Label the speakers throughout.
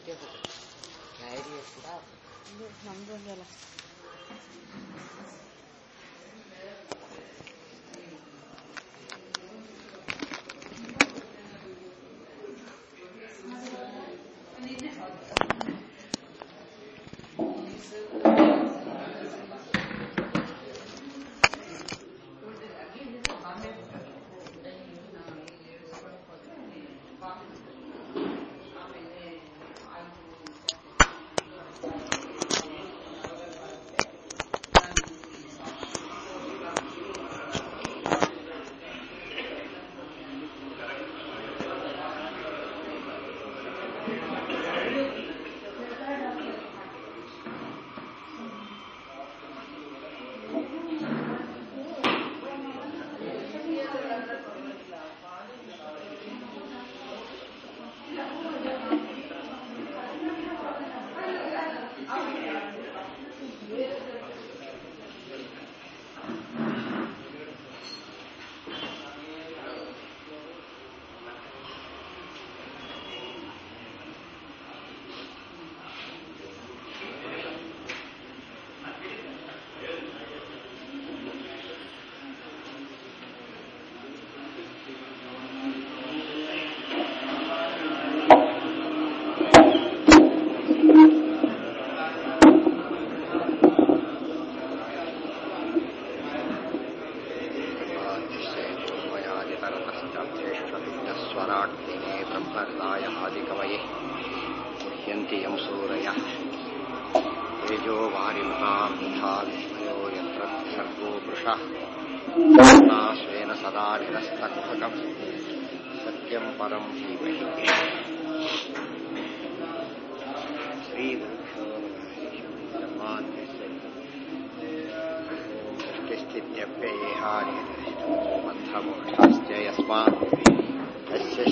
Speaker 1: ಅಷ್ಟೇ ಹೋಗುತ್ತೆ ಕ್ಯಾರಿಯರ್ ಕೂಡ
Speaker 2: ಇದು ನಮ್ದು ಒಂದಲ್ಲ
Speaker 3: स्वराट्तिने ब्रह्महृदाय आदिकवये मुह्यन्ति यं सूरयः तेजो वारिमतां यथा विस्मयो यत्र सर्गो वृषः कर्ता स्वेन सदा निरस्तकुहकम् सत्यं परं धीमहि श्रीगुरुभ्यो सृष्टिस्थित्यप्ययेहानिमन्थमोक्षाश्च यस्मात् तस्य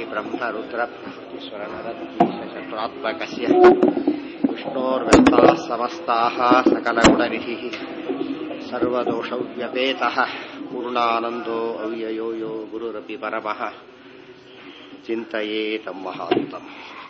Speaker 3: श्रीब्रह्मरुद्रस्वरणरत्नात्मकस्य विष्णोर्व्यक्ताः समस्ताः सकलगुणनिधिः सर्वदोषव्यपेतः पूर्णानन्दो अव्ययो यो गुरुरपि परमः चिन्तयेतं महान्तम्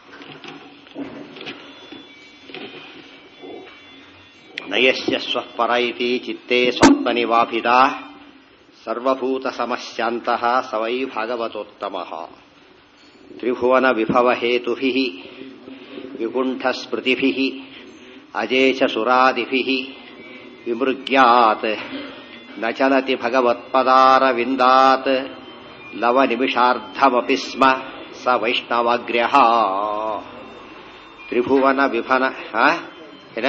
Speaker 3: नयस्य स्वः पर इति चित्ते स्वात्मनिवाभिदा सर्वभूतसमस्यान्तः स वै भागवतोत्तमः त्रिभुवनविभवहेतुभिः विकुण्ठस्मृतिभिः अजेचसुरादिभिः विमृग्यात् न चलति भगवत्पदारविन्दात् लवनिमिषार्धमपि स्म स वैष्णवाग्र्यः त्रिभुवनविभन ಏನ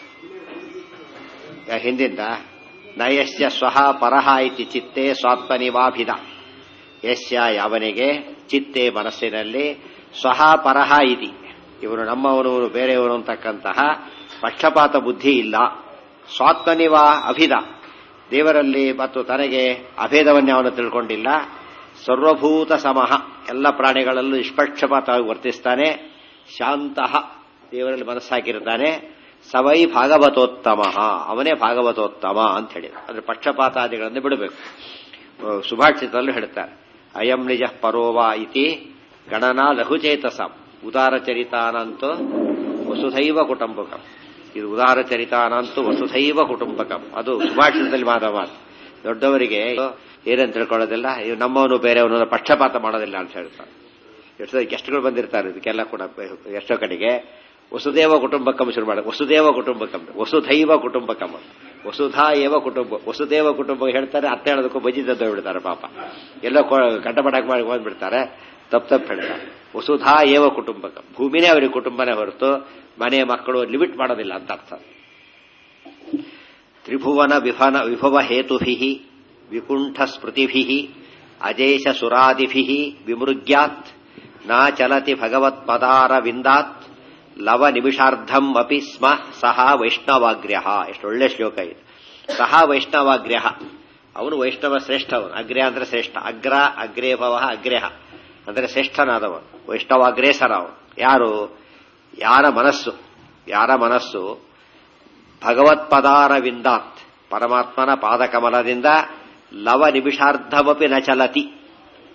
Speaker 3: ಹಿಂದಿಂದ ನಯಸ್ಯ ಸ್ವಹ ಪರಹ ಇತಿ ಚಿತ್ತೆ ಸ್ವಾತ್ಮನಿವಾಭಿದ ಯಸ್ಯ ಯಾವನಿಗೆ ಚಿತ್ತೆ ಮನಸ್ಸಿನಲ್ಲಿ ಸ್ವಹ ಪರಹ ಇತಿ ಇವನು ನಮ್ಮವನು ಬೇರೆಯವನು ಅಂತಕ್ಕಂತಹ ಪಕ್ಷಪಾತ ಬುದ್ಧಿ ಇಲ್ಲ ಸ್ವಾತ್ಮನಿವಾ ಅಭಿದ ದೇವರಲ್ಲಿ ಮತ್ತು ತನಗೆ ಅಭೇದವನ್ನೇ ಅವನು ತಿಳ್ಕೊಂಡಿಲ್ಲ ಸರ್ವಭೂತ ಸಮಹ ಎಲ್ಲ ಪ್ರಾಣಿಗಳಲ್ಲೂ ನಿಷ್ಪಕ್ಷಪಾತವಾಗಿ ವರ್ತಿಸ್ತಾನೆ ಶಾಂತಃ ದೇವರಲ್ಲಿ ಮನಸ್ಸಾಕಿರ್ತಾನೆ ಸವೈ ಭಾಗವತೋತ್ತಮ ಅವನೇ ಭಾಗವತೋತ್ತಮ ಅಂತ ಹೇಳಿದ ಅಂದ್ರೆ ಪಕ್ಷಪಾತಾದಿಗಳನ್ನು ಬಿಡಬೇಕು ಸುಭಾಷಿತಲ್ಲೂ ಹೇಳ್ತಾರೆ ಅಯಂ ನಿಜ ಪರೋವಾ ಇತಿ ಗಣನಾ ಲಘುಚೇತಸಂ ಉದಾರ ಚರಿತಾನಂತೂ ವಸುಧೈವ ಕುಟುಂಬಕಂ ಇದು ಉದಾರ ಚರಿತಾನಂತೂ ವಸುಧೈವ ಕುಟುಂಬಕಂ ಅದು ಸುಭಾಷಿತದಲ್ಲಿ ಮಾದ ಮಾತು ದೊಡ್ಡವರಿಗೆ ಏನಂತ ತಿಳ್ಕೊಳ್ಳೋದಿಲ್ಲ ಇವ್ ನಮ್ಮವನು ಬೇರೆಯವನು ಪಕ್ಷಪಾತ ಮಾಡೋದಿಲ್ಲ ಅಂತ ಹೇಳ್ತಾರೆ ಎಷ್ಟೋ ಗೆಸ್ಟ್ಗಳು ಬಂದಿರ್ತಾರೆ ಇದಕ್ಕೆಲ್ಲ ಕೂಡ ಎಷ್ಟೋ ಕಡೆಗೆ ವಸುದೇವ ಕುಟುಂಬಕಂ ಶುರು ಮಾಡ ವಸುದೇವ ಕುಟುಂಬಕಂ ವಸುಧೈವ ಕುಟುಂಬಕಂ ವಸುಧಾ ಏವ ಕುಟುಂಬ ವಸುದೇವ ಕುಟುಂಬ ಹೇಳ್ತಾರೆ ಅತ್ತೆ ಹೇಳೋದಕ್ಕೂ ಬಜ್ಜಿ ತಂದು ಬಿಡ್ತಾರೆ ಪಾಪ ಎಲ್ಲೋ ಗಡ್ಡಪಡಕ್ ಮಾಡಿ ಹೋಗ್ಬಿಡ್ತಾರೆ ತಪ್ಪು ತಪ್ಪು ಹೇಳ್ತಾರೆ ವಸುಧಾ ಏವ ಕುಟುಂಬಕ ಭೂಮಿನೇ ಅವರಿಗೆ ಕುಟುಂಬನೇ ಹೊರತು ಮನೆ ಮಕ್ಕಳು ಲಿಮಿಟ್ ಮಾಡೋದಿಲ್ಲ ಅಂತ ಅರ್ಥ ತ್ರಿಭುವನ ವಿಭನ ವಿಭವ ಹೇತುಭಿ ವಿಕುಂಠ ಸ್ಮೃತಿಭಿ ಅಜೇಶ ಸುರಾದಿಭಿ ವಿಮೃಗ್ಯಾತ್ ನ ಚಲತಿ ಭಗವತ್ ಪದಾರ ವಿಂದಾತ್ ಲವ ನಿಮಿಷಾರ್ಧಂ ಅಪಿ ಸ್ಮ ಸಹ ವೈಷ್ಣವಾಗ್ರ್ಯ ಎಷ್ಟು ಒಳ್ಳೆ ಶ್ಲೋಕ ಇದು ಸಹ ವೈಷ್ಣವಾಗ್ರ್ಯ ಅವನು ವೈಷ್ಣವ ಶ್ರೇಷ್ಠವನು ಅಗ್ರ್ಯ ಅಂದ್ರೆ ಶ್ರೇಷ್ಠ ಅಗ್ರ ಅಗ್ರೇ ಭವ ಅಗ್ರ್ಯ ಅಂದ್ರೆ ಶ್ರೇಷ್ಠನಾದವ ವೈಷ್ಣವಾಗ್ರೇಸರ ಅವನು ಯಾರು ಯಾರ ಮನಸ್ಸು ಯಾರ ಮನಸ್ಸು ಭಗವತ್ಪದಾರ ವಿಂದಾತ್ ಪರಮಾತ್ಮನ ಪಾದಕಮಲದಿಂದ ಲವ ನಿಮಿಷಾರ್ಧಮಪಿ ನ ಚಲತಿ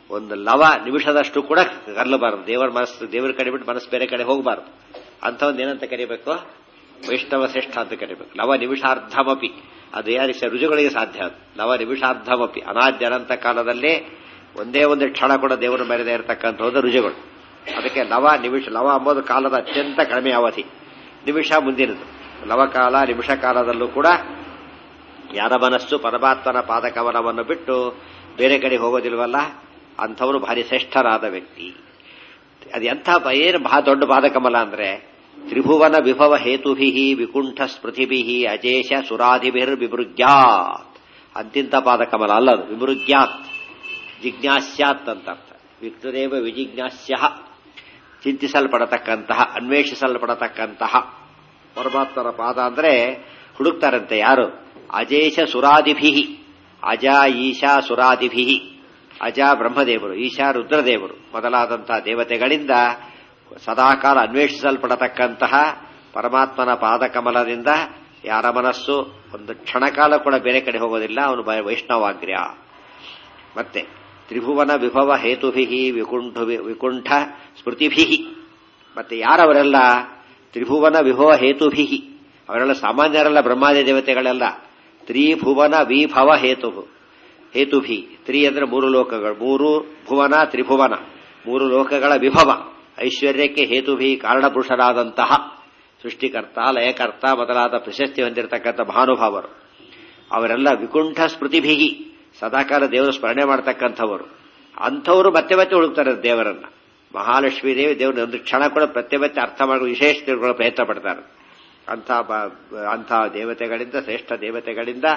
Speaker 3: ಒಂದು ಲವ ನಿಮಿಷದಷ್ಟು ಕೂಡ ಕರ್ಲಬಾರದು ದೇವರ ಮನಸ್ಸು ದೇವರ ಕಡೆ ಬಿಟ್ಟು ಮನಸ್ಸು ಬೇರೆ ಕಡೆ ಹೋಗಬಾರದು ಅಂತ ಒಂದು ಏನಂತ ಕರಿಬೇಕು ವೈಷ್ಣವ ಶ್ರೇಷ್ಠ ಅಂತ ಕರಿಬೇಕು ಲವ ನಿಮಿಷಾರ್ಧಮಪಿ ಅದು ಯಾರಿಗೆ ರುಜುಗಳಿಗೆ ಸಾಧ್ಯ ಅದು ಲವ ನಿಮಿಷಾರ್ಧಮಪಿ ಅನಾದ್ಯ ಅನಂತ ಕಾಲದಲ್ಲಿ ಒಂದೇ ಒಂದು ಕ್ಷಣ ಕೂಡ ದೇವರ ಮೇರೆದೇ ಇರತಕ್ಕಂಥದ್ದು ರುಜುಗಳು ಅದಕ್ಕೆ ಲವ ನಿಮಿಷ ಲವ ಅಂಬೋದು ಕಾಲದ ಅತ್ಯಂತ ಕಡಿಮೆ ಅವಧಿ ನಿಮಿಷ ಮುಂದಿನದು ಲವಕಾಲ ನಿಮಿಷ ಕಾಲದಲ್ಲೂ ಕೂಡ ಯಾರ ಮನಸ್ಸು ಪರಮಾತ್ಮನ ಪಾದಕವನವನ್ನು ಬಿಟ್ಟು ಬೇರೆ ಕಡೆ ಹೋಗೋದಿಲ್ವಲ್ಲ ಅಂಥವನು ಭಾರಿ ಶ್ರೇಷ್ಠರಾದ ವ್ಯಕ್ತಿ ಅದು ಎಂಥ ಪ- ಏನು ಬಹಳ ದೊಡ್ಡ ಪಾದಕಮಲ ಅಂದ್ರೆ ತ್ರಿಭುವನ ವಿಭವ ಹೇತುಭಿ ವಿಕುಂಠ ಸ್ಮೃತಿಭಿ ಅಜೇಶ ಸುರಾಧಿಭಿರ್ ವಿಮೃಗ್ಯಾತ್ ಅಂತಿಂತ ಪಾದಕಮಲ ಅಲ್ಲ ಅದು ವಿಮೃಗ್ಯಾತ್ ಜಿಜ್ಞಾಸ್ಯಾತ್ ಅಂತ ಅರ್ಥ ವಿಕ್ತದೇವ ವಿಜಿಜ್ಞಾಸ್ಯ ಚಿಂತಿಸಲ್ಪಡತಕ್ಕಂತಹ ಅನ್ವೇಷಿಸಲ್ಪಡತಕ್ಕಂತಹ ಪರಮಾತ್ಮನ ಪಾದ ಅಂದ್ರೆ ಹುಡುಕ್ತಾರಂತೆ ಯಾರು ಅಜೇಶ ಸುರಾದಿಭಿ ಅಜ ಈಶಾ ಸುರಾದಿಭಿ ಅಜ ಬ್ರಹ್ಮದೇವರು ಈಶಾ ರುದ್ರದೇವರು ಮೊದಲಾದಂತಹ ದೇವತೆಗಳಿಂದ ಸದಾಕಾಲ ಅನ್ವೇಷಿಸಲ್ಪಡತಕ್ಕಂತಹ ಪರಮಾತ್ಮನ ಪಾದಕಮಲದಿಂದ ಯಾರ ಮನಸ್ಸು ಒಂದು ಕ್ಷಣಕಾಲ ಕೂಡ ಬೇರೆ ಕಡೆ ಹೋಗೋದಿಲ್ಲ ಅವನು ಬ- ವೈಷ್ಣವಾಗ್ರ್ಯ ಮತ್ತೆ ತ್ರಿಭುವನ ವಿಭವ ಹೇತುಭಿ ವಿಕುಂಠ ವಿಕುಂಠ ಸ್ಮೃತಿಭಿ ಮತ್ತೆ ಯಾರವರೆಲ್ಲ ತ್ರಿಭುವನ ವಿಭವ ಹೇತುಭಿ ಅವರೆಲ್ಲ ಸಾಮಾನ್ಯರಲ್ಲ ಬ್ರಹ್ಮಾದಿ ದೇವತೆಗಳೆಲ್ಲ ತ್ರಿಭುವನ ವಿಭವ ಹೇತು ಹೇತುಭಿ ತ್ರಿ ಅಂದ್ರೆ ಮೂರು ಲೋಕಗಳು ಮೂರು ಭುವನ ತ್ರಿಭುವನ ಮೂರು ಲೋಕಗಳ ವಿಭವ ಐಶ್ವರ್ಯಕ್ಕೆ ಹೇತುಭಿ ಕಾರಣಪುರುಷರಾದಂತಹ ಸೃಷ್ಟಿಕರ್ತ ಲಯಕರ್ತ ಮೊದಲಾದ ಪ್ರಶಸ್ತಿ ಹೊಂದಿರತಕ್ಕಂಥ ಮಹಾನುಭಾವರು ಅವರೆಲ್ಲ ವಿಕುಂಠ ಸ್ಮೃತಿಭಿ ಸದಾಕಾಲ ದೇವರು ಸ್ಮರಣೆ ಮಾಡ್ತಕ್ಕಂಥವರು ಅಂಥವರು ಮತ್ತೆ ಮತ್ತೆ ಹುಡುಕ್ತಾರೆ ದೇವರನ್ನ ಮಹಾಲಕ್ಷ್ಮೀ ದೇವಿ ದೇವರು ಒಂದು ಕ್ಷಣ ಕೂಡ ಮತ್ತೆ ಮತ್ತೆ ಅರ್ಥ ಮಾಡುವ ವಿಶೇಷ ತಿಳ್ಕೊಳ್ಳೋ ಪ್ರಯತ್ನ ಪಡ್ತಾರೆ ಅಂಥ ಬ- ಅಂಥ ದೇವತೆಗಳಿಂದ ಶ್ರೇಷ್ಠ ದೇವತೆಗಳಿಂದ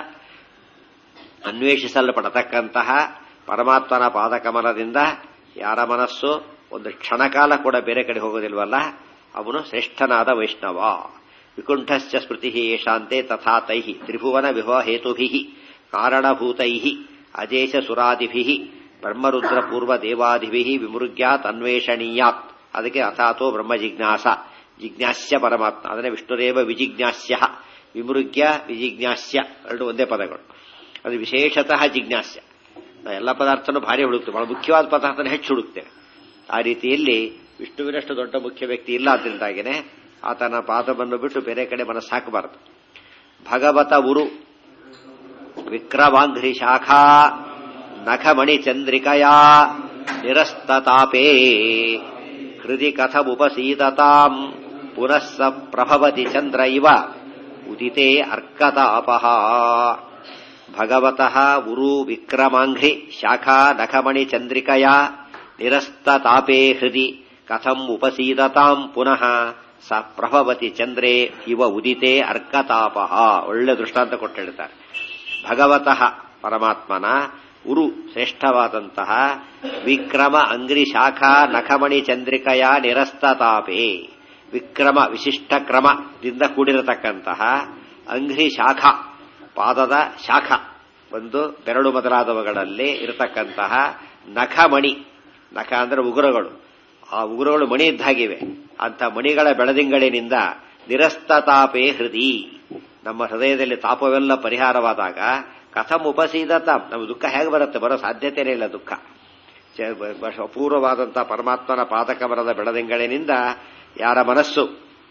Speaker 3: ಅನ್ವೇಷಿಸಲ್ಪಡತಕ್ಕಂತಹ ಪರಮಾತ್ಮನ ಪಾದಕಮಲದಿಂದ ಯಾರ ಮನಸ್ಸು ಒಂದು ಕ್ಷಣಕಾಲ ಕೂಡ ಬೇರೆ ಕಡೆ ಹೋಗೋದಿಲ್ವಲ್ಲ ಅವನು ಶ್ರೇಷ್ಠನಾದ ವೈಷ್ಣವ ವಿಕುಂಠಶ್ಚ ಸ್ಮೃತಿ ಯಶಾಂತೆ ತಥಾ ತೈ ತ್ರಿಭುವನ ವಿಭವ ಹೇತುಭಿ ಕಾರಣಭೂತೈ ಅಜೇಶ ಸುರಾದಿಭಿ ಬ್ರಹ್ಮರುದ್ರ ಪೂರ್ವ ದೇವಾದಿಭಿ ವಿಮೃಗ್ಯಾತ್ ಅನ್ವೇಷಣೀಯಾತ್ ಅದಕ್ಕೆ ಅಥಾತೋ ಬ್ರಹ್ಮ ಜಿಜ್ಞಾಸ ಜಿಜ್ಞಾಸ್ಯ ಪರಮಾತ್ಮ ಅದನ್ನೇ ವಿಷ್ಣುರೇವ ವಿಜಿಜ್ಞಾಸ್ಯ ವಿಮೃಗ್ಯ ವಿಜಿಜ್ಞಾಸ್ಯ ಎರಡು ಒಂದೇ ಪದಗಳು ಅದು ವಿಶೇಷತಃ ಜಿಜ್ಞಾಸ್ಯ ನಾವು ಎಲ್ಲ ಪದಾರ್ಥನೂ ಭಾರಿ ಹುಡುಕ್ತೇವೆ ಬಹಳ ಮುಖ್ಯವಾದ ಪದಾರ್ಥನ ಹೆಚ್ಚು ಹುಡುಕ್ತೇವೆ ಆ ರೀತಿಯಲ್ಲಿ ವಿಷ್ಣುವಿನಷ್ಟು ದೊಡ್ಡ ಮುಖ್ಯ ವ್ಯಕ್ತಿ ಇಲ್ಲ ಆದ್ದರಿಂದಾಗಿನೇ ಆತನ ಪಾದವನ್ನು ಬಿಟ್ಟು ಬೇರೆ ಕಡೆ ಮನಸ್ಸು ಹಾಕಬಾರದು ಭಗವತ ಉರು ವಿಕ್ರವಾಂಘ್ರಿ ಶಾಖಾ ನಖಮಣಿ ಚಂದ್ರಿಕಯಾ ನಿರಸ್ತತಾಪೇ ಹೃದಿ ಕಥಮುಪಸೀದತಾಂ ಪುನಃ ಸ ಪ್ರಭವತಿ ಚಂದ್ರ ಇವ ಉದಿತೆ ಅರ್ಕತಾಪಃ ಭಗವತಃ ಉರು ವಿಕ್ರಮಾಂಘ್ರಿ ಶಾಖಾ ನಖಮಣಿ ಚಂದ್ರಿಕಯಾ ನಿರಸ್ತತಾಪೇ ಹೃದಿ ಕಥಂ ಉಪಸೀದತಾಂ ಪುನಃ ಸ ಪ್ರಭವತಿ ಚಂದ್ರೇ ಇವ ಉದಿತೆ ಅರ್ಕತಾಪಃ ಒಳ್ಳೆ ದೃಷ್ಟಾಂತ ಕೊಟ್ಟು ಹೇಳ್ತಾರೆ ಭಗವತಃ ಪರಮಾತ್ಮನ ಉರು ಶ್ರೇಷ್ಠವಾದಂತಹ ವಿಕ್ರಮ ಅಂಗ್ರಿ ಶಾಖಾ ನಖಮಣಿ ಚಂದ್ರಿಕೆಯ ನಿರಸ್ತತಾಪೆ ವಿಕ್ರಮ ವಿಶಿಷ್ಟ ಕ್ರಮದಿಂದ ಕೂಡಿರತಕ್ಕಂತಹ ಅಂಗ್ರಿ ಶಾಖಾ ಪಾದದ ಶಾಖ ಒಂದು ಬೆರಳು ಮೊದಲಾದವುಗಳಲ್ಲಿ ಇರತಕ್ಕಂತಹ ನಖಮಣಿ ನಖ ಅಂದ್ರೆ ಉಗುರಗಳು ಆ ಉಗುರಗಳು ಮಣಿ ಇದ್ದಾಗಿವೆ ಅಂತ ಮಣಿಗಳ ಬೆಳದಿಂಗಳಿನಿಂದ ನಿರಸ್ತತಾಪೇ ಹೃದಿ ನಮ್ಮ ಹೃದಯದಲ್ಲಿ ತಾಪವೆಲ್ಲ ಪರಿಹಾರವಾದಾಗ ಕಥಂ ಉಪಸೀದತ ನಮ್ಮ ದುಃಖ ಹೇಗೆ ಬರುತ್ತೆ ಬರೋ ಸಾಧ್ಯತೆನೇ ಇಲ್ಲ ದುಃಖ ಚ- ಬ- ಬ- ಅಪೂರ್ವವಾದಂತಹ ಪರಮಾತ್ಮನ ಪಾದಕಮರದ ಬೆಳದಿಂಗಳಿನಿಂದ ಯಾರ ಮನಸ್ಸು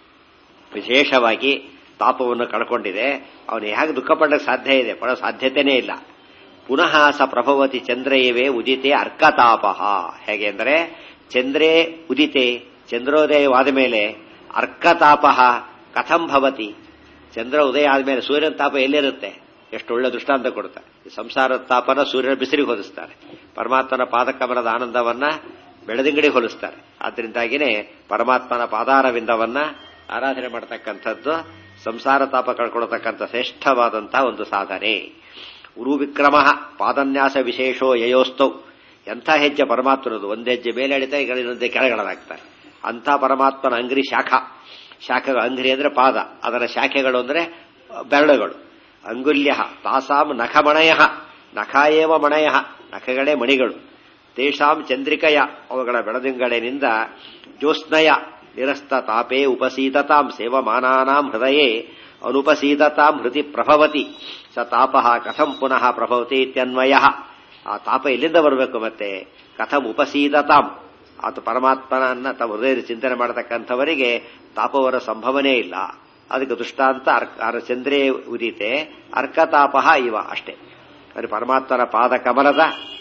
Speaker 3: ವಿಶೇಷವಾಗಿ ತಾಪವನ್ನು ಕಳ್ಕೊಂಡಿದೆ ಅವನು ಹೇಗೆ ದುಃಖ ಪಡಕ್ಕೆ ಸಾಧ್ಯ ಇದೆ ಪಡೋ ಸಾಧ್ಯತೆನೇ ಇಲ್ಲ ಪುನಃ ಸ ಪ್ರಭವತಿ ಚಂದ್ರಯವೇ ಉದಿತೆ ಅರ್ಕತಾಪಃ ಹೇಗೆ ಅಂದರೆ ಚಂದ್ರೇ ಉದಿತೆ ಚಂದ್ರೋದಯವಾದ ಮೇಲೆ ಅರ್ಕತಾಪಃ ಕಥಂ ಭವತಿ ಚಂದ್ರ ಉದಯ ಆದಮೇಲೆ ಸೂರ್ಯನ ತಾಪ ಎಲ್ಲಿರುತ್ತೆ ಎಷ್ಟು ಒಳ್ಳೆ ದೃಷ್ಟಾಂತ ಕೊಡ್ತಾರೆ ಈ ಸಂಸಾರದ ತಾಪನ ಸೂರ್ಯನ ಬಿಸಿಲಿಗೆ ಹೋಲಿಸ್ತಾರೆ ಪರಮಾತ್ಮನ ಪಾದಕಮಲದ ಆನಂದವನ್ನ ಬೆಳದಿಂಗಡಿ ಹೋಲಿಸ್ತಾರೆ ಆದ್ದರಿಂದಾಗಿನೇ ಪರಮಾತ್ಮನ ಪಾದಾರವಿಂದವನ್ನ ಆರಾಧನೆ ಮಾಡತಕ್ಕಂಥದ್ದು ಸಂಸಾರ ತಾಪ ಕಳ್ಕೊಳ್ತಕ್ಕಂಥ ಶ್ರೇಷ್ಠವಾದಂತಹ ಒಂದು ಸಾಧನೆ ಉರು ವಿಕ್ರಮ ಪಾದನ್ಯಾಸ ವಿಶೇಷೋ ಯಯೋಸ್ತೌ ಎಂಥ ಹೆಜ್ಜೆ ಪರಮಾತ್ಮನದು ಒಂದು ಹೆಜ್ಜೆ ಮೇಲೆ ಎಳಿತಾ ಈಗ ಇನ್ನೊಂದೇ ಕೆಳಗಡಲಾಗ್ತಾರೆ ಅಂಥ ಪರಮಾತ್ಮನ ಅಂಗ್ರಿ ಶಾಖ ಶಾಖೆಗಳು ಅಂಗ್ರಿ ಅಂದ್ರೆ ಪಾದ ಅದರ ಶಾಖೆಗಳು ಅಂದ್ರೆ ಬೆರಳುಗಳು ಅಂಗುಲ್ಯ ತಾಸಾಂ ನಖಮಣಯ ನಖಾಯೇವ ಮಣಯ ನಖಗಳೇ ಮಣಿಗಳು ತೇಷಾಂ ಚಂದ್ರಿಕೆಯ ಅವುಗಳ ಬೆಳದಿಂಗಳಿನಿಂದ ಜ್ಯೋತ್ಸ್ನಯ ನಿರಸ್ತ ತಾಪೇ ಉಪಸೀತತಾಂ ಸೇವಮಾನಾನಾಂ ಹೃದಯೇ ಅನುಪಸೀತತಾಂ ಹೃತಿ ಪ್ರಭವತಿ ಸ ತಾಪ ಕಥಂ ಪುನಃ ಪ್ರಭವತಿ ಇತ್ಯನ್ವಯ ಆ ತಾಪ ಎಲ್ಲಿಂದ ಬರಬೇಕು ಮತ್ತೆ ಕಥಂ ಉಪಸೀದತಾಂ ಆತ ಪರಮಾತ್ಮನನ್ನ ತಮ್ಮ ಹೃದಯದ ಚಿಂತನೆ ಮಾಡತಕ್ಕಂಥವರಿಗೆ ತಾಪವರ ಸಂಭವನೇ ಇಲ್ಲ ಅದಕ್ಕೆ ದೃಷ್ಟಾಂತ ಅರ್ಕ ಅರ ಚಂದ್ರೇ ಉದಿತೆ ಅರ್ಕತಾಪಹ ಇವ ಅಷ್ಟೇ ಅದು ಪರಮಾತ್ಮನ ಪಾದ ಕಮಲದ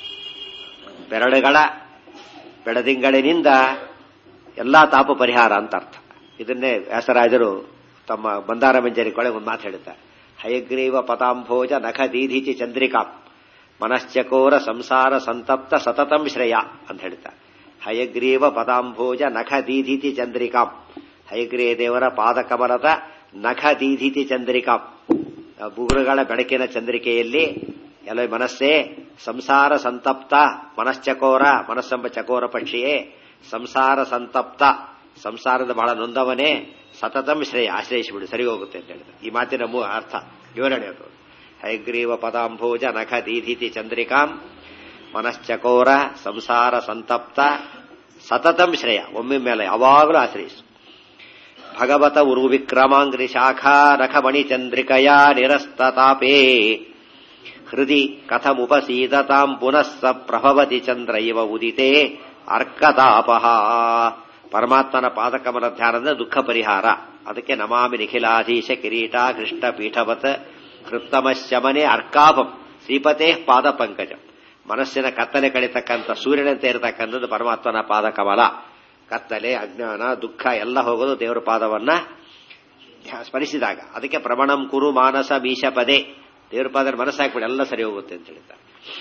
Speaker 3: ಬೆರಳುಗಳ ಬೆಳದಿಂಗಳಿನಿಂದ ಎಲ್ಲಾ ತಾಪ ಪರಿಹಾರ ಅಂತ ಅರ್ಥ ಇದನ್ನೇ ವ್ಯಾಸರಾಜರು ತಮ್ಮ ಬಂದಾರ ಮಂಜರಿ ಕೊಳೆ ಒಂದು ಮಾತು ಹೇಳುತ್ತಾರೆ ಹಯಗ್ರೀವ ಪತಾಂಭೋಜ ನಖ ದೀಧಿಚಿ ಚಂದ್ರಿಕಾಂ ಮನಶ್ಚಕೋರ ಸಂಸಾರ ಸಂತಪ್ತ ಸತತಂ ಶ್ರೇಯ ಅಂತ ಹೇಳ್ತಾರೆ ಹಯಗ್ರೀವ ಪದಾಂಭೋಜ ನಖ ದೀಧಿತಿ ಚಂದ್ರಿಕಾಂ ಹಯಗ್ರೀವ ದೇವರ ಪಾದಕಮಲದ ನಖ ದೀಧಿತಿ ಚಂದ್ರಿಕಾಂ ಆ ಬುಗುರುಗಳ ಬೆಳಕಿನ ಚಂದ್ರಿಕೆಯಲ್ಲಿ ಎಲ್ಲ ಮನಸ್ಸೇ ಸಂಸಾರ ಸಂತಪ್ತ ಮನಶ್ಚಕೋರ ಮನಸ್ಸೆಂಬ ಚಕೋರ ಪಕ್ಷಿಯೇ ಸಂಸಾರ ಸಂತಪ್ತ ಸಂಸಾರದ ಬಹಳ ನೊಂದವನೇ ಸತತಂ ಶ್ರೇಯ ಆಶ್ರಯಿಸಿಬಿಡು ಸರಿ ಹೋಗುತ್ತೆ ಅಂತ ಹೇಳಿದ ಈ ಮಾತಿನ ಮೂ ಅರ್ಥ ವಿವರಣೆ ಅದು ಹೈಗ್ರೀವ ಪದಾಂಭೋಜ ನಖ ದೀಧಿತಿ ಚಂದ್ರಿಕಾಂ ಮನಶ್ಚಕೋರ ಸಂಸಾರ ಸಂತಪ್ತ ಸತತಂ ಶ್ರೇಯ ಒಮ್ಮೆ ಮೇಲೆ ಯಾವಾಗಲೂ ಆಶ್ರಯಿಸು ಭಗವತ ಉರು ವಿಕ್ರಮಾಂಗ್ರಿ ಶಾಖಾ ನಖಮಣಿ ಚಂದ್ರಿಕಯ ನಿರಸ್ತತಾಪೇ ಹೃದಿ ಕಥಮುಪಸೀದತಾಂ ಪುನಃ ಸ ಪ್ರಭವತಿ ಚಂದ್ರ ಇವ ಉದಿತೆ ಅರ್ಕತಾಪಹ ಪರಮಾತ್ಮನ ಪಾದಕಮಲ ಧ್ಯಾನದ ದುಃಖ ಪರಿಹಾರ ಅದಕ್ಕೆ ನಮಾಮಿ ನಿಖಿಲಾಧೀಶ ಕಿರೀಟ ಕೃಷ್ಣ ಪೀಠವತ್ ಕೃತ್ತಮ ಶಮನೆ ಅರ್ಕಾಪಂ ಶ್ರೀಪತೇ ಪಾದ ಪಂಕಜಂ ಮನಸ್ಸಿನ ಕತ್ತಲೆ ಕಳಿತಕ್ಕಂಥ ಸೂರ್ಯನಂತೆ ಇರತಕ್ಕಂಥದ್ದು ಪರಮಾತ್ಮನ ಪಾದಕಮಲ ಕತ್ತಲೆ ಅಜ್ಞಾನ ದುಃಖ ಎಲ್ಲ ಹೋಗೋದು ದೇವರ ಪಾದವನ್ನ ಸ್ಮರಿಸಿದಾಗ ಅದಕ್ಕೆ ಪ್ರಮಣಂ ಕುರು ಮಾನಸ ಮೀಶ ಪದೇ ದೇವರ ಪಾದ ಮನಸ್ಸಾಕ್ಬಿಡಿ ಎಲ್ಲ ಸರಿ ಹೋಗುತ್ತೆ ಅಂತ ಹೇಳ್ತಾರೆ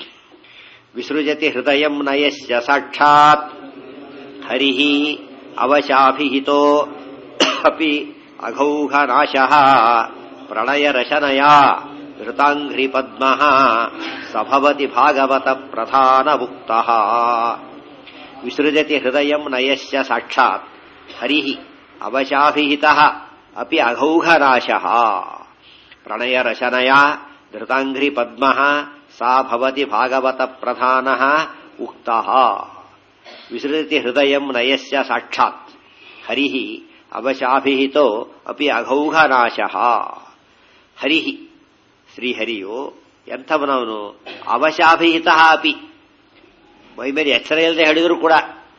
Speaker 3: ವಿಸೃಜತಿ ಹೃದಯಂ ನಯಸ್ಯ ಸಾಕ್ಷಾತ್ ಹರಿ ಅವಶಾಭಿಹಿತೋ ಅಪಿ ಅಘೌಘ ನಾಶ ಪ್ರಣಯ ರಶನಯ ಧೃತಾಂಘ್ರಿ ಪದ್ಮ ಸಭವತಿ ಭಾಗವತ ಪ್ರಧಾನ ಮುಕ್ತ ವಿಸೃಜತಿ ಹೃದಯಂ ನಯಸ್ಯ ಸಾಕ್ಷಾತ್ ಹರಿ ಅವಶಾಭಿಹಿತ ಅಪಿ ಅಘೌಘ ನಾಶ ಪ್ರಣಯ ರಶನಯ ಧೃತಾಂಘ್ರಿ ಪದ್ಮ ಸಾ ಭವತಿ ಭಾಗವತ ಪ್ರಧಾನ ಉಕ್ತ ವಿಸೃಜತಿ ಹೃದಯಂ ನಯಸ್ಯ ಸಾಕ್ಷಾತ್ ಹರಿ ಅವಶಾಭಿಹಿತೋ ಅಪಿ ಅಘೌಘ ನಾಶ ಹರಿ ಶ್ರೀಹರಿಯು ಎಂಥವನವನು ಅವಶಾಭಿಹಿತ ಅಪಿ ಮೈ ಮೇಲೆ ಎಚ್ಚರ ಇಲ್ಲದೆ ಹೇಳಿದ್ರು ಕೂಡ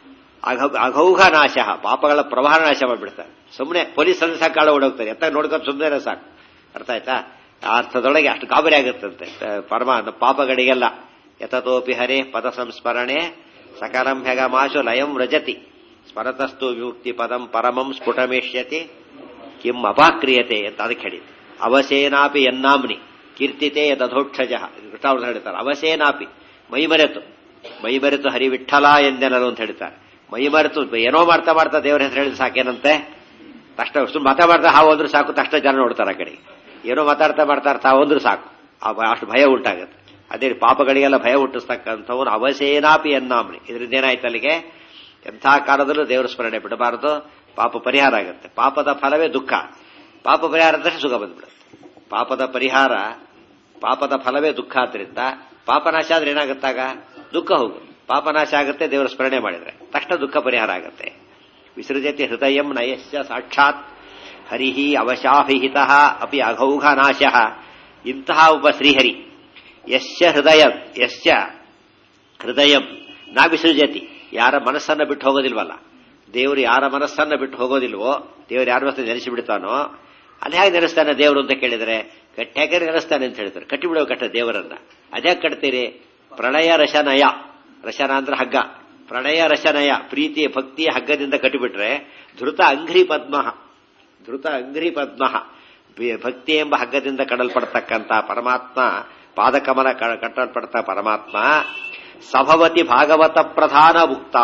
Speaker 3: ಅಘೌಘ ನಾಶ ಪಾಪಗಳ ಪ್ರವಾಹ ನಾಶ ಮಾಡಿಬಿಡ್ತಾರೆ ಸುಮ್ಮನೆ ಪೊಲೀಸ್ ಸಾಕಾಳ ಓಡೋಗ್ತಾರೆ ಎತ್ತ ನೋಡ್ಕೊಂಡು ಸುಮ್ಮನೆ ಸಾಕು ಅರ್ಥ ಆಯ್ತಾ ಆ ಅರ್ಥದೊಳಗೆ ಅಷ್ಟು ಗಾಬರಿ ಆಗುತ್ತಂತೆ ಪರಮ ಪಾಪಗಳಿಗೆಲ್ಲ ಯತತೋಪಿ ಹರೇ ಪದ ಸಂಸ್ಮರಣೆ ಸಕಲಂ ಹೆಗಮಾಶು ಲಯಂ ರಜತಿ ಸ್ಮರತಸ್ತು ವಿಮುಕ್ತಿ ಪದಂ ಪರಮಂ ಸ್ಫುಟಮೇಷ್ಯತಿ ಕಿಂ ಅಪಾಕ್ರಿಯತೆ ಅಂತ ಅದಕ್ಕೆ ಹೇಳಿದ್ರು ಅವಸೇನಾಪಿ ಎನ್ನಾಮ್ನಿ ಕೀರ್ತಿತೆ ಯದಧೋಕ್ಷಜ ಕೃಷ್ಣಾವ್ರು ಹೇಳ್ತಾರೆ ಅವಸೇನಾಪಿ ಮೈಮರೆತು ಮೈಮರೆತು ಹರಿ ವಿಠಲ ಎಂದೆನರು ಅಂತ ಹೇಳ್ತಾರೆ ಮೈಮರೆತು ಏನೋ ಮಾಡ್ತಾ ಮಾಡ್ತಾ ದೇವರ ಹೆಸರು ಹೇಳಿದ್ರೆ ಸಾಕೇನಂತೆ ತಕ್ಷಣ ಸುಮ್ಮನೆ ಮಾತಾಡ್ತಾ ಹಾವು ಹೋದ್ರು ಸಾಕು ತಕ್ಷಣ ಜನ ನೋಡ್ತಾರೆ ಆ ಕಡೆ ಏನೋ ಮಾತಾಡ್ತಾ ಮಾಡ್ತಾ ತಾವು ಹೋದ್ರು ಸಾಕು ಅಷ್ಟು ಭಯ ಉಂಟಾಗುತ್ತೆ ಅದೇ ಪಾಪಗಳಿಗೆಲ್ಲ ಭಯ ಹುಟ್ಟಿಸ್ತಕ್ಕಂಥವನು ಅವಸೇನಾಪಿ ಎನ್ನಾಮ್ನಿ ಇದರಿಂದ ಏನಾಯ್ತು ಅಲ್ಲಿಗೆ ಎಂಥ ಕಾಲದಲ್ಲೂ ದೇವರ ಸ್ಮರಣೆ ಬಿಡಬಾರದು ಪಾಪ ಪರಿಹಾರ ಆಗುತ್ತೆ ಪಾಪದ ಫಲವೇ ದುಃಖ ಪಾಪ ಪರಿಹಾರ ಅಂದ್ರೆ ಸುಖ ಬಂದ್ಬಿಡುತ್ತೆ ಪಾಪದ ಪರಿಹಾರ ಪಾಪದ ಫಲವೇ ದುಃಖ ಆದ್ರಿಂದ ಪಾಪನಾಶ ಆದ್ರೆ ಏನಾಗುತ್ತಾಗ ದುಃಖ ಹೋಗುತ್ತೆ ಪಾಪನಾಶ ಆಗುತ್ತೆ ದೇವರ ಸ್ಮರಣೆ ಮಾಡಿದ್ರೆ ತಕ್ಷಣ ದುಃಖ ಪರಿಹಾರ ಆಗುತ್ತೆ ವಿಸೃಜತಿ ಹೃದಯಂ ನಯಸ್ಯ ಸಾಕ್ಷಾತ್ ಹರಿಹಿ ಅವಶಾಭಿಹಿತ ಅಪಿ ಅಘೌಘ ನಾಶ ಇಂತಹ ಒಬ್ಬ ಶ್ರೀಹರಿ ಯಶ್ಯ ಹೃದಯ ಯಶ್ಯ ಹೃದಯಂ ನಾ ವಿಸೃಜತಿ ಯಾರ ಮನಸ್ಸನ್ನ ಬಿಟ್ಟು ಹೋಗೋದಿಲ್ವಲ್ಲ ದೇವರು ಯಾರ ಮನಸ್ಸನ್ನ ಬಿಟ್ಟು ಹೋಗೋದಿಲ್ವೋ ದೇವರು ಯಾರ ಮನಸ್ಸನ್ನು ನೆನೆಸಿ ಬಿಡ್ತಾನೋ ಅಲ್ಲಿ ಹೇಗೆ ನೆನೆಸ್ತಾನೆ ದೇವರು ಅಂತ ಕೇಳಿದ್ರೆ ಕಟ್ಟ್ಯಾಕೆ ನೆನೆಸ್ತಾನೆ ಅಂತ ಹೇಳ್ತಾರೆ ಕಟ್ಟಿ ಬಿಡೋ ಕಟ್ಟ ದೇವರನ್ನ ಅದೇ ಕಟ್ತೀರಿ ಪ್ರಣಯ ರಶನಯ ರಶನ ಅಂದ್ರೆ ಹಗ್ಗ ಪ್ರಣಯ ರಶನಯ ಪ್ರೀತಿಯ ಭಕ್ತಿಯ ಹಗ್ಗದಿಂದ ಕಟ್ಟಿಬಿಟ್ರೆ ಧೃತ ಅಂಘ್ರಿ ಪದ್ಮ ಧೃತ ಅಂಘ್ರಿ ಪದ್ಮ ಭಕ್ತಿ ಎಂಬ ಹಗ್ಗದಿಂದ ಕಡಲ್ಪಡ್ತಕ್ಕಂಥ ಪರಮಾತ್ಮ ಪಾದಕಮಲ ಕಟ್ಟಲ್ಪಡ್ತ ಪರಮಾತ್ಮ ಸಭವತಿ ಭಾಗವತ ಪ್ರಧಾನ ಮುಕ್ತ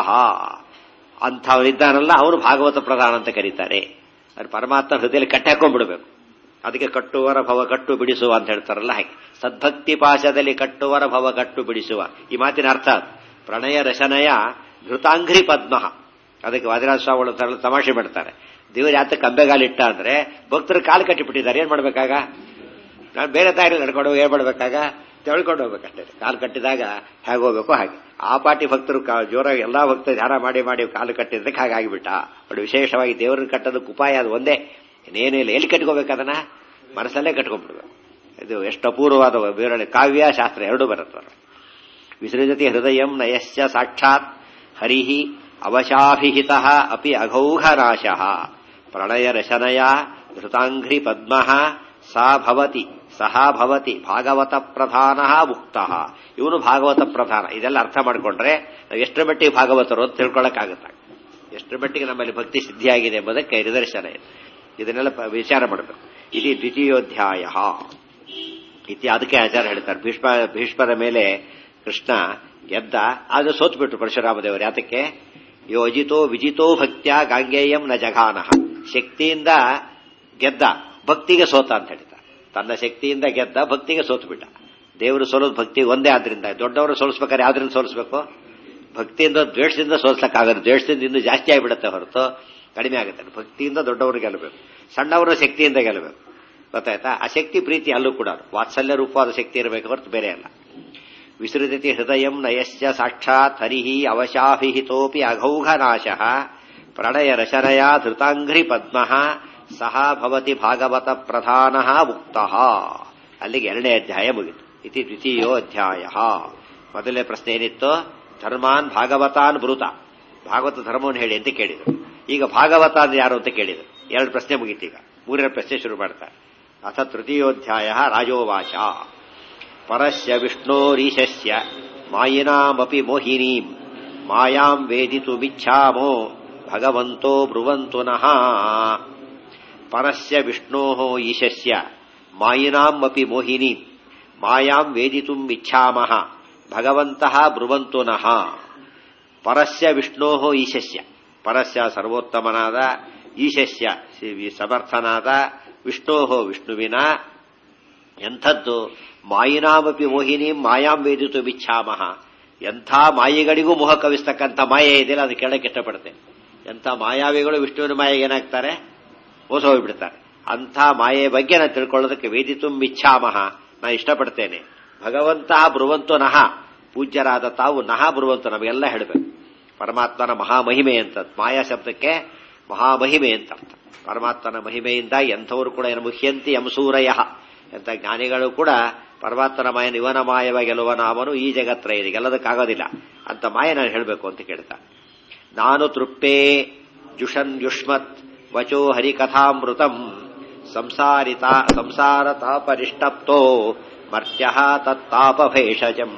Speaker 3: ಅಂಥವನಿದ್ದಾನಲ್ಲ ಅವನು ಭಾಗವತ ಪ್ರಧಾನ ಅಂತ ಕರೀತಾರೆ ಅದು ಪರಮಾತ್ಮ ಹೃದಯದಲ್ಲಿ ಕಟ್ಟಾಕೊಂಡ್ಬಿಡ್ಬೇಕು ಅದಕ್ಕೆ ಕಟ್ಟುವರ ಭವ ಕಟ್ಟು ಬಿಡಿಸುವ ಅಂತ ಹೇಳ್ತಾರಲ್ಲ ಹಾಗೆ ಸದ್ಭಕ್ತಿ ಪಾಶದಲ್ಲಿ ಕಟ್ಟುವರ ಭವ ಕಟ್ಟು ಬಿಡಿಸುವ ಈ ಮಾತಿನ ಅರ್ಥ ಪ್ರಣಯ ರಶನಯ ಘೃತಾಂಘ್ರಿ ಪದ್ಮ ಅದಕ್ಕೆ ವಾದಿರಾಜ ಸ್ವಾಮಿಗಳು ತಮಾಷೆ ಮಾಡ್ತಾರೆ ದೇವರು ಯಾತ ಕಂಬೆಗಾಲಿಟ್ಟ ಅಂದ್ರೆ ಭಕ್ತರು ಕಾಲು ಕಟ್ಟಿಬಿಟ್ಟಿದ್ದಾರೆ ಏನ್ ಮಾಡ್ಬೇಕಾಗ ನಾನು ಬೇರೆ ತಾಯಿ ನಡ್ಕೊಂಡು ಹೋಗಿ ಏನ್ ಮಾಡ್ಬೇಕಾಗ ತೆಳ್ಕೊಂಡು ಹೋಗ್ಬೇಕಷ್ಟೇ ಕಾಲು ಕಟ್ಟಿದಾಗ ಹೇಗೆ ಹೋಗ್ಬೇಕು ಹಾಗೆ ಆ ಪಾಟಿ ಭಕ್ತರು ಜೋರಾಗಿ ಎಲ್ಲಾ ಭಕ್ತರು ಧ್ಯಾನ ಮಾಡಿ ಮಾಡಿ ಕಾಲು ಕಟ್ಟಿದ್ದಕ್ಕೆ ಹಾಗಾಗಿಬಿಟ್ಟ ಬಟ್ ವಿಶೇಷವಾಗಿ ದೇವರನ್ನ ಕಟ್ಟೋದಕ್ಕೆ ಉಪಾಯ ಅದು ಒಂದೇ ಇನ್ನೇನಿಲ್ಲ ಎಲ್ಲಿ ಕಟ್ಕೋಬೇಕು ಅದನ್ನ ಮನಸ್ಸಲ್ಲೇ ಕಟ್ಕೊಂಡ್ಬಿಡ್ಬೇಕು ಇದು ಎಷ್ಟು ಅಪೂರ್ವವಾದ ವಿವರಣೆ ಕಾವ್ಯ ಶಾಸ್ತ್ರ ಎರಡೂ ಬರುತ್ತೆ ವಿಸೃಜತಿ ಹೃದಯ ನಯಶ್ಚ ಸಾಕ್ಷಾತ್ ಹರಿ ಅವಶಾಭಿಹಿತ ಅಪಿ ಅಘೌಘನಾಶ ಪ್ರಣಯ ರಶನಯ ಧೃತಾಂಘ್ರಿ ಪದ್ಮ ಸಾ ಭವತಿ ಸಹ ಭವತಿ ಭಾಗವತ ಪ್ರಧಾನ ಮುಕ್ತ ಇವನು ಭಾಗವತ ಪ್ರಧಾನ ಇದೆಲ್ಲ ಅರ್ಥ ಮಾಡಿಕೊಂಡ್ರೆ ನಾವು ಎಷ್ಟರ ಮಟ್ಟಿಗೆ ಭಾಗವತರು ಅಂತ ತಿಳ್ಕೊಳ್ಳೋಕ್ಕಾಗುತ್ತೆ ಎಷ್ಟರ ಮಟ್ಟಿಗೆ ನಮ್ಮಲ್ಲಿ ಭಕ್ತಿ ಸಿದ್ಧಿಯಾಗಿದೆ ಎಂಬುದಕ್ಕೆ ನಿದರ್ಶನ ಇದೆ ಇದನ್ನೆಲ್ಲ ಪ- ವಿಚಾರ ಮಾಡಬೇಕು ಇದು ದ್ವಿತೀಯೋಧ್ಯಾಯ ಇತಿ ಅದಕ್ಕೆ ಆಚಾರ್ಯ ಹೇಳ್ತಾರೆ ಭೀಷ್ಮ ಭೀಷ್ಮರ ಮೇಲೆ ಕೃಷ್ಣ ಗೆದ್ದ ಆದ್ರೆ ಸೋತ್ಬಿಟ್ರು ಪರಶುರಾಮ ದೇವರು ಯಾತಕ್ಕೆ ಯೋಜಿತೋ ವಿಜಿತೋ ಭಕ್ತ್ಯ ಗಾಂಗೇಯಂ ನ ಜಘಾನಃ ಶಕ್ತಿಯಿಂದ ಗೆದ್ದ ಭಕ್ತಿಗೆ ಸೋತ ಅಂತ ಹೇಳ್ತಾರೆ ತನ್ನ ಶಕ್ತಿಯಿಂದ ಗೆದ್ದ ಭಕ್ತಿಗೆ ಸೋತು ಬಿಟ್ಟ ದೇವರು ಸೋಲೋದು ಭಕ್ತಿ ಒಂದೇ ಆದ್ರಿಂದ ದೊಡ್ಡವರು ಸೋಲಿಸ್ಬೇಕಾದ್ರೆ ಯಾವ್ದ್ರಿಂದ ಸೋಲಿಸ್ಬೇಕು ಭಕ್ತಿಯಿಂದ ದ್ವೇಷದಿಂದ ಸೋಲ್ಸಕ್ಕಾಗಲ್ಲ ದ್ವೇಷದಿಂದ ಇನ್ನೂ ಜಾಸ್ತಿ ಆಗಿಬಿಡುತ್ತೆ ಹೊರತು ಕಡಿಮೆ ಆಗುತ್ತೆ ಭಕ್ತಿಯಿಂದ ದೊಡ್ಡವರು ಗೆಲ್ಲಬೇಕು ಸಣ್ಣವರು ಶಕ್ತಿಯಿಂದ ಗೆಲ್ಲಬೇಕು ಗೊತ್ತಾಯ್ತಾ ಆ ಶಕ್ತಿ ಪ್ರೀತಿ ಅಲ್ಲೂ ಕೂಡ ವಾತ್ಸಲ್ಯ ರೂಪವಾದ ಶಕ್ತಿ ಇರಬೇಕು ಹೊರತು ಬೇರೆ ಅಲ್ಲ ವಿಸೃಜತಿ ಹೃದಯ ನಯಶ್ಚ ಸಾಕ್ಷಾತ್ ಹರಿ ಅವಶಾಭಿಹಿತೋಪಿ ಅಘೌಘನಾಶ ಪ್ರಣಯ ರಶನಯ ಧೃತಾಂಘ್ರಿ ಪದ್ಮ ಸಹ ಭವತಿ ಭಾಗವತ ಪ್ರಧಾನ ಮುಕ್ತ ಅಲ್ಲಿಗೆ ಎರಡನೇ ಅಧ್ಯಾಯ ಮುಗಿತು ಇತಿ ದ್ವಿತೀಯೋ ಅಧ್ಯಾಯ ಮೊದಲನೇ ಪ್ರಶ್ನೆ ಏನಿತ್ತು ಧರ್ಮಾನ್ ಭಾಗವತಾನ್ ಬೃತ ಭಾಗವತ ಧರ್ಮವನ್ನು ಹೇಳಿ ಅಂತ ಕೇಳಿದರು ಈಗ ಭಾಗವತ ಅಂದ್ರೆ ಯಾರು ಅಂತ ಕೇಳಿದರು ಎರಡು ಪ್ರಶ್ನೆ ಮುಗೀತು ಈಗ ಮೂರನೇ ಪ್ರಶ್ನೆ ಶುರು ಮಾಡ್ತಾರೆ ಅಥ ತೃತೀಯೋಧ್ಯಾಯ ರಾಜೋವಾಚ ಪರಸ್ಯ ವಿಷ್ಣೋರೀಶಸ್ಯ ಮಾಯಿನಾಮಪಿ ಮೋಹಿನೀಂ ಮಾಯಾಂ ವೇದಿತುಮಿಚ್ಛಾಮೋ ಭಗವಂತೋ ಬ್ರುವಂತು ನಃ ಪರಸ್ಯ ವಿಷ್ಣೋ ಈಶಸ್ಯ ಮಾಯಿನಾಮಪಿ ಮೋಹಿನೀಂ ಮಾಯಾಂ ವೇದಿತುಂ ಇಚ್ಛಾಮಃ ಭಗವಂತಃ ಬ್ರುವಂತು ನಃ ಪರಸ್ಯ ವಿಷ್ಣೋ ಈಶಸ್ಯ ಪರಸ್ಯ ಸರ್ವೋತ್ತಮನಾದ ಈಶಸ್ಯ ಸಿ- ಸಮರ್ಥನಾದ ವಿಷ್ಣೋ ವಿಷ್ಣುವಿನ ಎಂಥದ್ದು ಮಾಯಿನಾಮಪಿ ಮೋಹಿನಿ ಮಾಯಾಂ ವೇದಿತು ಬಿಚ್ಛಾಮಹ ಎಂಥ ಮಾಯೆಗಳಿಗೂ ಮೋಹ ಕವಿಸ್ತಕ್ಕಂಥ ಮಾಯೆ ಇದೆಯಲ್ಲ ಅದು ಕೇಳಕ್ಕೆ ಇಷ್ಟಪಡ್ತೇನೆ ಎಂಥ ಮಾಯಾವಿಗಳು ವಿಷ್ಣುವಿನ ಮಾಯೆಗೆ ಏನಾಗ್ತಾರೆ ಮೋಸ ಹೋಗ್ಬಿಡ್ತಾರೆ ಅಂಥ ಮಾಯೆಯ ಬಗ್ಗೆ ನಾನು ತಿಳ್ಕೊಳ್ಳೋದಕ್ಕೆ ವೇದಿತು ಇಚ್ಛಾಮಹ ನಾನು ಇಷ್ಟಪಡ್ತೇನೆ ಭಗವಂತ ಬ್ರುವಂತು ನಹ ಪೂಜ್ಯರಾದ ತಾವು ನಹ ಬ್ರುವಂತು ನಮಗೆಲ್ಲ ಹೇಳಬೇಕು ಪರಮಾತ್ಮನ ಮಹಾಮಹಿಮೆ ಅಂತ ಮಾಯಾ ಶಬ್ದಕ್ಕೆ ಮಹಾಮಹಿಮೆ ಅಂತ ಅರ್ಥ ಪರಮಾತ್ಮನ ಮಹಿಮೆಯಿಂದ ಎಂಥವರು ಕೂಡ ಏನು ಮುಖ್ಯಂತಿ ಎಂಸೂರಯ ಎಂಥ ಜ್ಞಾನಿಗಳು ಕೂಡ ಪರಮಾತ್ಮನ ಮಾಯ ಇವನ ಮಾಯವ ಗೆಲುವನ ಅವನು ಈ ಜಗತ್ರ ಇದೆ ಗೆಲ್ಲದಕ್ಕಾಗೋದಿಲ್ಲ ಅಂತ ಮಾಯ ನಾನು ಹೇಳಬೇಕು ಅಂತ ಕೇಳ್ತಾ ನಾನು ತೃಪ್ತೇ ಜುಷನ್ ಯುಷ್ಮತ್ ವಚೋ ಹರಿಕಥಾಮೃತಂ ಸಂಸಾರಿತ ಸಂಸಾರ ತಾಪರಿಷ್ಟಪ್ತೋ ಮರ್ತ್ಯ ತತ್ತಾಪಭೇಷಜಂ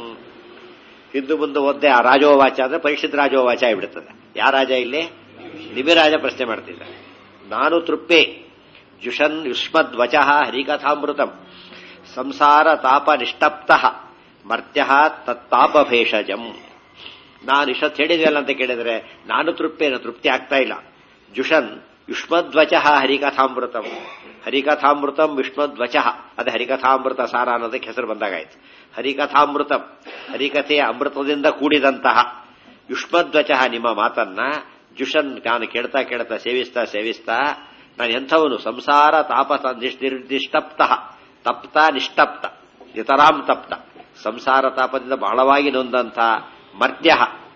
Speaker 3: ಹಿಂದು ಮುಂದೆ ಓದ್ದೆ ಆ ರಾಜೋವಾಚ ಅಂದ್ರೆ ಪರಿಷತ್ ರಾಜೋವಾಚ ಆಗಿಬಿಡ್ತದೆ ಯಾವ ರಾಜ ಇಲ್ಲಿ ನಿಬಿರಾಜ ಪ್ರಶ್ನೆ ಮಾಡ್ತಿದ್ದ ನಾನು ತೃಪ್ತೆ ಜುಷನ್ ಯುಷ್ಮದ್ ವಚ ಹರಿಕಥಾಮೃತಂ ಸಂಸಾರ ತಾಪ ನಿಷ್ಟಪ್ತ ಮರ್ತ್ಯ ತತ್ತಾಪಭೇಷಜಂ ನಾನು ಇಷ್ಟೊತ್ತು ಹೇಳಿದ್ವಲ್ಲ ಅಂತ ಕೇಳಿದ್ರೆ ನಾನು ತೃಪ್ತೇನು ತೃಪ್ತಿ ಆಗ್ತಾ ಇಲ್ಲ ಜುಷನ್ ಯುಷ್ಮದ್ವಚ ಹರಿಕಥಾಮೃತಂ ಹರಿಕಥಾಮೃತಂ ವಿಷ್ಣುದ್ವಚ ಅದು ಹರಿಕಥಾಮೃತ ಸಾರ ಅನ್ನೋದಕ್ಕೆ ಹೆಸರು ಬಂದಾಗಾಯ್ತು ಹರಿಕಥಾಮೃತಂ ಹರಿಕಥೆಯ ಅಮೃತದಿಂದ ಕೂಡಿದಂತಹ ಯುಷ್ಮದ್ವಚ ನಿಮ್ಮ ಮಾತನ್ನ ಜುಷನ್ ನಾನು ಕೇಳ್ತಾ ಕೇಳ್ತಾ ಸೇವಿಸ್ತಾ ಸೇವಿಸ್ತಾ ನಾನು ಎಂಥವನು ಸಂಸಾರ ತಾಪಸ ನಿರ್ದಿಷ್ಟಪ್ತ ತಪ್ತ ನಿಷ್ಟಪ್ತ ಇತರಾಂ ತಪ್ತ ಸಂಸಾರ ತಾಪದಿಂದ ಬಹಳವಾಗಿ ನೊಂದಂಥ ಮರ್ತ್ಯ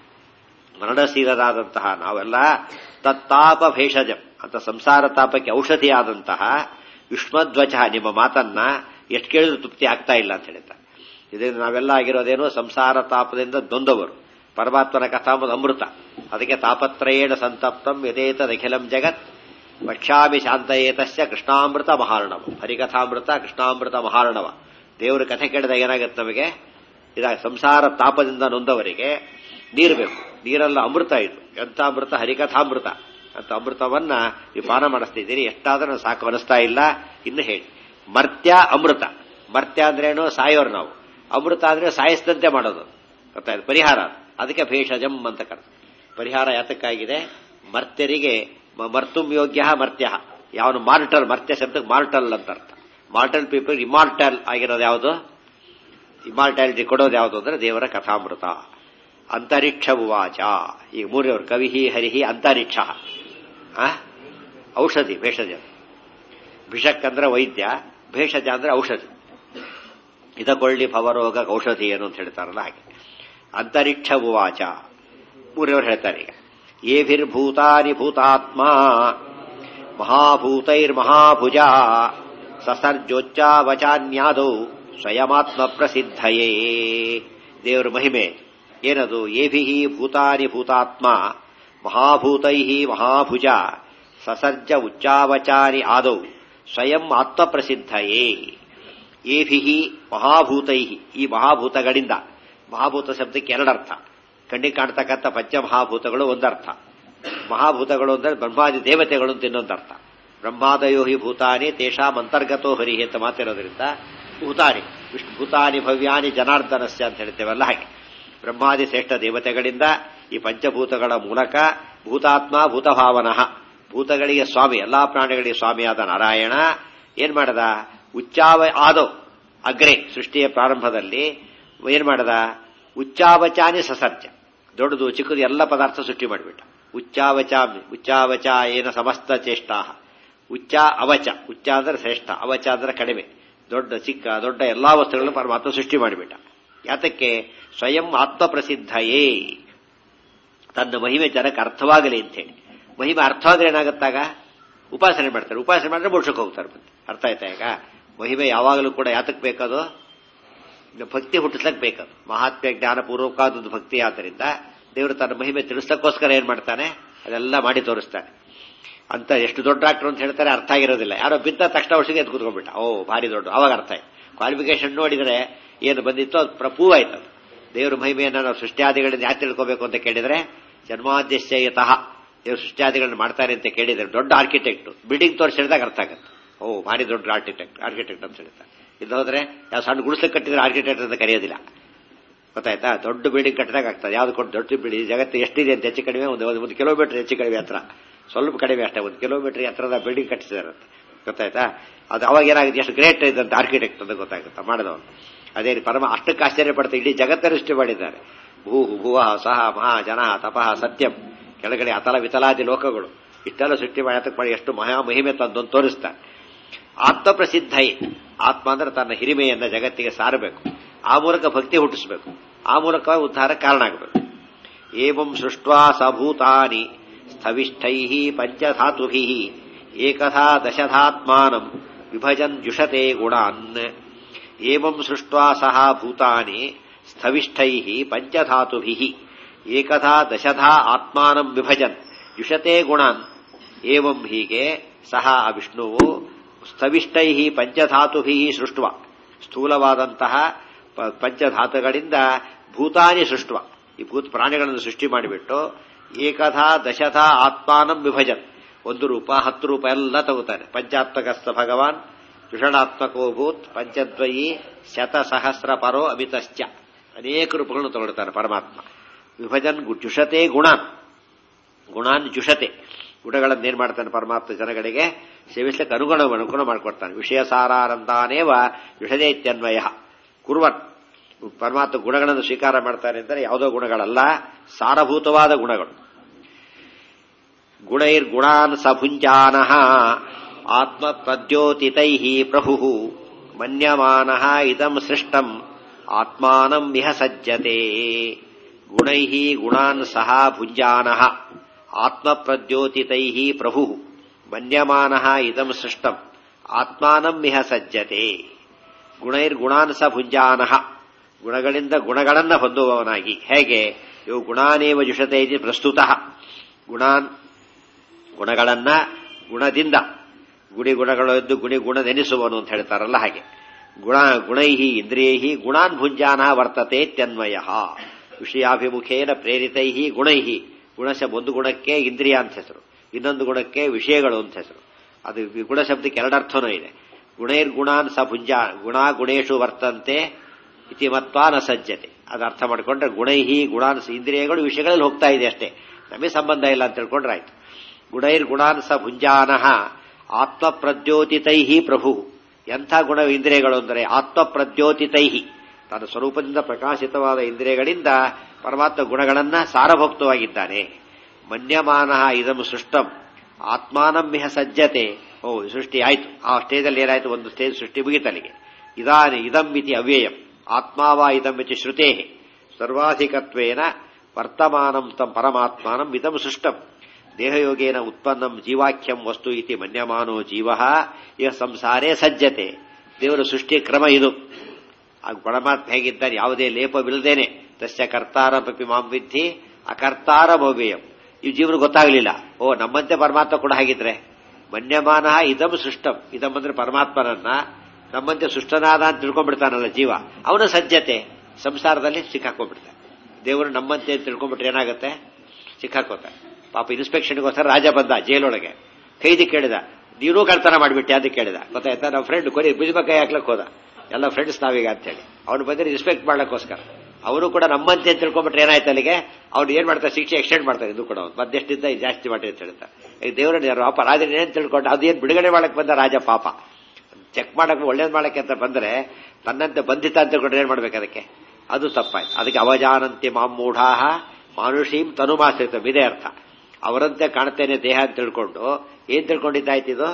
Speaker 3: ಮರಣಶೀಲರಾದಂತಹ ನಾವೆಲ್ಲ ತತ್ತಾಪ ಭೇಷಜಂ ಅಂತ ಸಂಸಾರ ತಾಪಕ್ಕೆ ಔಷಧಿಯಾದಂತಹ ಯುಷ್ಮಧ್ವಚ ನಿಮ್ಮ ಮಾತನ್ನ ಎಷ್ಟು ಕೇಳಿದ್ರು ತೃಪ್ತಿ ಆಗ್ತಾ ಇಲ್ಲ ಅಂತ ಹೇಳ್ತಾರೆ ಇದರಿಂದ ನಾವೆಲ್ಲ ಆಗಿರೋದೇನು ಸಂಸಾರ ತಾಪದಿಂದ ನೊಂದವರು ಪರಮಾತ್ಮನ ಕಥಾಮದ ಅಮೃತ ಅದಕ್ಕೆ ತಾಪತ್ರಯೇಣ ಸಂತಪ್ತಂ ಯಥೇತದಖಿಲಂ ಜಗತ್ ವಕ್ಷ್ಯಾಮಿ ಶಾಂತಯೇತಸ್ಯ ಕೃಷ್ಣಾಮೃತ ಮಹಾರ್ಣವ ಹರಿಕಥಾಮೃತ ಕೃಷ್ಣಾಮೃತ ಮಹಾರ್ಣವ ದೇವರ ಕಥೆ ಕೇಳಿದಾಗ ಏನಾಗುತ್ತೆ ನಮಗೆ ಇದಾಗ ಸಂಸಾರ ತಾಪದಿಂದ ನೊಂದವರಿಗೆ ನೀರು ಬೇಕು ನೀರೆಲ್ಲ ಅಮೃತ ಇದು ಎಂಥ ಅಮೃತ ಹರಿಕಥಾಮೃತ ಅಂತ ಅಮೃತವನ್ನ ನೀವು ಪಾನ ಮಾಡಿಸ್ತಿದ್ದೀರಿ ಎಷ್ಟಾದ್ರೂ ಸಾಕು ಅನಿಸ್ತಾ ಇಲ್ಲ ಇನ್ನು ಹೇಳಿ ಮರ್ತ್ಯ ಅಮೃತ ಮರ್ತ್ಯ ಅಂದ್ರೇನು ಸಾಯೋರು ನಾವು ಅಮೃತ ಅಂದ್ರೆ ಸಾಯಿಸಿದಂತೆ ಮಾಡೋದು ಗೊತ್ತಾಯ್ತು ಪರಿಹಾರ ಅದಕ್ಕೆ ಭೇಷಜಂ ಅಂತ ಕರ್ತ ಪರಿಹಾರ ಯಾತಕ್ಕಾಗಿದೆ ಮರ್ತ್ಯರಿಗೆ ಮ- ಮರ್ತುಂ ಯೋಗ್ಯ ಮರ್ತ್ಯ ಯಾವನು ಮಾರ್ಟಲ್ ಮರ್ತ್ಯ ಶಬ್ದಕ್ಕೆ ಮಾರ್ಟಲ್ ಅಂತ ಅರ್ಥ ಮಾರ್ಟಲ್ ಪೀಪಲ್ ಇಮಾರ್ಟಲ್ ಆಗಿರೋದು ಯಾವುದು ಇಮಾರ್ಟಾಲಿಟಿ ಕೊಡೋದು ಯಾವುದು ಅಂದ್ರೆ ದೇವರ ಕಥಾಮೃತ ಅಂತರಿಕ್ಷ ಉವಾಚ ಈಗ ಮೂರನೇವರು ಕವಿಹಿ ಹರಿಹಿ ಅಂತರಿಕ್ಷ ಆ? ಔಷಧಿ ಭೇಷಜ ಭಿಷಕ್ ಅಂದ್ರೆ ವೈದ್ಯ ಭೇಷಜ ಅಂದ್ರೆ ಔಷಧಿ ಇದಕೊಳ್ಳಿ ಭವರೋಗ ಔಷಧಿ ಏನು ಅಂತ ಹೇಳ್ತಾರಲ್ಲ ಹಾಗೆ ಅಂತರಿಕ್ಷ ಉವಾಚ ಮೂರನೇವರು ಹೇಳ್ತಾರೆ ಈಗ ಏಭಿರ್ಭೂತಾನಿ ಭೂತಾತ್ಮ ಮಹಾಭೂತೈರ್ಮಹಾಭುಜ ಸಸರ್ಜೋಚ್ಚಾವಚಾನ್ಯಾದೌ ಸ್ವಯಮಾತ್ಮ ಪ್ರಸಿದ್ಧಯೇ ದೇವರ ಮಹಿಮೆ ಏನದು ಏಭಿ ಭೂತಾನಿ ಭೂತಾತ್ಮ ಮಹಾಭೂತೈ ಮಹಾಭುಜ ಸಸರ್ಜ ಉಚ್ಚಾವಚಾರಿ ಆದೌ ಸ್ವಯಂ ಆತ್ಮಪ್ರಸಿದ್ಧಯೇ ಏಭಿ ಮಹಾಭೂತೈ ಈ ಮಹಾಭೂತಗಳಿಂದ ಮಹಾಭೂತ ಶಬ್ದಕ್ಕೆ ಎರಡರ್ಥ ಕಣ್ಣಿಗೆ ಕಾಣ್ತಕ್ಕಂಥ ಪಂಚಮಹಾಭೂತಗಳು ಒಂದರ್ಥ ಮಹಾಭೂತಗಳು ಅಂದರೆ ಬ್ರಹ್ಮಾದಿ ದೇವತೆಗಳು ಅಂತ ಇನ್ನೊಂದರ್ಥ ಬ್ರಹ್ಮಾದಯೋ ಹಿ ಭೂತಾನಿ ತೇಷಾಂ ಅಂತರ್ಗತೋ ಹರಿ ಅಂತ ಮಾತಿರೋದ್ರಿಂದ ಭೂತಾನಿ ವಿಷ್ಣು ಭೂತಾನಿ ಭವ್ಯಾನಿ ಜನಾರ್ದನಸ್ಯ ಅಂತ ಹೇಳ್ತೇವಲ್ಲ ಹಾಗೆ ಬ್ರಹ್ಮಾದಿ ಶ್ರೇಷ್ಠ ದೇವತೆಗಳಿಂದ ಈ ಪಂಚಭೂತಗಳ ಮೂಲಕ ಭೂತಾತ್ಮ ಭೂತಭಾವನಃ ಭೂತಗಳಿಗೆ ಸ್ವಾಮಿ ಎಲ್ಲಾ ಪ್ರಾಣಿಗಳಿಗೆ ಸ್ವಾಮಿಯಾದ ನಾರಾಯಣ ಏನ್ ಮಾಡದ ಉಚ್ಚಾವ ಆದೋ ಅಗ್ರೆ ಸೃಷ್ಟಿಯ ಪ್ರಾರಂಭದಲ್ಲಿ ಏನ್ ಮಾಡದ ಉಚ್ಚಾವಚಾನಿ ಸಸರ್ಜ ದೊಡ್ಡದು ಚಿಕ್ಕದು ಎಲ್ಲ ಪದಾರ್ಥ ಸೃಷ್ಟಿ ಮಾಡಿಬಿಟ್ಟ ಉಚ್ಚಾವಚ ಉಚ್ಚಾವಚ ಏನ ಸಮಸ್ತ ಚೇಷ್ಟಾ ಉಚ್ಚ ಅವಚ ಉಚ್ಚ ಅಂದ್ರೆ ಶ್ರೇಷ್ಠ ಅವಚ ಅಂದ್ರೆ ಕಡಿಮೆ ದೊಡ್ಡ ಚಿಕ್ಕ ದೊಡ್ಡ ಎಲ್ಲಾ ವಸ್ತುಗಳನ್ನು ಪರಮಾತ್ಮ ಸೃಷ್ಟಿ ಮಾಡಿಬಿಟ್ಟ ಯಾತಕ್ಕೆ ಸ್ವಯಂ ಆತ್ಮಪ್ರಸಿದ್ಧಯೇ ತನ್ನ ಮಹಿಮೆ ಜನಕ್ಕೆ ಅರ್ಥವಾಗಲಿ ಅಂತೇಳಿ ಮಹಿಮೆ ಅರ್ಥವಾದ್ರೆ ಏನಾಗುತ್ತಾಗ ಉಪಾಸನೆ ಮಾಡ್ತಾರೆ ಉಪಾಸನೆ ಮಾಡಿದ್ರೆ ಮೋಕ್ಷಕ್ಕೆ ಹೋಗ್ತಾರೆ ಮತ್ತೆ ಅರ್ಥ ಆಯ್ತಾ ಈಗ ಮಹಿಮೆ ಯಾವಾಗಲೂ ಕೂಡ ಯಾತಕ್ಕೆ ಬೇಕದು ಭಕ್ತಿ ಹುಟ್ಟಿಸ್ಲಕ್ ಬೇಕದು ಮಹಾತ್ಮ ಜ್ಞಾನಪೂರ್ವಕವಾದದ್ದು ಭಕ್ತಿ ಆದ್ದರಿಂದ ದೇವರು ತನ್ನ ಮಹಿಮೆ ತಿಳಿಸ್ಲಕ್ಕೋಸ್ಕರ ಏನ್ ಮಾಡ್ತಾನೆ ಅದೆಲ್ಲ ಮಾಡಿ ತೋರಿಸ್ತಾನೆ ಅಂತ ಎಷ್ಟು ದೊಡ್ಡ ಡಾಕ್ಟರ್ ಅಂತ ಹೇಳ್ತಾರೆ ಅರ್ಥ ಆಗಿರೋದಿಲ್ಲ ಯಾರೋ ಬಿದ್ದ ತಕ್ಷಣ ವರ್ಷಕ್ಕೆ ಎದ್ದು ಕೂತ್ಕೊಂಡ್ಬಿಟ್ಟ ಓ ಭಾರಿ ದೊಡ್ಡ ಅವಾಗ ಅರ್ಥ ಆಯ್ತು ಕ್ವಾಲಿಫಿಕೇಶನ್ ನೋಡಿದ್ರೆ ಏನು ಬಂದಿತ್ತು ಅದು ಪ್ರೂವ್ ಆಯ್ತು ಅದು ದೇವರ ಮಹಿಮೆಯನ್ನು ನಾವು ಸೃಷ್ಟಿಯಾದಿಗಳಿಂದ ಯಾಕೆ ತಿಳ್ಕೋಬೇಕು ಅಂತ ಕೇಳಿದ್ರೆ ಜನ್ಮಾದ್ಯಶ್ಚಯತಃ ದೇವರು ಸೃಷ್ಟಿಯಾದಿಗಳನ್ನ ಮಾಡ್ತಾರೆ ಅಂತ ಕೇಳಿದ್ರೆ ದೊಡ್ಡ ಆರ್ಕಿಟೆಕ್ಟ್ ಬಿಲ್ಡಿಂಗ್ ತೋರಿಸಿದಾಗ ಅರ್ಥ ಆಗುತ್ತೆ ಓ ಭಾರಿ ದೊಡ್ಡ ಆರ್ಕಿಟೆಕ್ಟ್ ಆರ್ಕಿಟೆಕ್ಟ್ ಅಂತ ಹೇಳ್ತಾರೆ ಇದು ಹೋದ್ರೆ ಯಾವ ಸಣ್ಣ ಗುಡಿಸ್ಲಿಕ್ಕೆ ಕಟ್ಟಿದ್ರೆ ಆರ್ಕಿಟೆಕ್ಟ್ ಅಂತ ಕರೆಯೋದಿಲ್ಲ ಗೊತ್ತಾಯ್ತಾ ದೊಡ್ಡ ಬಿಲ್ಡಿಂಗ್ ಕಟ್ಟಿದಾಗ ಆಗ್ತದೆ ಯಾವ್ದು ಕೊಟ್ಟು ದೊಡ್ಡ ಬಿಲ್ಡಿಂಗ್ ಜಗತ್ತು ಎಷ್ಟಿದೆ ಅಂತ ಹೆಚ್ಚು ಕಡಿಮೆ ಒಂದು ಒಂದು ಕಿಲೋಮೀಟರ್ ಹೆಚ್ಚು ಕಡಿಮೆ ಹತ್ರ ಸ್ವಲ್ಪ ಕಡಿಮೆ ಅಷ್ಟೇ ಒಂದು ಕಿಲೋಮೀಟರ್ ಹತ್ರದ ಬಿಲ್ಡಿಂಗ್ ಕಟ್ಟಿಸಿದಾರೆ ಗೊತ್ತಾಯ್ತಾ ಅದು ಅವಾಗ ಏನಾಗುತ್ತೆ ಎಷ್ಟು ಗ್ರೇಟ್ ಇದ್ದಂತ ಆರ್ಕಿಟೆಕ್ಟ್ ಅಂತ ಗೊತ್ತಾಗುತ್ತೆ ಮಾಡಿದವನು ಅದೇ ರೀತಿ ಪರಮ ಅಷ್ಟಕ್ಕೆ ಆಶ್ಚರ್ಯ ಪಡ್ತಾ ಇಡೀ ಜಗತ್ತನ್ನು ಸೃಷ್ಟಿ ಮಾಡಿದ್ದಾರೆ ಭೂ ಭುವ ಸಹ ಮಹಾ ಜನ ತಪಃ ಸತ್ಯಂ ಕೆಳಗಡೆ ಅತಲ ವಿತಲಾದಿ ಲೋಕಗಳು ಇಷ್ಟೆಲ್ಲ ಸೃಷ್ಟಿ ಮಾಡಿ ಅದಕ್ಕೆ ಮಾಡಿ ಎಷ್ಟು ಮಹಾ ಮಹಿಮೆ ತಂದೊಂದು ತೋರಿಸ್ತಾರೆ ಆತ್ಮಪ್ರಸಿದ್ಧೈ ಆತ್ಮ ಅಂದ್ರೆ ತನ್ನ ಹಿರಿಮೆಯನ್ನ ಜಗತ್ತಿಗೆ ಸಾರಬೇಕು ಆ ಮೂಲಕ ಭಕ್ತಿ ಹುಟ್ಟಿಸಬೇಕು ಆ ಮೂಲಕ ಉದ್ಧಾರ ಕಾರಣ ಆಗಬೇಕು ಏವಂ ಸೃಷ್ಟ್ವಾ ಸಭೂತಾನಿ ಸ್ಥವಿಷ್ಠೈ ಪಂಚಧಾತುಭಿ ಏಕಥಾ ದಶಧಾತ್ಮಾನಂ ವಿಭಜನ್ ಜುಷತೆ ಗುಣಾನ್ ಏವಂ ಸೃಷ್ಟ್ವಾ ಸಹ ಭೂತಾನಿ ಸ್ಥವಿಷ್ಠೈ ಪಂಚಧಾತುಭಿ ಏಕಥಾ ದಶಧಾ ಆತ್ಮಾನಂ ವಿಭಜನ್ ಜುಷತೆ ಗುಣಾನ್ ಏವಂ ಹೀಗೆ ಸಹ ಆ ವಿಷ್ಣುವು ಸ್ಥವಿಷ್ಟೈ ಪಂಚಧಾತುಭಿ ಸೃಷ್ಟ್ವ ಸ್ಥೂಲವಾದಂತಹ ಪಂಚಧಾತುಗಳಿಂದ ಭೂತಾನಿ ಸೃಷ್ಟ್ವ ಈ ಭೂತ ಪ್ರಾಣಿಗಳನ್ನು ಸೃಷ್ಟಿ ಮಾಡಿಬಿಟ್ಟು ಏಕಥಾ ದಶಥಾ ಆತ್ಮಾನಂ ವಿಭಜನ್ ಒಂದು ರೂಪ ಹತ್ತು ರೂಪ ಎಲ್ಲ ತಗೋತಾನೆ ಪಂಚಾತ್ಮಕಸ್ಥ ಭಗವಾನ್ ವಿಷಣಾತ್ಮಕೋ ಭೂತ್ ಪಂಚದ್ವಯಿ ಶತಸಹಸ್ರ ಪರೋ ಅಮಿತಶ್ಚ ಅನೇಕ ರೂಪಗಳನ್ನು ತಗೊಳ್ತಾನೆ ಪರಮಾತ್ಮ ವಿಭಜನ್ ಜುಷತೆ ಗುಣಾನ್ ಗುಣಾನ್ ಜುಷತೆ ಗುಣಗಳನ್ನು ಏನ್ ಮಾಡ್ತಾನೆ ಪರಮಾತ್ಮ ಜನಗಳಿಗೆ ಸೇವಿಸಲಿಕ್ಕೆ ಅನುಗುಣ ಅನುಗುಣ ಮಾಡಿಕೊಡ್ತಾನೆ ವಿಷಯ ಸಾರಾನಂದಾನೇವ ವಿಷದೇ ಇತ್ಯನ್ವಯ ಕುರ್ವನ್ ಪರಮಾತ್ಮ ಗುಣಗಳನ್ನು ಸ್ವೀಕಾರ ಮಾಡ್ತಾನೆ ಅಂದರೆ ಯಾವುದೋ ಗುಣಗಳಲ್ಲ ಸಾರಭೂತವಾದ ಗುಣಗಳು ಗುಣೈರ್ಗುಣಾನ್ ಸಭುಂಜಾನ ಆತ್ಮ ಪ್ರದ್ಯೋತಿತೈ ಪ್ರಭು ಮನ್ಯಮಾನ ಇದಂ ಸೃಷ್ಟಂ ಆತ್ಮಾನಂ ವಿಹ ಸಜ್ಜತೆ ಗುಣೈ ಗುಣಾನ್ ಸಹ ಭುಂಜಾನ ಆತ್ಮ ಪ್ರದ್ಯೋತಿತೈ ಪ್ರಭು ಮನ್ಯಮಾನ ಇದಂ ಸೃಷ್ಟಂ ಆತ್ಮಾನಂ ವಿಹ ಸಜ್ಜತೆ ಗುಣೈರ್ಗುಣಾನ್ ಸ ಭುಂಜಾನ ಗುಣಗಳಿಂದ ಗುಣಗಳನ್ನ ಹೊಂದುವವನಾಗಿ ಹೇಗೆ ಇವು ಗುಣಾನೇವ ಜುಷತೆ ಇದು ಪ್ರಸ್ತುತ ಗುಣಾನ್ ಗುಣಗಳನ್ನ ಗುಣದಿಂದ ಗುಡಿ ಗುಣಗಳು ಎದ್ದು ಗುಣಿ ಗುಣದೆನಿಸುವನು ಅಂತ ಹೇಳ್ತಾರಲ್ಲ ಹಾಗೆ ಗುಣ ಗುಣೈಹಿ ಇಂದ್ರಿಯೈ ಗುಣಾನ್ ಭುಂಜಾನ ವರ್ತತೆ ತ್ಯನ್ವಯ ವಿಷಯಾಭಿಮುಖೇನ ಪ್ರೇರಿತೈ ಗುಣೈಹಿ ಗುಣಶ ಒಂದು ಗುಣಕ್ಕೆ ಇಂದ್ರಿಯ ಅಂತ ಹೆಸರು ಇನ್ನೊಂದು ಗುಣಕ್ಕೆ ವಿಷಯಗಳು ಅಂತ ಹೆಸರು ಅದು ಗುಣ ಶಬ್ದಕ್ಕೆ ಎರಡರ್ಥನೂ ಇದೆ ಗುಣೈರ್ಗುಣಾನ್ ಸ ಭುಂಜ ಗುಣ ಗುಣೇಶು ವರ್ತಂತೆ ಇತಿ ಮತ್ವಾ ನ ಸಜ್ಜತೆ ಅದು ಅರ್ಥ ಮಾಡಿಕೊಂಡ್ರೆ ಗುಣೈಹಿ ಗುಣಾನ್ ಇಂದ್ರಿಯಗಳು ವಿಷಯಗಳಲ್ಲಿ ಹೋಗ್ತಾ ಇದೆ ಅಷ್ಟೇ ನಮಗೆ ಸಂಬಂಧ ಇಲ್ಲ ಅಂತ ತಿಳ್ಕೊಂಡ್ರೆ ಆಯ್ತು ಗುಣೈರ್ಗುಣಾನ್ ಸ ಭುಂಜಾನ ಆತ್ಮ ಪ್ರದ್ಯೋತಿತೈ ಪ್ರಭು ಎಂಥ ಗುಣ ಇಂದ್ರಿಯಗಳು ಅಂದರೆ ಆತ್ಮ ಪ್ರದ್ಯೋತಿತೈ ತನ್ನ ಸ್ವರೂಪದಿಂದ ಪ್ರಕಾಶಿತವಾದ ಇಂದ್ರಿಯಗಳಿಂದ ಪರಮಾತ್ಮ ಗುಣಗಳನ್ನ ಸಾರಭಕ್ತವಾಗಿದ್ದಾನೆ ಮನ್ಯಮಾನ ಇದಂ ಸೃಷ್ಟಂ ಆತ್ಮಾನಂ ಮಿಹ ಸಜ್ಜತೆ ಓ ಸೃಷ್ಟಿ ಆಯ್ತು ಆ ಸ್ಟೇಜಲ್ಲಿ ಏನಾಯ್ತು ಒಂದು ಸ್ಟೇಜ್ ಸೃಷ್ಟಿ ಮುಗಿತಲಿಗೆ ಇದಾನಿ ಇದಂ ಇತಿ ಅವ್ಯಯಂ ಆತ್ಮಾವಾ ಇದಂ ಇತಿ ಶ್ರುತೇ ಸರ್ವಾಧಿಕತ್ವೇನ ವರ್ತಮಾನಂ ತಂ ಪರಮಾತ್ಮಾನಂ ಇದಂ ಸೃಷ್ಟಂ ದೇಹಯೋಗೇನ ಉತ್ಪನ್ನಂ ಜೀವಾಖ್ಯಂ ವಸ್ತು ಇತಿ ಮನ್ಯಮಾನೋ ಜೀವ ಇಹ ಸಂಸಾರೇ ಸಜ್ಜತೆ ದೇವರ ಸೃಷ್ಟಿಯ ಕ್ರಮ ಇದು ಆಗ ಪರಮಾತ್ಮ ಹೇಗಿದ್ದಾನೆ ಯಾವುದೇ ಲೇಪವಿಲ್ಲದೇನೆ ತಸ್ಯ ಕರ್ತಾರಪಿ ಮಾಂ ವಿದ್ಧಿ ಅಕರ್ತಾರ ಭವ್ಯಂ ಈ ಜೀವನ ಗೊತ್ತಾಗಲಿಲ್ಲ ಓ ನಮ್ಮಂತೆ ಪರಮಾತ್ಮ ಕೂಡ ಹಾಗಿದ್ರೆ ಮನ್ಯಮಾನ ಇದಂ ಸೃಷ್ಟಂ ಇದಂ ಅಂದ್ರೆ ಪರಮಾತ್ಮನನ್ನ ನಮ್ಮಂತೆ ಸೃಷ್ಟನಾದ ಅಂತ ತಿಳ್ಕೊಂಡ್ಬಿಡ್ತಾನಲ್ಲ ಜೀವ ಅವನ ಸಜ್ಜತೆ ಸಂಸಾರದಲ್ಲಿ ಸಿಕ್ಕಾಕೊಂಡ್ಬಿಡ್ತಾನೆ ದೇವರು ನಮ್ಮಂತೆ ಅಂತ ತಿಳ್ಕೊಂಡ್ಬಿಟ್ರೆ ಏನಾಗುತ್ತೆ ಸಿಕ್ಕಾಕೋತಾರೆ ಪಾಪ ಇನ್ಸ್ಪೆಕ್ಷನ್ಗೋಸ್ಕರ ರಾಜ ಬಂದ ಜೈಲೊಳಗೆ ಕೈದಿ ಕೇಳಿದ ನೀನು ಕಳ್ತನ ಮಾಡಿಬಿಟ್ಟೆ ಅಂತ ಕೇಳಿದ ಗೊತ್ತಾಯ್ತಾ ನಮ್ಮ ಫ್ರೆಂಡ್ ಕೊನೆ ಬಿಜುಬ ಕೈ ಹಾಕ್ಲಕ್ ಹೋದ ಎಲ್ಲ ಫ್ರೆಂಡ್ಸ್ ನಾವೀಗ ಅಂತೇಳಿ ಅವ್ನು ಬಂದ್ರೆ ರಿಸ್ಪೆಕ್ಟ್ ಮಾಡ್ಲಿಕ್ಕೋಸ್ಕರ ಅವರು ಕೂಡ ನಮ್ಮಂತೆ ಅಂತ ತಿಳ್ಕೊಂಡ್ಬಿಟ್ರೆ ಏನಾಯ್ತು ಅಲ್ಲಿಗೆ ಅವ್ನು ಏನ್ ಮಾಡ್ತಾರೆ ಶಿಕ್ಷೆ ಎಕ್ಸ್ಟೆಂಡ್ ಮಾಡ್ತಾರೆ ಇದು ಕೂಡ ಮದ್ದೆಷ್ಟಿದ್ದ ಇದು ಜಾಸ್ತಿ ಮಾಡಿ ಅಂತ ಹೇಳ್ತಾರೆ ಈಗ ದೇವರ ಪಾಪ ರಾಜ ಏನ್ ತಿಳ್ಕೊಂಡು ಅದೇನು ಬಿಡುಗಡೆ ಮಾಡಕ್ ಬಂದ ರಾಜ ಪಾಪ ಚೆಕ್ ಮಾಡಕ್ ಒಳ್ಳೇದ್ ಮಾಡಕ್ಕೆ ಅಂತ ಬಂದ್ರೆ ತನ್ನಂತೆ ಬಂಧಿತ ಅಂತ ತಿಳ್ಕೊಂಡ್ರೆ ಏನ್ ಮಾಡ್ಬೇಕು ಅದಕ್ಕೆ ಅದು ತಪ್ಪಾಯ್ತು ಅದಕ್ಕೆ ಅವಜಾನಂತೆ ಮಾಮೂಢಾಹ ಮಾನುಷೀಂ ತನುಮಾಶ್ರಿತ ಇದೇ ಅರ್ಥ ಅವರಂತೆ ಕಾಣ್ತೇನೆ ದೇಹ ಅಂತ ತಿಳ್ಕೊಂಡು ಏನ್ ತಿಳ್ಕೊಂಡಿದ್ದಾಯ್ತು ಇದು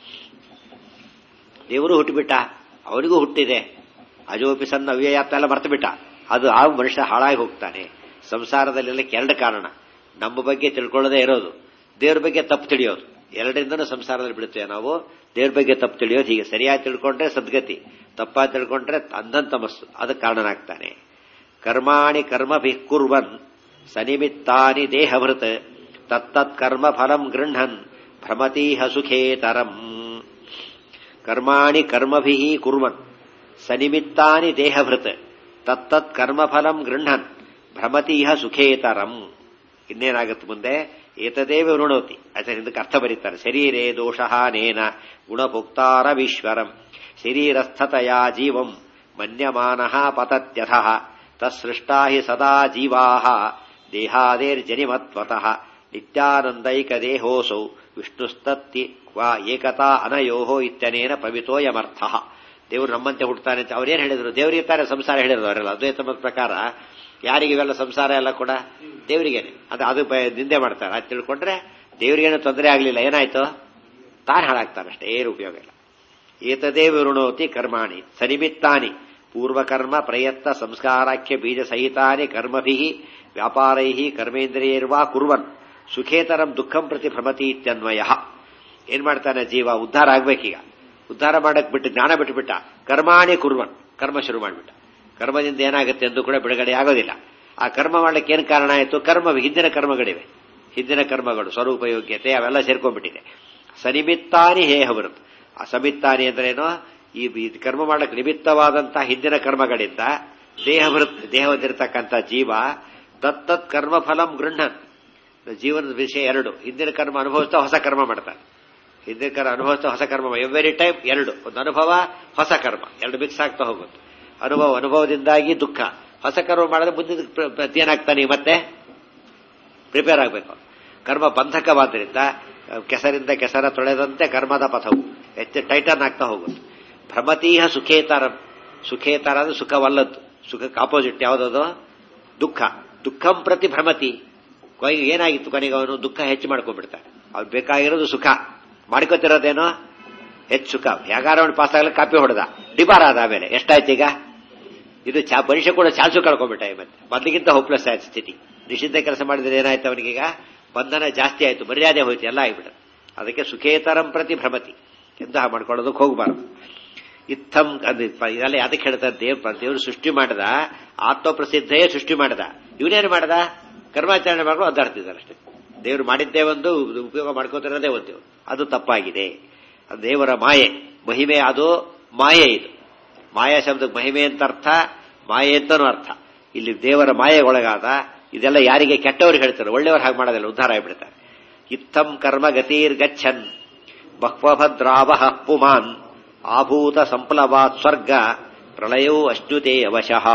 Speaker 3: ದೇವರು ಹುಟ್ಟುಬಿಟ್ಟ ಅವನಿಗೂ ಹುಟ್ಟಿದೆ ಅಜೋಪಿ ಸಣ್ಣ ಅವ್ಯಯಾತ ಎಲ್ಲ ಮರ್ತು ಬಿಟ್ಟ ಅದು ಆ ಮನುಷ್ಯ ಹಾಳಾಗಿ ಹೋಗ್ತಾನೆ ಸಂಸಾರದಲ್ಲೆಲ್ಲ ಎರಡು ಕಾರಣ ನಮ್ಮ ಬಗ್ಗೆ ತಿಳ್ಕೊಳ್ಳೋದೇ ಇರೋದು ದೇವ್ರ ಬಗ್ಗೆ ತಪ್ಪು ತಿಳಿಯೋದು ಎರಡರಿಂದನೂ ಸಂಸಾರದಲ್ಲಿ ಬಿಡುತ್ತೇವೆ ನಾವು ದೇವ್ರ ಬಗ್ಗೆ ತಪ್ಪು ತಿಳಿಯೋದು ಹೀಗೆ ಸರಿಯಾಗಿ ತಿಳ್ಕೊಂಡ್ರೆ ಸದ್ಗತಿ ತಪ್ಪಾಗಿ ತಿಳ್ಕೊಂಡ್ರೆ ಅಂಧನ್ ತಮಸ್ಸು ಅದಕ್ಕೆ ಕಾರಣನಾಗ್ತಾನೆ ಕರ್ಮಾಣಿ ಕರ್ಮ ಕುರ್ವನ್ ಸನಿಮಿತ್ತಾನಿ ದೇಹಭೃತ್ ತತ್ತತ್ ಕರ್ಮ ಫಲಂ ಗೃಹನ್ ಭ್ರಮತೀಹ ಸುಖೇತರಂ ಕರ್ಮಾಣಿ ಕರ್ಮಭಿ ಕುರ್ವನ್ ಸನಿಮಿತ್ತಾನಿ ದೇಹಭೃತ್ ತತ್ತತ್ ಕರ್ಮಫಲಂ ಗೃಹನ್ ಭ್ರಮತೀಹ ಸುಖೇತರಂ ಇನ್ನೇನಾಗುತ್ತೆ ಮುಂದೆ ಏತದೇವ ವೃಣೋತಿ ಅದರ ಇದಕ್ಕೆ ಅರ್ಥ ಬರೀತಾರೆ ಶರೀರೇ ದೋಷಹಾನೇನ ಗುಣಭುಕ್ತಾರವೀಶ್ವರಂ ಶರೀರಸ್ಥತಯಾ ಜೀವಂ ಮನ್ಯಮಾನಃ ಪತತ್ಯಥ ತತ್ಸೃಷ್ಟಾ ಹಿ ಸದಾ ಜೀವಾ ದೇಹಾದೇರ್ಜನಿಮತ್ವತಃ ನಿತ್ಯಾನಂದೈಕದೇಹೋಸೌ ವಿಷ್ಣುಸ್ತತ್ತಿ ವಾ ಏಕತಾ ಅನಯೋ ಇತ್ಯನೇನ ಪವಿತೋಯಮರ್ಥ ದೇವರು ನಮ್ಮಂತೆ ಹುಡ್ತಾನೆ ಅಂತ ಅವ್ರೇನ್ ಹೇಳಿದ್ರು ದೇವರಿಗೆ ತಾನೇ ಸಂಸಾರ ಹೇಳಿದ್ರು ಅವರೆಲ್ಲ ಅದ್ವೈತ ಮತ ಪ್ರಕಾರ ಯಾರಿಗೆ ಇವೆಲ್ಲ ಸಂಸಾರ ಎಲ್ಲ ಕೂಡ ದೇವರಿಗೇನೆ ಅದು ಅದು ಬ- ನಿಂದೆ ಮಾಡ್ತಾರೆ ಅದು ತಿಳ್ಕೊಂಡ್ರೆ ದೇವರಿಗೇನು ತೊಂದರೆ ಆಗಲಿಲ್ಲ ಏನಾಯ್ತು ತಾನು ಹಾಳಾಗ್ತಾನಷ್ಟೇ ಏನು ಉಪಯೋಗ ಇಲ್ಲ ಏತದೇ ವಿರುಣೋತಿ ಕರ್ಮಾಣಿ ಸನಿಮಿತ್ತಾನಿ ಪೂರ್ವಕರ್ಮ ಪ್ರಯತ್ನ ಸಂಸ್ಕಾರಾಖ್ಯ ಬೀಜ ಸಹಿತಾನಿ ಕರ್ಮಭಿ ವ್ಯಾಪಾರೈ ಕರ್ಮೇಂದ್ರಿಯರ್ವಾ ಕುರ್ವನ್ ಸುಖೇತರಂ ದುಃಖಂ ಪ್ರತಿ ಭ್ರಮತಿ ಇತ್ಯನ್ವಯ ಏನ್ ಮಾಡ್ತಾನೆ ಜೀವ ಉದ್ಧಾರ ಆಗ್ಬೇಕೀಗ ಉದ್ಧಾರ ಮಾಡಕ್ ಬಿಟ್ಟು ಜ್ಞಾನ ಬಿಟ್ಟುಬಿಟ್ಟ ಕರ್ಮಾಣಿ ಕುರ್ವನ್ ಕರ್ಮ ಶುರು ಮಾಡಿಬಿಟ್ಟ ಕರ್ಮದಿಂದ ಏನಾಗುತ್ತೆ ಎಂದು ಕೂಡ ಬಿಡುಗಡೆ ಆಗೋದಿಲ್ಲ ಆ ಕರ್ಮ ಮಾಡ್ಲಿಕ್ಕೆ ಏನ್ ಕಾರಣ ಆಯಿತು ಕರ್ಮ ಹಿಂದಿನ ಕರ್ಮಗಳಿವೆ ಹಿಂದಿನ ಕರ್ಮಗಳು ಸ್ವರೂಪ ಯೋಗ್ಯತೆ ಅವೆಲ್ಲ ಸೇರ್ಕೊಂಡ್ಬಿಟ್ಟಿದೆ ಸನಿಮಿತ್ತಾನಿ ಹೇಹ ಬರುತ್ತೆ ಆ ಸಮಿತ್ತಾನಿ ಅಂದ್ರೇನು ಈ ಈ ಕರ್ಮ ಮಾಡಕ್ಕೆ ನಿಮಿತ್ತವಾದಂತಹ ಹಿಂದಿನ ಕರ್ಮಗಳಿಂದ ದೇಹ ಬರುತ್ತೆ ದೇಹದಲ್ಲಿರ್ತಕ್ಕಂಥ ಜೀವ ತತ್ತತ್ ಕರ್ಮಫಲಂ ಗೃಹನ್ ಜೀವನದ ವಿಷಯ ಎರಡು ಹಿಂದಿನ ಕರ್ಮ ಅನುಭವಿಸ್ತಾ ಹೊಸ ಕರ್ಮ ಮಾಡ್ತಾನೆ ಹಿಂದಿನ ಕರ್ಮ ಅನುಭವಿಸ್ತಾ ಹೊಸ ಕರ್ಮ ಎವ್ರಿ ಟೈಮ್ ಎರಡು ಒಂದು ಅನುಭವ ಹೊಸ ಕರ್ಮ ಎರಡು ಮಿಕ್ಸ್ ಆಗ್ತಾ ಹೋಗುತ್ತೆ ಅನುಭವ ಅನುಭವದಿಂದಾಗಿ ದುಃಖ ಹೊಸ ಕರ್ಮ ಮಾಡಿದ್ರೆ ಮುಂದಿನ ಪ್ರ- ಪ್ರ- ಏನಾಗ್ತಾನೆ ಮತ್ತೆ ಪ್ರಿಪೇರ್ ಆಗಬೇಕು ಕರ್ಮ ಬಂಧಕವಾದ್ದರಿಂದ ಕೆಸರಿಂದ ಕೆಸರ ತೊಳೆದಂತೆ ಕರ್ಮದ ಪಥವು ಹೆಚ್ಚು ಟೈಟನ್ ಆಗ್ತಾ ಹೋಗುತ್ತೆ ಭ್ರಮತೀಹ ಸುಖೇತರ ಸುಖೇತರ ಅಂದ್ರೆ ಸುಖವಲ್ಲದ್ದು ಸುಖಕ್ಕೆ ಆಪೋಸಿಟ್ ಯಾವುದದು ದುಃಖ ದುಃಖಂ ಪ್ರತಿ ಭ್ರಮತಿ ಕೊನೆಗೆ ಏನಾಗಿತ್ತು ಕೊನೆಗೆ ಅವನು ದುಃಖ ಹೆಚ್ಚು ಮಾಡ್ಕೊಂಡ್ಬಿಡ್ತಾನೆ ಅವ್ರು ಬೇಕಾಗಿರೋದು ಸುಖ ಮಾಡ್ಕೋತಿರೋದೇನೋ ಹೆಚ್ಚು ಸುಖ ಯಾಗಾರ ಅವನು ಪಾಸ್ ಆಗಲಿ ಕಾಪಿ ಹೊಡೆದ ಡಿಬಾರ್ ಆದ ಆಮೇಲೆ ಎಷ್ಟಾಯ್ತು ಈಗ ಇದು ಚಾ ಪರೀಕ್ಷೆ ಕೂಡ ಚಾನ್ಸು ಕಳ್ಕೊಂಡ್ಬಿಟ್ಟ ಈ ಮತ್ತೆ ಮೊದಲಿಗಿಂತ ಹೋಪ್ಲೆಸ್ ಆಯ್ತು ಸ್ಥಿತಿ ನಿಷಿದ್ಧ ಕೆಲಸ ಮಾಡಿದ್ರೆ ಏನಾಯ್ತು ಅವನಿಗೀಗ ಬಂಧನ ಜಾಸ್ತಿ ಆಯ್ತು ಮರ್ಯಾದೆ ಹೋಯ್ತು ಎಲ್ಲ ಆಗ್ಬಿಟ್ಟು ಅದಕ್ಕೆ ಸುಖೇತರಂ ಪ್ರತಿ ಭ್ರಮತಿ ಎಂತಹ ಮಾಡ್ಕೊಳ್ಳೋದಕ್ಕೆ ಹೋಗಬಾರದು ಇತ್ತಂ ಅದು ಪ- ಇದೆಲ್ಲ ಯಾತಕ್ಕೆ ಹೇಳ್ತಾರೆ ದೇವ್ ದೇವರು ಸೃಷ್ಟಿ ಮಾಡದ ಆತ್ಮಪ್ರಸಿದ್ಧಯೇ ಸೃಷ್ಟಿ ಮಾಡದ ಇವನೇನು ಮಾಡದ ಕರ್ಮಾಚರಣೆ ಮಾಡ್ಕೊಂಡು ಒದ್ದಾಡ್ತಿದ್ದಾರೆ ಅಷ್ಟೇ ದೇವರು ಮಾಡಿದ್ದೇ ಒಂದು ಉಪಯೋಗ ಮಾಡ್ಕೋತಿರೋದೇ ಒಂದು ಅದು ತಪ್ಪಾಗಿದೆ ಅದು ದೇವರ ಮಾಯೆ ಮಹಿಮೆ ಅದು ಮಾಯೆ ಇದು ಮಾಯಾ ಶಬ್ದಕ್ಕೆ ಮಹಿಮೆ ಅಂತ ಅರ್ಥ ಮಾಯೆ ಅಂತನೂ ಅರ್ಥ ಇಲ್ಲಿ ದೇವರ ಮಾಯೆಗೊಳಗಾದ ಇದೆಲ್ಲ ಯಾರಿಗೆ ಕೆಟ್ಟವ್ರಿಗೆ ಹೇಳ್ತಾರೆ ಒಳ್ಳೆಯವರು ಹಾಗೆ ಮಾಡೋದಿಲ್ಲ ಉದ್ಧಾರ ಆಗಿಬಿಡ್ತಾರೆ ಇತ್ತಂ ಕರ್ಮ ಗತಿರ್ಗಚ್ಚನ್ ಬಹ್ವಭದ್ರಾವಹ ಪುಮಾನ್ ಆಭೂತ ಸಂಪ್ಲವಾತ್ ಸ್ವರ್ಗ ಪ್ರಳಯೋ ಅಶ್ನುತೆ ಅವಶಃ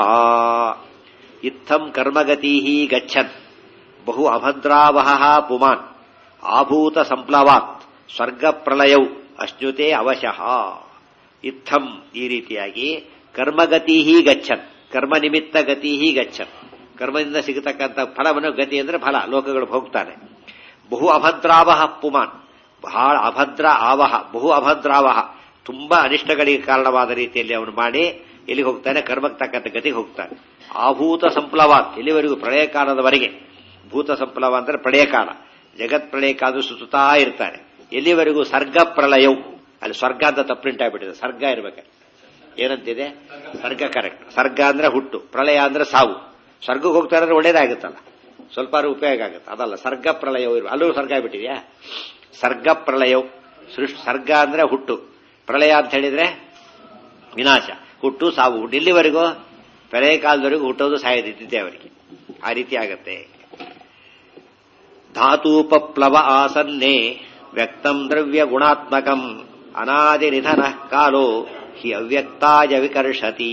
Speaker 3: ಇತ್ತಂ ಕರ್ಮಗತಿ ಗಚ್ಚನ್ ಬಹು ಅಭದ್ರಾವಹ ಪುಮಾನ್ ಆಭೂತ ಸಂಪ್ಲವಾತ್ ಸ್ವರ್ಗ ಪ್ರಳಯೌ ಅಶ್ನುತೆ ಅವಶಃ ಇತ್ತಂ ಈ ರೀತಿಯಾಗಿ ಕರ್ಮಗತಿ ಗಚ್ಚನ್ ಕರ್ಮ ನಿಮಿತ್ತ ಗತಿ ಗಚ್ಚನ್ ಕರ್ಮದಿಂದ ಸಿಗತಕ್ಕಂಥ ಫಲವನ್ನು ಗತಿ ಅಂದ್ರೆ ಫಲ ಲೋಕಗಳು ಹೋಗ್ತಾನೆ ಬಹು ಅಭದ್ರಾವಹ ಪುಮಾನ್ ಬಹಳ ಅಭದ್ರ ಆವಹ ಬಹು ಅಭದ್ರಾವಹ ತುಂಬಾ ಅನಿಷ್ಟಗಳಿಗೆ ಕಾರಣವಾದ ರೀತಿಯಲ್ಲಿ ಅವನು ಮಾಡಿ ಎಲ್ಲಿಗೆ ಹೋಗ್ತಾನೆ ಕರ್ಮಕ್ಕೆ ತಕ್ಕಂಥ ಗತಿಗೆ ಹೋಗ್ತಾನೆ ಆಭೂತ ಸಂಪ್ಲವಾತ್ ಎಲ್ಲಿವರೆಗೂ ಪ್ರಳಯ ಕಾಲದವರೆಗೆ ಭೂತ ಸಂಪ್ಲವ ಅಂದ್ರೆ ಪ್ರಳಯ ಕಾಲ ಜಗತ್ ಪ್ರಳಯ ಕಾಲ ಸುತ್ತಾ ಇರ್ತಾನೆ ಎಲ್ಲಿವರೆಗೂ ಸರ್ಗ ಪ್ರಳಯವು ಅಲ್ಲಿ ಸ್ವರ್ಗ ಅಂತ ತಪ್ಪಿಂಟ್ ಆಗ್ಬಿಟ್ಟಿದೆ ಸರ್ಗ ಇರ್ಬೇಕು ಏನಂತಿದೆ ಸರ್ಗ ಕರೆಕ್ಟ್ ಸರ್ಗ ಅಂದ್ರೆ ಹುಟ್ಟು ಪ್ರಳಯ ಅಂದ್ರೆ ಸಾವು ಸರ್ಗಕ್ಕೆ ಹೋಗ್ತಾ ಇದ್ರೆ ಒಳ್ಳೇದಾಗುತ್ತಲ್ಲ ಸ್ವಲ್ಪ ಉಪಯೋಗ ಆಗುತ್ತೆ ಅದಲ್ಲ ಸರ್ಗ ಪ್ರಳಯವು ಇರು ಅಲ್ಲೂ ಸರ್ಗ ಆಗ್ಬಿಟ್ಟಿದ್ಯಾ ಸರ್ಗ ಪ್ರಳಯವು ಸೃಷ್ಟಿ ಸರ್ಗ ಅಂದ್ರೆ ಹುಟ್ಟು ಪ್ರಳಯ ಅಂತ ಹೇಳಿದ್ರೆ ವಿನಾಶ ಹುಟ್ಟು ಸಾವು ಹುಟ್ಟು ಇಲ್ಲಿವರೆಗೂ ಪ್ರಳಯ ಕಾಲದವರೆಗೂ ಹುಟ್ಟೋದು ಸಾಯದಿದ್ದಿದೆ ಅವರಿಗೆ ಆ ರೀತಿ ಆಗತ್ತೆ ಧಾತೂಪಪ್ಲವ ಆಸನ್ನೇ ವ್ಯಕ್ತಂ ದ್ರವ್ಯ ಗುಣಾತ್ಮಕಂ ಅನಾದಿ ನಿಧನ ಕಾಲೋ ಹಿ ಅವ್ಯಕ್ತಾಯ ವಿಕರ್ಷತಿ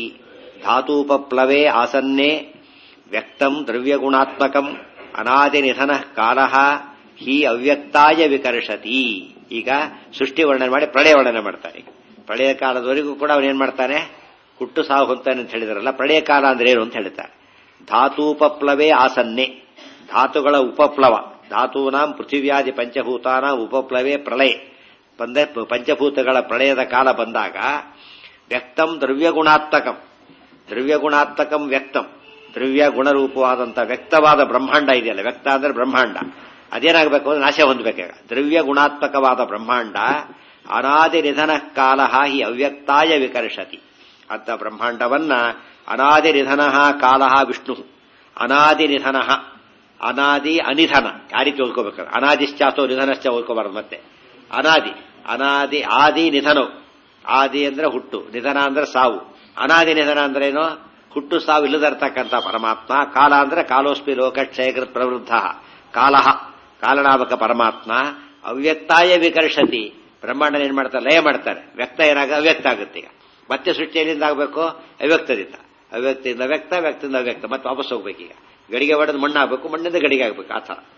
Speaker 3: ಧಾತೂಪಪ್ಲವೇ ಆಸನ್ನೇ ವ್ಯಕ್ತಂ ದ್ರವ್ಯ ಗುಣಾತ್ಮಕಂ ಅನಾದಿ ನಿಧನ ಕಾಲ ಹಿ ಅವ್ಯಕ್ತಾಯ ವಿಕರ್ಷತಿ ಈಗ ಸೃಷ್ಟಿ ವರ್ಣನೆ ಮಾಡಿ ಪ್ರಳಯ ವರ್ಣನೆ ಮಾಡ್ತಾನೆ ಪ್ರಳಯ ಕಾಲದವರೆಗೂ ಕೂಡ ಅವನೇನ್ ಮಾಡ್ತಾನೆ ಹುಟ್ಟು ಸಾವು ಹೊಂತಾನೆ ಅಂತ ಹೇಳಿದಾರಲ್ಲ ಪ್ರಳಯ ಕಾಲ ಅಂದ್ರೆ ಏನು ಅಂತ ಹೇಳ್ತಾರೆ ಧಾತೂಪಪ್ಲವೇ ಆಸನ್ನೆ ಧಾತುಗಳ ಉಪಪ್ಲವ ಧಾತೂನಾಂ ಪೃಥಿವ್ಯಾದಿ ಪಂಚಭೂತಾನಾಂ ಉಪಪ್ಲವೇ ಪ್ರಳಯ ಬಂದ ಪಂಚಭೂತಗಳ ಪ್ರಳಯದ ಕಾಲ ಬಂದಾಗ ವ್ಯಕ್ತಂ ದ್ರವ್ಯಗುಣಾತ್ಮಕಂ ದ್ರವ್ಯಗುಣಾತ್ಮಕಂ ವ್ಯಕ್ತಂ ದ್ರವ್ಯ ಗುಣರೂಪವಾದಂತಹ ವ್ಯಕ್ತವಾದ ಬ್ರಹ್ಮಾಂಡ ಇದೆಯಲ್ಲ ವ್ಯಕ್ತ ಅಂದ್ರೆ ಬ್ರಹ್ಮಾಂಡ ಅದೇನಾಗಬೇಕು ಅಂದ್ರೆ ನಾಶ ಹೊಂದಬೇಕಾಗ ದ್ರವ್ಯ ಗುಣಾತ್ಮಕವಾದ ಬ್ರಹ್ಮಾಂಡ ಅನಾದಿ ನಿಧನ ಕಾಲ ಹಿ ಅವ್ಯಕ್ತಾಯ ವಿಕರ್ಷತಿ ಅಂತ ಬ್ರಹ್ಮಾಂಡವನ್ನ ಅನಾದಿ ನಿಧನ ಕಾಲ ವಿಷ್ಣು ಅನಾದಿ ನಿಧನ ಅನಾದಿ ಅನಿಧನ ಆ ರೀತಿ ಓದ್ಕೋಬೇಕು ಅನಾದಿಶ್ಚಾತೋ ನಿಧನಶ್ಚ ಓದ್ಕೋಬಾರದು ಮತ್ತೆ ಅನಾದಿ ಅನಾದಿ ಆದಿ ನಿಧನೋ ಆದಿ ಅಂದ್ರೆ ಹುಟ್ಟು ನಿಧನ ಅಂದ್ರೆ ಸಾವು ಅನಾದಿ ನಿಧನ ಅಂದ್ರೆ ಏನು ಹುಟ್ಟು ಸಾವು ಇಲ್ಲದಿರ್ತಕ್ಕಂಥ ಪರಮಾತ್ಮ ಕಾಲ ಅಂದ್ರೆ ಕಾಲೋಸ್ಮಿ ಲೋಕಕ್ಷಯಕೃತ್ ಪ್ರವೃದ್ಧ ಕಾಲಹ ಕಾಲನಾಮಕ ಪರಮಾತ್ಮ ಅವ್ಯಕ್ತಾಯ ವಿಕರ್ಷತಿ ಬ್ರಹ್ಮಾಂಡ ಏನ್ ಮಾಡ್ತಾರೆ ಲಯ ಮಾಡ್ತಾರೆ ವ್ಯಕ್ತ ಏನಾಗ ಅವ್ಯಕ್ತ ಆಗುತ್ತೆ ಈಗ ಮತ್ತೆ ಸೃಷ್ಟಿಯಲ್ಲಿಂದ ಆಗಬೇಕು ಅವ್ಯಕ್ತದಿಂದ ಅವ್ಯಕ್ತದಿಂದ ವ್ಯಕ್ತ ವ್ಯಕ್ತದಿಂದ ಅವ್ಯಕ್ತ ಮತ್ತೆ ವಾಪಸ್ ಹೋಗ್ಬೇಕೀಗ ಗಡಿಗೆ ಹೊಡೆದು ಮಣ್ಣಾಗಬೇಕು ಮಣ್ಣಿಂದ ಗಡಿಗೆ ಆಗಬೇಕು ಆ ಥರ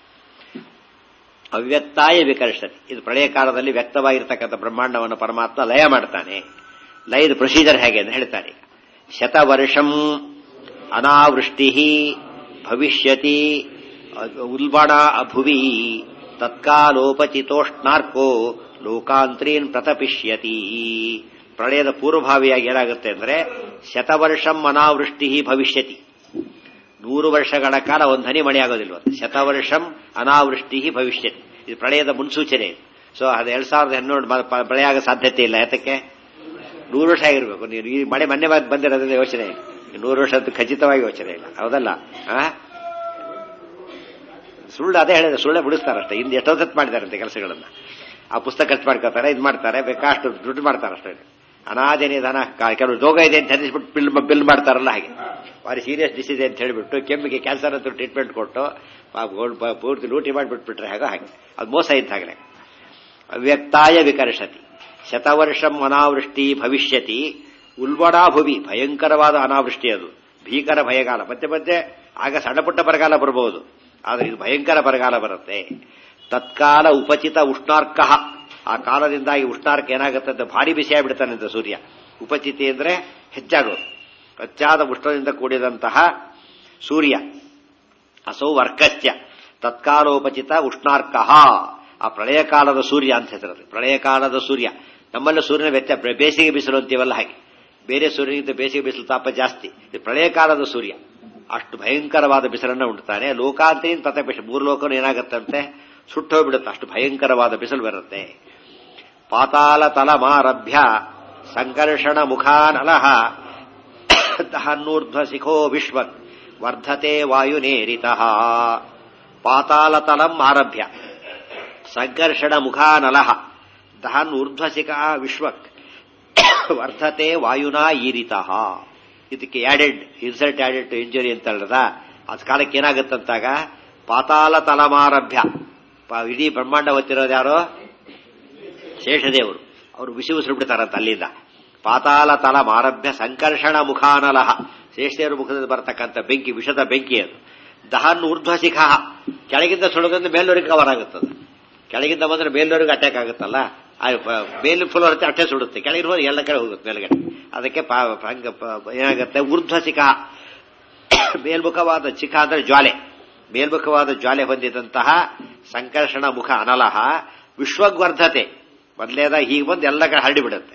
Speaker 3: ಅವ್ಯಕ್ತಾಯ ವಿಕರ್ಷತಿ ಇದು ಪ್ರಳಯ ಕಾಲದಲ್ಲಿ ವ್ಯಕ್ತವಾಗಿರ್ತಕ್ಕಂಥ ಬ್ರಹ್ಮಾಂಡವನ್ನು ಪರಮಾತ್ಮ ಲಯ ಮಾಡ್ತಾನೆ ಲಯದ ಪ್ರೊಸೀಜರ್ ಹೇಗೆ ಅಂತ ಹೇಳ್ತಾರೆ ಶತವರ್ಷಂ ಅನಾವೃಷ್ಟಿ ಭವಿಷ್ಯತಿ ಉಲ್ಬಣ ಅಭುವಿ ತತ್ಕಾಲೋಪಚಿತೋಷ್ಣಾರ್ಕೋ ಲೋಕಾಂತ್ರೀನ್ ಪ್ರತಪಿಷ್ಯತಿ ಪ್ರಳಯದ ಪೂರ್ವಭಾವಿಯಾಗಿ ಏನಾಗುತ್ತೆ ಅಂದ್ರೆ ಶತವರ್ಷಂ ಅನಾವೃಷ್ಟಿ ಭವಿಷ್ಯತಿ ನೂರು ವರ್ಷಗಳ ಕಾಲ ಒಂದು ಹನಿ ಮಳೆ ಆಗೋದಿಲ್ವ ಶತವರ್ಷಂ ಅನಾವೃಷ್ಟಿ ಭವಿಷ್ಯತಿ ಇದು ಪ್ರಳಯದ ಮುನ್ಸೂಚನೆ ಸೊ ಅದು ಎರಡ್ ಸಾವಿರದ ಹನ್ನೆರಡು ಪ್ರಳಯ ಆಗೋ ಸಾಧ್ಯತೆ ಇಲ್ಲ ಯಾತಕ್ಕೆ ನೂರು ವರ್ಷ ಆಗಿರ್ಬೇಕು ನೀವು ಈ ಮಳೆ ಮೊನ್ನೆ ಬಂದಿರೋದ್ರಿಂದ ಯೋಚನೆ ಇಲ್ಲ ನೂರು ವರ್ಷದ್ದು ಖಚಿತವಾಗಿ ಯೋಚನೆ ಇಲ್ಲ ಹೌದಲ್ಲ ಆ ಸುಳ್ಳು ಅದೇ ಹೇಳಿದ್ರೆ ಸುಳ್ಳೆ ಬಿಡಿಸ್ತಾರಷ್ಟೇ ಇಂದು ಎಷ್ಟೊತ್ತು ಮಾಡಿದಾರಂತೆ ಕೆಲಸಗಳನ್ನ ಆ ಪುಸ್ತಕ ಖರ್ಚು ಮಾಡ್ಕೋತಾರೆ ಇದು ಮಾಡ್ತಾರೆ ಬೇಕಾಷ್ಟು ದುಡ್ಡು ಮಾಡ್ತಾರಷ್ಟೇ ಅನಾದಿ ನಿಧಾನ ಕೆಲವರು ರೋಗ ಇದೆ ಅಂತ ಹೇಳಿಸ್ಬಿಟ್ಟು ಬಿಲ್ ಬಿಲ್ ಮಾಡ್ತಾರಲ್ಲ ಹಾಗೆ ಭಾರಿ ಸೀರಿಯಸ್ ಡಿಸೀಸ್ ಅಂತ ಹೇಳಿಬಿಟ್ಟು ಕೆಮ್ಮಿಗೆ ಕ್ಯಾನ್ಸರ್ ಅಂತ ಟ್ರೀಟ್ಮೆಂಟ್ ಕೊಟ್ಟು ಪೂರ್ತಿ ಲೂಟಿ ಮಾಡಿಬಿಟ್ಬಿಟ್ರೆ ಹಾಗೆ ಹಾಗೆ ಅದು ಮೋಸ ಇದ್ದಾಗಲೇ ಅವ್ಯಕ್ತಾಯ ವಿಕರ್ಷತಿ ಶತವರ್ಷಂ ಅನಾವೃಷ್ಟಿ ಭವಿಷ್ಯತಿ ಉಲ್ಬಡಾಭುವಿ ಭಯಂಕರವಾದ ಅನಾವೃಷ್ಟಿ ಅದು ಭೀಕರ ಭಯಗಾಲ ಮತ್ತೆ ಮತ್ತೆ ಆಗ ಸಣ್ಣ ಪುಟ್ಟ ಬರಗಾಲ ಬರಬಹುದು ಆದರೆ ಇದು ಭಯಂಕರ ಬರಗಾಲ ಬರುತ್ತೆ ತತ್ಕಾಲ ಉಪಚಿತ ಉಷ್ಣಾರ್ಕ ಆ ಕಾಲದಿಂದಾಗಿ ಉಷ್ಣಾರ್ಕ ಏನಾಗುತ್ತೆ ಅಂತ ಭಾರಿ ಬಿಸಿ ಆಗ್ಬಿಡ್ತಾನಂತೆ ಸೂರ್ಯ ಉಪಚಿತಿ ಅಂದ್ರೆ ಹೆಚ್ಚಾಗೋದು ಹೆಚ್ಚಾದ ಉಷ್ಣದಿಂದ ಕೂಡಿದಂತಹ ಸೂರ್ಯ ಅಸೌ ವರ್ಕಸ್ಯ ತತ್ಕಾಲೋಪಚಿತ ಉಷ್ಣಾರ್ಕ ಆ ಪ್ರಳಯ ಕಾಲದ ಸೂರ್ಯ ಅಂತ ಹೆಸರಲ್ಲಿ ಪ್ರಳಯ ಕಾಲದ ಸೂರ್ಯ ನಮ್ಮಲ್ಲಿ ಸೂರ್ಯನ ವ್ಯತ್ಯ ಬೇಸಿಗೆ ಬಿಸಿಲು ಅಂತೀವಲ್ಲ ಹಾಗೆ ಬೇರೆ ಸೂರ್ಯನಿಗಿಂತ ಬೇಸಿಗೆ ಬಿಸಿಲು ತಾಪ ಜಾಸ್ತಿ ಇದು ಪ್ರಳಯ ಕಾಲದ ಸೂರ್ಯ ಅಷ್ಟು ಭಯಂಕರವಾದ ಬಿಸಿಲನ್ನು ಉಂಟುತ್ತಾನೆ ಲೋಕಾಂತರಿನ ಪ್ರತಪಿಷ ಮೂರು ಲೋಕನು ಏನಾಗುತ್ತಂತೆ ಸುಟ್ಟೋಗ್ಬಿಡುತ್ತೆ ಅಷ್ಟು ಭಯಂಕರವಾದ ಬಿಸಿಲು ಬರುತ್ತೆ ಪಾತಾಳ ತಲಮಾರಭ್ಯ ಸಂಕರ್ಷಣ ಮುಖಾನಲಹ ದಹನ್ನೂರ್ಧ್ವ ಶಿಖೋ ವಿಶ್ವಕ್ ವರ್ಧತೆ ವಾಯುನೇರಿತಃ ಪಾತಾಳತಲಂ ಆರಭ್ಯ ಸಂಕರ್ಷಣ ಮುಖಾನಲಹ ದಹನ್ ಊರ್ಧ್ವಶಿಖ ವಿಶ್ವಕ್ ವರ್ಧತೆ ವಾಯುನಾ ಈರಿತಃ ಇದಕ್ಕೆ added insult added to injury ಅಂತ ಹೇಳದ ಅದ್ ಕಾಲಕ್ಕೆ ಏನಾಗುತ್ತಂತಾಗ ಪಾತಾಳ ತಲಮಾರಭ್ಯ ಇಡೀ ಬ್ರಹ್ಮಾಂಡ ಹೊತ್ತಿರೋದು ಯಾರು ಶೇಷದೇವರು ಅವರು ಬಿಸಿ ಉಸಿರು ಬಿಡ್ತಾರಂತ ಅಲ್ಲಿಂದ ಪಾತಾಳ ತಲ ಮಾರಭ್ಯ ಸಂಕರ್ಷಣ ಮುಖಾನಲಹ ಶೇಷದೇವರ ಮುಖದಿಂದ ಬರತಕ್ಕಂಥ ಬೆಂಕಿ ವಿಷದ ಬೆಂಕಿ ಅದು ದಹನ್ ಊರ್ಧ್ವ ಶಿಖ ಕೆಳಗಿಂದ ಸುಳದಿಂದ ಮೇಲ್ನೂರಿಗೆ ಕವರ್ ಆಗುತ್ತದೆ ಕೆಳಗಿಂದ ಬಂದ್ರೆ ಮೇಲ್ನೂರಿಗೆ ಅಟ್ಯಾಕ್ ಆಗುತ್ತಲ್ಲ ಮೇಲ್ ಫುಲ್ ಬರುತ್ತೆ ಅಟ್ಟೆ ಸುಡುತ್ತೆ ಕೆಳಗಿರುವ ಎಲ್ಲ ಕಡೆ ಹೋಗುತ್ತೆ ಮೇಲ್ಗಡೆ ಅದಕ್ಕೆ ಏನಾಗುತ್ತೆ ಊರ್ಧ್ವ ಶಿಖ ಮೇಲ್ಮುಖವಾದ ಶಿಖ ಅಂದ್ರೆ ಜ್ವಾಲೆ ಮೇಲ್ಮುಖವಾದ ಜ್ವಾಲೆ ಹೊಂದಿದಂತಹ ಸಂಕರ್ಷಣ ಮುಖ ಅನಲಹ ವಿಶ್ವಗ್ವರ್ಧತೆ ಮೊದಲೇದ ಹೀಗೆ ಬಂದು ಎಲ್ಲ ಕಡೆ ಹರಡಿಬಿಡುತ್ತೆ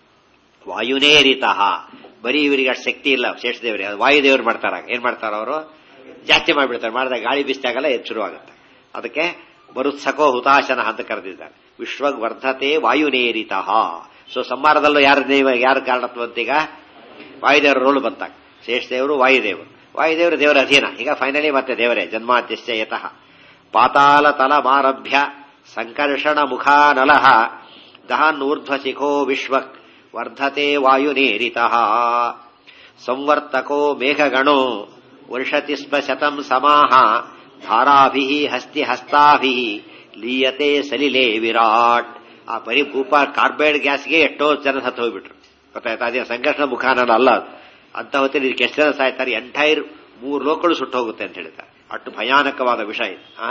Speaker 3: ವಾಯುನೇರಿತಃ ಬರೀ ಇವರಿಗೆ ಅಷ್ಟು ಶಕ್ತಿ ಇಲ್ಲ ಶೇಷದೇವರಿಗೆ ವಾಯುದೇವರು ಮಾಡ್ತಾರ ಏನ್ ಮಾಡ್ತಾರ ಅವರು ಜಾಸ್ತಿ ಮಾಡಿಬಿಡ್ತಾರೆ ಮಾಡಿದಾಗ ಗಾಳಿ ಬಿಸಿದಾಗಲ್ಲ ಶುರುವಾಗುತ್ತೆ ಅದಕ್ಕೆ ಮರುತ್ಸಕೋ ಹುತಾಶನ ಅಂತ ಕರೆದಿದ್ದಾರೆ ವಿಶ್ವಗ್ವರ್ಧತೆ ವಾಯುನೇರಿತಃ ಸೊ ಸಂಹಾರದಲ್ಲೂ ಯಾರು ದೈವ ಯಾರು ಕಾರಣತ್ವ ಅಂತೀಗ ವಾಯುದೇವರ ರೋಲ್ ಬಂತಾಗ ಶೇಷದೇವರು ವಾಯುದೇವರು ವಾಯುದೇವರು ದೇವರ ಅಧೀನ ಈಗ ಫೈನಲಿ ಮತ್ತೆ ದೇವರೇ ಜನ್ಮಾದ್ಯಶ್ಚ ಯತಃ ಪಾತಾಳ ತಲಮಾರಭ್ಯ ಸಂಕರ್ಷಣ ಮುಖಾನಲಃ ದಹನ್ನೂರ್ಧ್ವ ಶಿಖೋ ವಿಶ್ವಕ್ ವರ್ಧತೆ ವಾಯುನೇರಿತಃ ಸಂವರ್ತಕೋ ಮೇಘಗಣೋ ವರ್ಷತಿ ಸ್ಮ ಶತಂ ಸಮಾಹ ಧಾರಾಭಿ ಹಸ್ತಿ ಹಸ್ತಾಭಿ ಲೀಯತೆ ಸಲಿಲೆ ವಿರಾಟ್ ಆ ಬರೀ ಭೂಪ ಕಾರ್ಬೈಡ್ ಗ್ಯಾಸ್ಗೆ ಎಷ್ಟೋ ಜನ ಸತ್ತು ಹೋಗ್ಬಿಟ್ರು ಗೊತ್ತಾಯ್ತಾ ಅದೇ ಸಂಘರ್ಷಣ ಮುಖಾನಲ ಅಲ್ಲ ಅದು ಅಂತ ಹೊತ್ತಿಗೆ ಇದಕ್ಕೆ ಎಷ್ಟು ಜನ ಸಾಯ್ತಾರೆ ಎಂಟೈರ್ ಮೂರು ಲೋಕಗಳು ಸುಟ್ಟು ಹೋಗುತ್ತೆ ಅಂತ ಹೇಳ್ತಾರೆ ಅಷ್ಟು ಭಯಾನಕವಾದ ವಿಷಯ ಇದು ಆ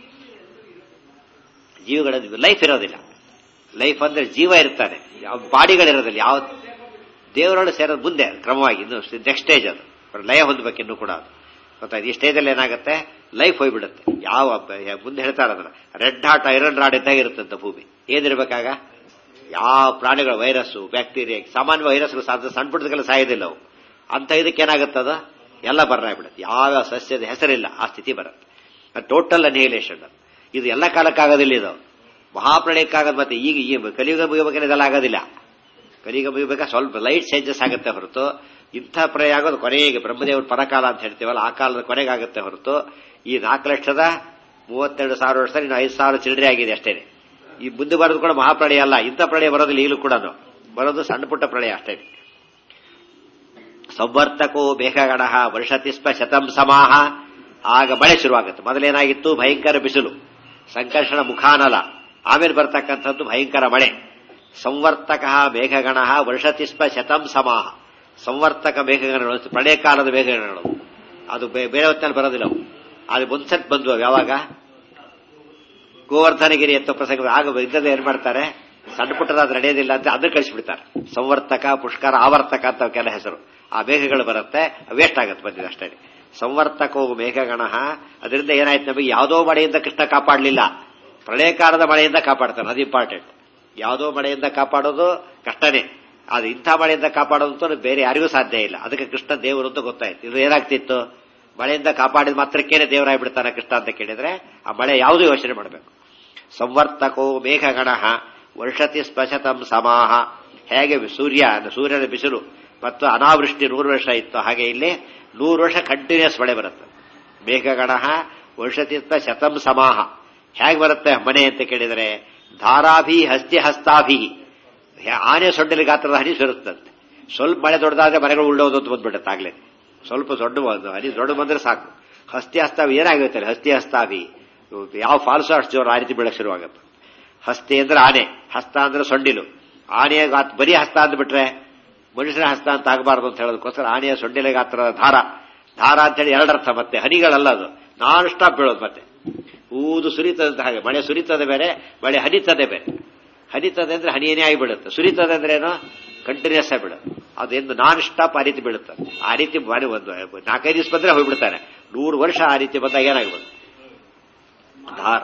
Speaker 3: ಜೀವಗಳ ಲೈಫ್ ಇರೋದಿಲ್ಲ ಲೈಫ್ ಅಂದ್ರೆ ಜೀವ ಇರ್ತಾನೆ ಯಾವ ಬಾಡಿಗಳಿರೋದಿಲ್ಲ ಯಾವ ದೇವರೊಳಗೆ ಸೇರೋದು ಮುಂದೆ ಕ್ರಮವಾಗಿ ಇನ್ನು ನೆಕ್ಸ್ಟ್ ಸ್ಟೇಜ್ ಅದು ಲಯ ಹೊಂದಬೇಕು ಇನ್ನೂ ಕೂಡ ಅದು ಗೊತ್ತಾಯ್ತು ಈ ಸ್ಟೇಜಲ್ಲಿ ಏನಾಗುತ್ತೆ ಲೈಫ್ ಹೋಗ್ಬಿಡುತ್ತೆ ಯಾವ ಮುಂದೆ ಹೇಳ್ತಾರೆ ಅದನ್ನ ರೆಡ್ ಹಾಟ್ ಐರನ್ ರಾಡ್ ಇದ್ದಾಗ ಇರುತ್ತಂತ ಭೂಮಿ ಏನಿರ್ಬೇಕಾಗ ಯಾವ ಪ್ರಾಣಿಗಳ ವೈರಸ್ಸು ಬ್ಯಾಕ್ಟೀರಿಯಾ ಸಾಮಾನ್ಯ ವೈರಸ್ಗಳು ಸಾಧ್ಯ ಸಣ್ಣ ಪುಟ್ಟದಕ್ಕೆಲ್ಲ ಸಾಯೋದಿಲ್ಲ ಅವು ಅಂತ ಇದಕ್ಕೆ ಏನಾಗುತ್ತದ ಎಲ್ಲ ಬರ್ರಾಗ್ಬಿಡುತ್ತೆ ಯಾವ ಸಸ್ಯದ ಹೆಸರಿಲ್ಲ ಆ ಸ್ಥಿತಿ ಬರುತ್ತೆ ಟೋಟಲ್ ಅನಿಹಿಲೇಷನ್ ಇದು ಎಲ್ಲ ಕಾಲಕ್ಕಾಗೋದಿಲ್ಲ ಇದು ಮಹಾಪ್ರಳಯಕ್ಕಾಗದ ಮತ್ತೆ ಈಗ ಈ ಕಲಿಯುಗ ಮುಗಿಬೇಕಾದ್ರೆ ಇದೆಲ್ಲ ಆಗೋದಿಲ್ಲ ಕಲಿಯುಗ ಮುಗಿಬೇಕಾದ್ರೆ ಸ್ವಲ್ಪ ಲೈಟ್ ಚೇಂಜಸ್ ಆಗುತ್ತೆ ಹೊರತು ಇಂಥ ಪ್ರಳಯ ಆಗೋದು ಕೊನೆಗೆ ಬ್ರಹ್ಮದೇವ್ರ ಪರಕಾಲ ಅಂತ ಹೇಳ್ತೀವಲ್ಲ ಆ ಕಾಲದ ಕೊನೆಗಾಗುತ್ತೆ ಹೊರತು ಈ ನಾಲ್ಕು ಲಕ್ಷದ ಮೂವತ್ತೆರಡು ಸಾವಿರ ವರ್ಷದಲ್ಲಿ ಇನ್ನು ಐದು ಸಾವಿರ ಚಿಲ್ಲರೆ ಆಗಿದೆ ಅಷ್ಟೇ ಈ ಮುಂದೆ ಬರೋದು ಕೂಡ ಮಹಾಪ್ರಳಯ ಅಲ್ಲ ಇಂಥ ಪ್ರಳಯ ಬರೋದಿಲ್ಲ ಈಗಲೂ ಕೂಡ ಬರೋದು ಸಣ್ಣ ಪುಟ್ಟ ಪ್ರಳಯ ಅಷ್ಟೇ ಸಂವರ್ತಕೋ ಮೇಘಗಣ ವರ್ಷತಿಸ್ಪ ಶತಂ ಸಮಾಹ ಆಗ ಮಳೆ ಶುರುವಾಗುತ್ತೆ ಮೊದಲೇನಾಗಿತ್ತು ಭಯಂಕರ ಬಿಸಿಲು ಸಂಕರ್ಷಣ ಮುಖಾನಲ ಆಮೇಲೆ ಬರ್ತಕ್ಕಂಥದ್ದು ಭಯಂಕರ ಮಳೆ ಸಂವರ್ತಕ ಮೇಘಗಣ ವರ್ಷತಿಸ್ಪ ಶತಂ ಸಮಾಹ ಸಂವರ್ತಕ ಮೇಘಗಣಗಳು ಪ್ರಳಯ ಕಾಲದ ಮೇಘಗಣಗಳು ಅದು ಬೇರೆ ಹೊತ್ತಿನಲ್ಲಿ ಬರೋದಿಲ್ಲ ಅವು ಅದು ಒಂದ್ಸತ್ ಬಂದ್ವು ಯಾವಾಗ ಗೋವರ್ಧನಗಿರಿ ಅಂತ ಪ್ರಸಂಗ ಆಗ ಇದ್ದದ್ದು ಏನ್ ಮಾಡ್ತಾರೆ ಸಣ್ಣ ಪುಟ್ಟದಾದ ನಡೆಯೋದಿಲ್ಲ ಅಂತ ಅದನ್ನ ಕಳಿಸ್ಬಿಡ್ತಾರೆ ಸಂವರ್ತಕ ಪುಷ್ಕರ ಆವರ್ತಕ ಅಂತ ಕೆಲ ಹೆಸರು ಆ ಮೇಘಗಳು ಬರುತ್ತೆ ವೇಸ್ಟ್ ಆಗುತ್ತೆ ಬಂದಿದೆ ಅಷ್ಟೇ ಸಂವರ್ತಕೋ ಮೇಘಗಣ ಅದರಿಂದ ಏನಾಯ್ತು ನಮಗೆ ಯಾವುದೋ ಮಳೆಯಿಂದ ಕೃಷ್ಣ ಕಾಪಾಡಲಿಲ್ಲ ಪ್ರಳಯಕಾಲದ ಮಳೆಯಿಂದ ಕಾಪಾಡ್ತಾನೆ ಅದು ಇಂಪಾರ್ಟೆಂಟ್ ಯಾವುದೋ ಮಳೆಯಿಂದ ಕಾಪಾಡೋದು ಕಷ್ಟನೇ ಅದು ಇಂಥ ಮಳೆಯಿಂದ ಕಾಪಾಡೋದು ಬೇರೆ ಯಾರಿಗೂ ಸಾಧ್ಯ ಇಲ್ಲ ಅದಕ್ಕೆ ಕೃಷ್ಣ ದೇವರು ಅಂತ ಗೊತ್ತಾಯ್ತು ಇದು ಏನಾಗ್ತಿತ್ತು ಮಳೆಯಿಂದ ಕಾಪಾಡಿದ ಮಾತ್ರಕ್ಕೇನೆ ದೇವರಾಗ್ಬಿಡ್ತಾನೆ ಕೃಷ್ಣ ಅಂತ ಕೇಳಿದ್ರೆ ಆ ಮಳೆ ಯಾವುದು ಯೋಚನೆ ಮಾಡಬೇಕು ಸಂವರ್ತಕೋ ಮೇಘಗಣ ವರ್ಷತಿ ಸ್ಪಶತಂ ಸಮಾಹ ಹೇಗೆ ಸೂರ್ಯ ಸೂರ್ಯನ ಬಿಸಿಲು ಮತ್ತು ಅನಾವೃಷ್ಟಿ ನೂರು ವರ್ಷ ಇತ್ತು ಹಾಗೆ ಇಲ್ಲಿ ನೂರು ವರ್ಷ ಕಂಟಿನ್ಯೂಸ್ ಮಳೆ ಬರುತ್ತೆ ಮೇಘಗಣ ವರ್ಷತಿ ಶತಂ ಸಮಾಹ ಹೇಗೆ ಬರುತ್ತೆ ಮನೆ ಅಂತ ಕೇಳಿದರೆ ಧಾರಾಭಿ ಹಸ್ತಿ ಹಸ್ತಾಭಿ ಆನೆ ಸೊಡ್ಡಲಿ ಗಾತ್ರದ ಹನಿ ಸುರುತ್ತಂತೆ ಸ್ವಲ್ಪ ಮಳೆ ದೊಡ್ಡದಾದ್ರೆ ಮನೆಗಳು ಉಳ್ಳೋದು ಅಂತ ಬಂದ್ಬಿಡುತ್ತೆ ಆಗ್ಲೇ ಸ್ವಲ್ಪ ದೊಡ್ಡ ಹನಿ ದೊಡ್ಡ ಬಂದ್ರೆ ಸಾಕು ಹಸ್ತಿ ಹಸ್ತಾಭಿ ಏನಾಗುತ್ತೆ ಹಸ್ತಿ ಹಸ್ತಾಭಿ ಯಾವ ಫಾಲ್ಸು ಅಷ್ಟು ಜೋರು ಆ ರೀತಿ ಬೀಳಕ್ ಶುರುವಾಗುತ್ತೆ ಹಸ್ತಿ ಅಂದ್ರೆ ಆನೆ ಹಸ್ತ ಅಂದ್ರೆ ಸೊಂಡಿಲು ಆನೆಯ ಗಾತ್ ಬರೀ ಹಸ್ತ ಅಂದ್ಬಿಟ್ರೆ ಮನುಷ್ಯನ ಹಸ್ತ ಅಂತ ಆಗಬಾರ್ದು ಅಂತ ಹೇಳೋದಕ್ಕೋಸ್ಕರ ಆನೆಯ ಸೊಂಡಿಲ ಗಾತ್ರದ ಧಾರ ಧಾರ ಅಂತೇಳಿ ಎರಡರ್ಥ ಮತ್ತೆ ಹನಿಗಳಲ್ಲ ಅದು ನಾನ್ ಸ್ಟಾಪ್ ಬೀಳೋದು ಮತ್ತೆ ಊದು ಸುರಿತದಂತ ಹಾಗೆ ಮಳೆ ಸುರಿತದೆ ಬೇರೆ ಮಳೆ ಹನಿತದೆ ಬೇರೆ ಹನಿತದೆ ಅಂದ್ರೆ ಹನಿಯೇ ಆಗಿಬಿಡುತ್ತೆ ಸುರಿತದೆ ಅಂದ್ರೆ ಏನೋ ಕಂಟಿನ್ಯೂಸ್ ಆಗಿ ಬಿಡುತ್ತೆ ಅದೆಂದು ನಾನ್ ಸ್ಟಾಪ್ ಆ ರೀತಿ ಬೀಳುತ್ತೆ ಆ ರೀತಿ ಮನೆ ಒಂದು ನಾಲ್ಕೈದು ದಿವಸ ಬಂದ್ರೆ ಹೋಗ್ಬಿಡ್ತಾನೆ ನೂರು ವರ್ಷ ಆ ರೀತಿ ಬಂದಾಗ ಏನಾಗ್ಬೋದು ಧಾರ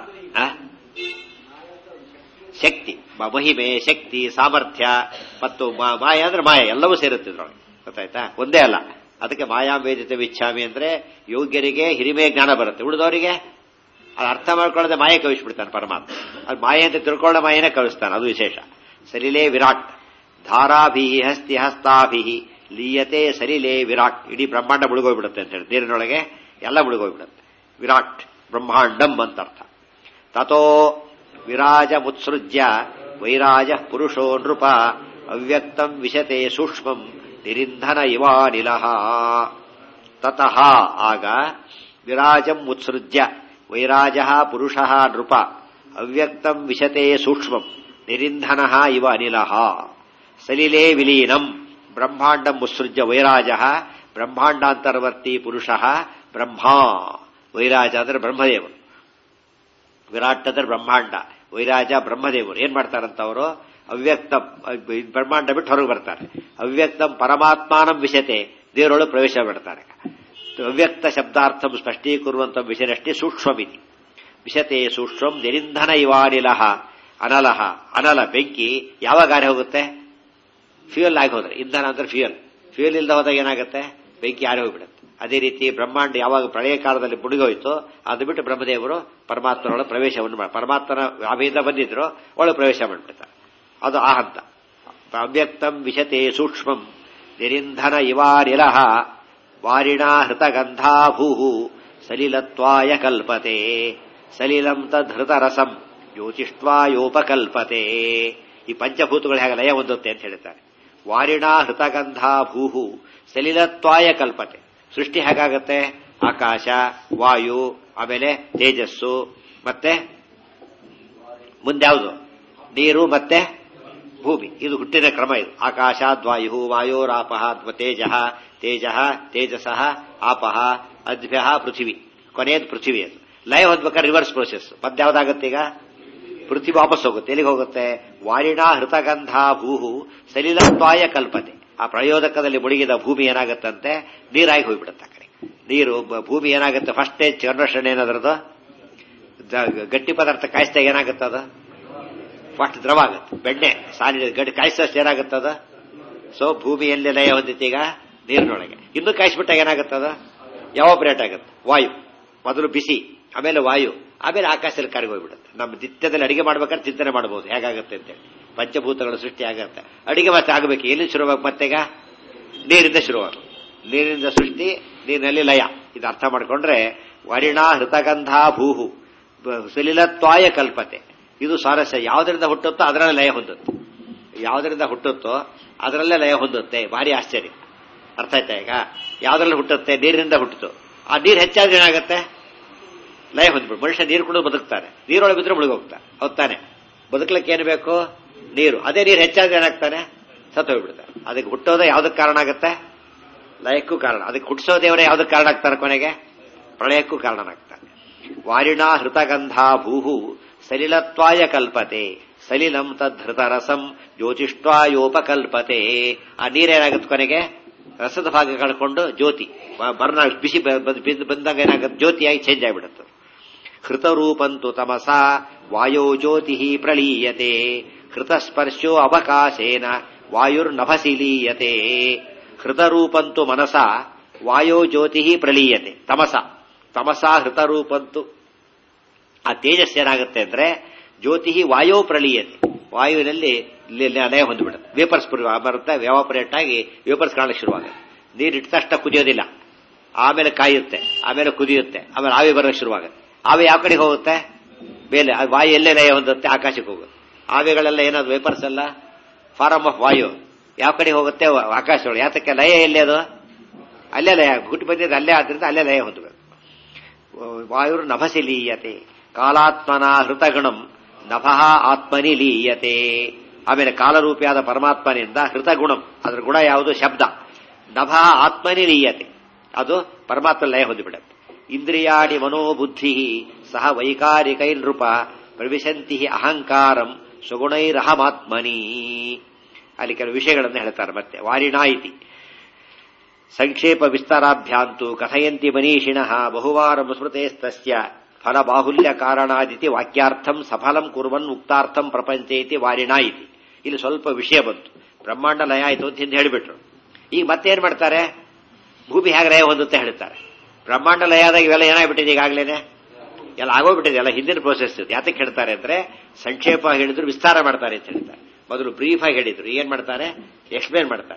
Speaker 3: ಶಕ್ತಿ ಮಹಿಮೆ ಶಕ್ತಿ ಸಾಮರ್ಥ್ಯ ಮತ್ತು ಮಾಯ ಅಂದ್ರೆ ಮಾಯ ಎಲ್ಲವೂ ಸೇರುತ್ತೆ ಇದ್ರೊಳಗೆ ಗೊತ್ತಾಯ್ತಾ ಒಂದೇ ಅಲ್ಲ ಅದಕ್ಕೆ ಮಾಯಾ ವೇದಿತ ವಿಚ್ಛಾಮಿ ಅಂದ್ರೆ ಯೋಗ್ಯರಿಗೆ ಹಿರಿಮೆ ಜ್ಞಾನ ಬರುತ್ತೆ ಉಳಿದವರಿಗೆ ಅದು ಅರ್ಥ ಮಾಡ್ಕೊಳ್ಳದೆ ಮಾಯೆ ಕವಿಸ್ಬಿಡ್ತಾನೆ ಪರಮಾತ್ಮ ಅದು ಮಾಯೆ ಅಂತ ತಿಳ್ಕೊಳ್ಳೋ ಮಾಯನೇ ಕವಿಸ್ತಾನೆ ಅದು ವಿಶೇಷ ಸಲಿಲೇ ವಿರಾಟ್ ಧಾರಾಭಿ ಹಸ್ತಿ ಹಸ್ತಾಭಿ ಲೀಯತೆ ಸಲಿಲೇ ವಿರಾಟ್ ಇಡೀ ಬ್ರಹ್ಮಾಂಡ ಮುಳುಗೋಗ್ಬಿಡುತ್ತೆ ಅಂತ ಹೇಳಿ ನೀರಿನೊಳಗೆ ಎಲ್ಲ ಮುಳುಗೋಗ್ಬಿಡುತ್ತೆ ವಿರಾಟ್ ಬ್ರಹ್ಮಾಂಡಂ ಅಂತ ಅರ್ಥ ತಥೋ ವಿರಾಜ ಮುತ್ಸೃಜ್ಯ ವೈರಾಜ ಪುರುಷೋ ನೃಪ ಅವ್ಯಕ್ತಂ ವಿಶತೆ ಸೂಕ್ಷ್ಮಂ ನಿರಿಂಧನ ಇವಾನಿಲ ತತಃ ಆಗ ವಿರಾಜಂ ಉತ್ಸೃಜ್ಯ ವೈರಾಜ ಪುರುಷ ನೃಪ ಅವ್ಯಕ್ತಂ ವಿಶತೆ ಸೂಕ್ಷ್ಮಂ ನಿರಿಂಧನ ಇವ ಅನಿಲ ಸಲಿಲೇ ವಿಲೀನಂ ಬ್ರಹ್ಮಾಂಡಂ ಉತ್ಸೃಜ್ಯ ವೈರಾಜ ಬ್ರಹ್ಮಾಂಡಾಂತರ್ವರ್ತಿ ಪುರುಷ ಬ್ರಹ್ಮ ವೈರಾಜ ಅಂದ್ರೆ ಬ್ರಹ್ಮದೇವರು ವಿರಾಟ್ ಅಂದ್ರೆ ಬ್ರಹ್ಮಾಂಡ ವೈರಾಜ ಬ್ರಹ್ಮದೇವರು ಏನ್ ಮಾಡ್ತಾರಂತ ಅವರು ಅವ್ಯಕ್ತಂ ಬ್ರಹ್ಮಾಂಡ ಬಿಟ್ಟು ಹೊರಗೆ ಬರ್ತಾರೆ ಅವ್ಯಕ್ತಂ ಪರಮಾತ್ಮಾನಂ ವಿಷತೆ ದೇವರೊಳಗೆ ಪ್ರವೇಶ ಮಾಡ್ತಾರೆ ಅವ್ಯಕ್ತ ಶಬ್ದಾರ್ಥಂ ಸ್ಪಷ್ಟೀಕುರುವಂತ ವಿಷಯನಷ್ಟೇ ಸೂಕ್ಷ್ಮಮಿತಿ ವಿಷತೆ ಸೂಕ್ಷ್ಮಂ ನಿರಿಂಧನ ಇವಾನಿಲಹ ಅನಲಹ ಅನಲ ಬೆಂಕಿ ಯಾವಾಗ ಆರೆ ಹೋಗುತ್ತೆ ಫ್ಯೂಯಲ್ ಆಗಿ ಹೋದ್ರೆ ಇಂಧನ ಅಂದ್ರೆ ಫ್ಯೂಯಲ್ ಫ್ಯೂಯಲ್ ಇಲ್ಲದ ಹೋದಾಗ ಏನಾಗುತ್ತೆ ಬೆಂಕಿ ಆರೆ ಹೋಗ್ಬಿಡುತ್ತೆ ಅದೇ ರೀತಿ ಬ್ರಹ್ಮಾಂಡ ಯಾವಾಗ ಪ್ರಳಯ ಕಾಲದಲ್ಲಿ ಮುಳುಗೋಯ್ತು ಅದು ಬಿಟ್ಟು ಬ್ರಹ್ಮದೇವರು ಪರಮಾತ್ಮನೊಳಗೆ ಪ್ರವೇಶವನ್ನು ಮಾಡಿ ಪರಮಾತ್ಮನ ಅಭಿಯಿಂದ ಬಂದಿದ್ರು ಒಳಗೆ ಪ್ರವೇಶ ಮಾಡಿಬಿಡ್ತಾರೆ ಅದು ಆ ಹಂತ ಅವ್ಯಕ್ತಂ ವಿಶತೆ ಸೂಕ್ಷ್ಮಂ ನಿರಿಂಧನ ಇವಾನಿಲಹ ವಾರಿಣಾ ಹೃತಗಂಧಾ ಭೂಃ ಸಲಿಲತ್ವಾಯ ಕಲ್ಪತೆ ಸಲಿಲಂ ತದ್ಹೃತರಸಂ ಯೋಚಿಷ್ಟ್ವಾಯೋಪಕಲ್ಪತೆ ಈ ಪಂಚಭೂತಗಳು ಹೇಗೆ ಲಯ ಹೊಂದುತ್ತೆ ಅಂತ ಹೇಳ್ತಾರೆ ವಾರಿಣಾ ಹೃತಗಂಧಾ ಭೂಹು ಸಲಿಲತ್ವಾಯ ಕಲ್ಪತೆ ಸೃಷ್ಟಿ ಹೇಗಾಗತ್ತೆ ಆಕಾಶ ವಾಯು ಆಮೇಲೆ ತೇಜಸ್ಸು ಮತ್ತೆ ಮುಂದ್ಯಾವುದು ನೀರು ಮತ್ತೆ ಭೂಮಿ ಇದು ಹುಟ್ಟಿನ ಕ್ರಮ ಇದು ಆಕಾಶಾದ್ವಾಯು ವಾಯೋರಾಪಃ ತೇಜ ತೇಜ ತೇಜಸಃ ಆಪಃ ಅದ್ಭ್ಯ ಪೃಥಿವಿ ಕೊನೆಯದು ಪೃಥಿವಿ ಅದು ಲಯ ಹೊಂದ್ಬೇಕಾದ್ರೆ ರಿವರ್ಸ್ ಪ್ರೋಸೆಸ್ ಮತ್ತೆ ಯಾವ್ದಾಗತ್ತೆ ಈಗ ಪೃಥ್ವಿ ವಾಪಸ್ ಹೋಗುತ್ತೆ ಎಲ್ಲಿಗೆ ಹೋಗುತ್ತೆ ವಾರಿಣಾ ಹೃತಗಂಧ ಭೂಹು ಸಲಿಲತ್ವಾಯ ಕಲ್ಪತೆ ಆ ಪ್ರಯೋಜಕದಲ್ಲಿ ಮುಳುಗಿದ ಭೂಮಿ ಏನಾಗುತ್ತಂತೆ ನೀರಾಗಿ ಹೋಗ್ಬಿಡುತ್ತೆ ಆ ಕಡೆ ನೀರು ಬ- ಭೂಮಿ ಏನಾಗುತ್ತೆ ಫಸ್ಟ್ ಸ್ಟೇಜ್ ಕನ್ವರ್ಷನ್ ಏನದ್ರದ್ದು ದ- ಗಟ್ಟಿ ಪದಾರ್ಥ ಕಾಯಿಸಿದಾಗ ಏನಾಗುತ್ತದ ಫಸ್ಟ್ ದ್ರವ ಆಗುತ್ತೆ ಬೆಣ್ಣೆ ಸಾಲಿಡ್ ಗಟ್ಟಿ ಕಾಯಿಸೋಷ್ಟು ಏನಾಗುತ್ತದ ಸೊ ಭೂಮಿಯಲ್ಲಿ ಲಯ ಹೊಂದಿತ್ತು ಈಗ ನೀರಿನೊಳಗೆ ಇನ್ನೂ ಕಾಯಿಸ್ಬಿಟ್ಟಾಗ ಏನಾಗುತ್ತದ ಯಾವಾಪರೇಟ್ ಆಗುತ್ತೆ ವಾಯು ಮೊದಲು ಬಿಸಿ ಆಮೇಲೆ ವಾಯು ಆಮೇಲೆ ಆಕಾಶದಲ್ಲಿ ಕರಗಿ ಹೋಗ್ಬಿಡುತ್ತೆ ನಮ್ಮ ನಿತ್ಯದಲ್ಲಿ ಅಡಿಗೆ ಮಾಡ್ಬೇಕಾದ್ರೆ ಚಿಂತನೆ ಮಾಡಬಹುದು ಹೇಗಾಗುತ್ತೆ ಅಂತೇಳಿ ಪಂಚಭೂತಗಳ ಸೃಷ್ಟಿ ಆಗುತ್ತೆ ಅಡಿಗೆ ಮತ್ತೆ ಆಗಬೇಕು ಎಲ್ಲಿ ಶುರುವಾಗ ಮತ್ತೆಗ ನೀರಿಂದ ಶುರುವಾಗ ನೀರಿನಿಂದ ಸೃಷ್ಟಿ ನೀರಿನಲ್ಲಿ ಲಯ ಇದು ಅರ್ಥ ಮಾಡ್ಕೊಂಡ್ರೆ ವರಿಣಾ ಹೃತಗಂಧ ಭೂಹು ಬ- ಸಲಿಲತ್ವಾಯ ಕಲ್ಪತೆ ಇದು ಸ್ವಾರಸ್ಯ ಯಾವುದರಿಂದ ಹುಟ್ಟುತ್ತೋ ಅದರಲ್ಲೇ ಲಯ ಹೊಂದುತ್ತೆ ಯಾವುದರಿಂದ ಹುಟ್ಟುತ್ತೋ ಅದರಲ್ಲೇ ಲಯ ಹೊಂದುತ್ತೆ ಭಾರಿ ಆಶ್ಚರ್ಯ ಅರ್ಥ ಆಯ್ತಾ ಈಗ ಯಾವುದ್ರಲ್ಲಿ ಹುಟ್ಟುತ್ತೆ ನೀರಿನಿಂದ ಹುಟ್ಟಿತು ಆ ನೀರು ಹೆಚ್ಚಾದ್ರೆ ಏನಾಗುತ್ತೆ ಲಯ ಹೊಂದ್ಬಿಡು ಮನುಷ್ಯ ನೀರು ಕುಡಿದು ಬದುಕ್ತಾನೆ ನೀರೊಳಗೆ ಬಿದ್ರೆ ಮುಳುಗೋಗ್ತಾನೆ ಹೌದಾನೆ ಬದುಕಲಿಕ್ಕೆ ಏನು ಬೇಕು ನೀರು ಅದೇ ನೀರು ಹೆಚ್ಚಾದ್ರೆ ಏನಾಗ್ತಾನೆ ಸತ್ತು ಹೋಗ್ಬಿಡ್ತಾನೆ ಅದಕ್ಕೆ ಹುಟ್ಟೋದ ಯಾವ್ದಕ್ಕೆ ಕಾರಣ ಆಗುತ್ತೆ ಲಯಕ್ಕೂ ಕಾರಣ ಅದಕ್ಕೆ ಹುಟ್ಟಿಸೋ ದೇವರೇ ಯಾವ್ದಕ್ಕೆ ಕಾರಣ ಆಗ್ತಾನೆ ಕೊನೆಗೆ ಪ್ರಳಯಕ್ಕೂ ಕಾರಣನಾಗ್ತಾನೆ ವಾರಿಣಾ ಹೃತಗಂಧ ಭೂಹು ಸಲಿಲತ್ವಾಯ ಕಲ್ಪತೆ ಸಲಿಲಂ ತದ್ಹೃತರಸಂ ಜ್ಯೋತಿಷ್ಟ್ವಾಯೋಪಕಲ್ಪತೆ ಆ ನೀರೇನಾಗುತ್ತೆ ಕೊನೆಗೆ ರಸದ ಭಾಗ ಕಳ್ಕೊಂಡು ಜ್ಯೋತಿ ಬ- ಬರ್ನ ಬಿಸಿ ಬ- ಬ- ಬಿದ್ದು ಬಂದಾಗ ಏನಾಗುತ್ತೆ ಜ್ಯೋತಿಯಾಗಿ ಚೇಂಜ್ ಆಗಿಬಿಡುತ್ತೆ ಹೃತರೂಪಂತು ತಮಸ ವಾಯೋ ಜ್ಯೋತಿ ಪ್ರಳೀಯತೆ ಹೃತಸ್ಪರ್ಶೋ ಅವಕಾಶೇನ ವಾಯುರ್ನಭಸಿಲೀಯತೆ ಹೃತರೂಪಂತು ಮನಸ ವಾಯೋ ಜ್ಯೋತಿ ಪ್ರಳೀಯತೆ ತಮಸ ತಮಸ ಹೃತರೂಪಂತು ಆ ತೇಜಸ್ ಏನಾಗುತ್ತೆ ಅಂದ್ರೆ ಜ್ಯೋತಿ ವಾಯೋ ಪ್ರಳೀಯತೆ ವಾಯುವಿನಲ್ಲಿ ಲಿ- ಲಿ- ಲಯ ಹೊಂದ್ಬಿಡುತ್ತೆ ವೇಪರ್ಸ್ ಬರುತ್ತೆ ವ್ಯಾಪಾರೇಟ್ ಆಗಿ ವೇಪರ್ಸ್ ಕಾಣಲಿಕ್ಕೆ ಶುರುವಾಗುತ್ತೆ ನೀರು ಇಟ್ಟ ತಕ್ಷಣ ಕುದಿಯೋದಿಲ್ಲ ಆಮೇಲೆ ಕಾಯುತ್ತೆ ಆಮೇಲೆ ಕುದಿಯುತ್ತೆ ಆಮೇಲೆ ಆವಿ ಬರೋಕ್ಕೆ ಶುರುವಾಗುತ್ತೆ ಆವಿ ಯಾವ ಕಡೆಗೆ ಹೋಗುತ್ತೆ ಮೇಲೆ ಆ ವಾಯು ಎಲ್ಲೇ ಲಯ ಹೊಂದುತ್ತೆ ಆಕಾಶಕ್ಕೆ ಹೋಗುತ್ತೆ ಆವಿಗಳೆಲ್ಲ ಏನಾದ್ರು ವೇಪರ್ಸ್ ಎಲ್ಲ ಫಾರಮ್ ಆಫ್ ವಾಯು ಯಾವ ಕಡೆ ಹೋಗುತ್ತೆ ಆಕಾಶ ಒಳಗೆ ಯಾತಕ್ಕೆ ಲಯ ಎಲ್ಲಿ ಅದು ಅಲ್ಲೇ ಲಯ ಹುಟ್ಟು ಬಂದಿದ್ದು ಅಲ್ಲೇ ಆದ್ರಿಂದ ಅಲ್ಲೇ ಲಯ ಹೊಂದಬೇಕು ವಾಯುರ್ ನಭಸಿ ಲೀಯತೆ ಕಾಲಾತ್ಮನ ಹೃತಗಣಂ ನಭಃ ಆತ್ಮನಿ ಲೀಯತೆ ಆಮೇಲೆ ಕಾಲರೂಪಿಯಾದ ಪರಮಾತ್ಮನಿಂದ ಹೃತಗುಣಂ ಅದರ ಗುಣ ಯಾವುದು ಶಬ್ದ ನಭ ಆತ್ಮನಿ ಲೀಯತೆ ಅದು ಪರಮಾತ್ಮ ಲಯ ಹೊಂದಿಬಿಡುತ್ತೆ ಇಂದ್ರಿಯಾಣಿ ಮನೋಬುದ್ಧಿ ಸಹ ವೈಕಾರಿಕೈ ನೃಪ ಪ್ರವಿಶಂತಿ ಅಹಂಕಾರಂ ಸುಗುಣೈರಹಮಾತ್ಮನಿ ಅಲ್ಲಿ ಕೆಲವು ವಿಷಯಗಳನ್ನು ಹೇಳ್ತಾರೆ ಮತ್ತೆ ವಾರಿಣಾ ಇತಿ ಸಂಕ್ಷೇಪ ವಿಸ್ತಾರಾಭ್ಯಾಂತು ಕಥಯಂತಿ ಮನೀಷಿಣಃ ಬಹುವಾರಂ ಸ್ಮೃತೇಸ್ತಸ್ಯ ಫಲಬಾಹುಲ್ಯ ಕಾರಣಾದಿತಿ ವಾಕ್ಯಾರ್ಥಂ ಸಫಲಂ ಕುರ್ವನ್ ಮುಕ್ತಾರ್ಥಂ ಪ್ರಪಂಚೇತಿ ವಾರಿಣಾ ಇತಿ ಇಲ್ಲಿ ಸ್ವಲ್ಪ ವಿಷಯ ಬಂತು ಬ್ರಹ್ಮಾಂಡ ಲಯ ಆಯಿತು ಅಂತ ಹಿಂದೆ ಹೇಳಿಬಿಟ್ರು ಈಗ ಮತ್ತೇನ್ ಮಾಡ್ತಾರೆ ಭೂಮಿ ಹೇಗೆ ಲಯ ಹೊಂದುತ್ತೆ ಹೇಳ್ತಾರೆ ಬ್ರಹ್ಮಾಂಡ ಲಯ ಆದಾಗ ಇವೆಲ್ಲ ಏನಾಗ್ಬಿಟ್ಟಿದೆ ಈಗಾಗಲೇ ಎಲ್ಲ ಆಗೋಗ್ಬಿಟ್ಟಿದೆ ಎಲ್ಲ ಹಿಂದಿನ ಪ್ರೋಸೆಸ್ ಯಾತಕ್ಕೆ ಹೇಳ್ತಾರೆ ಅಂದ್ರೆ ಸಂಕ್ಷೇಪ ಹೇಳಿದ್ರು ವಿಸ್ತಾರ ಮಾಡ್ತಾರೆ ಅಂತ ಹೇಳ್ತಾರೆ ಮೊದಲು ಬ್ರೀಫ್ ಆಗಿ ಹೇಳಿದ್ರು ಏನ್ ಮಾಡ್ತಾರೆ ಎಕ್ಸ್ಪ್ಲೇನ್ ಮಾಡ್ತಾರೆ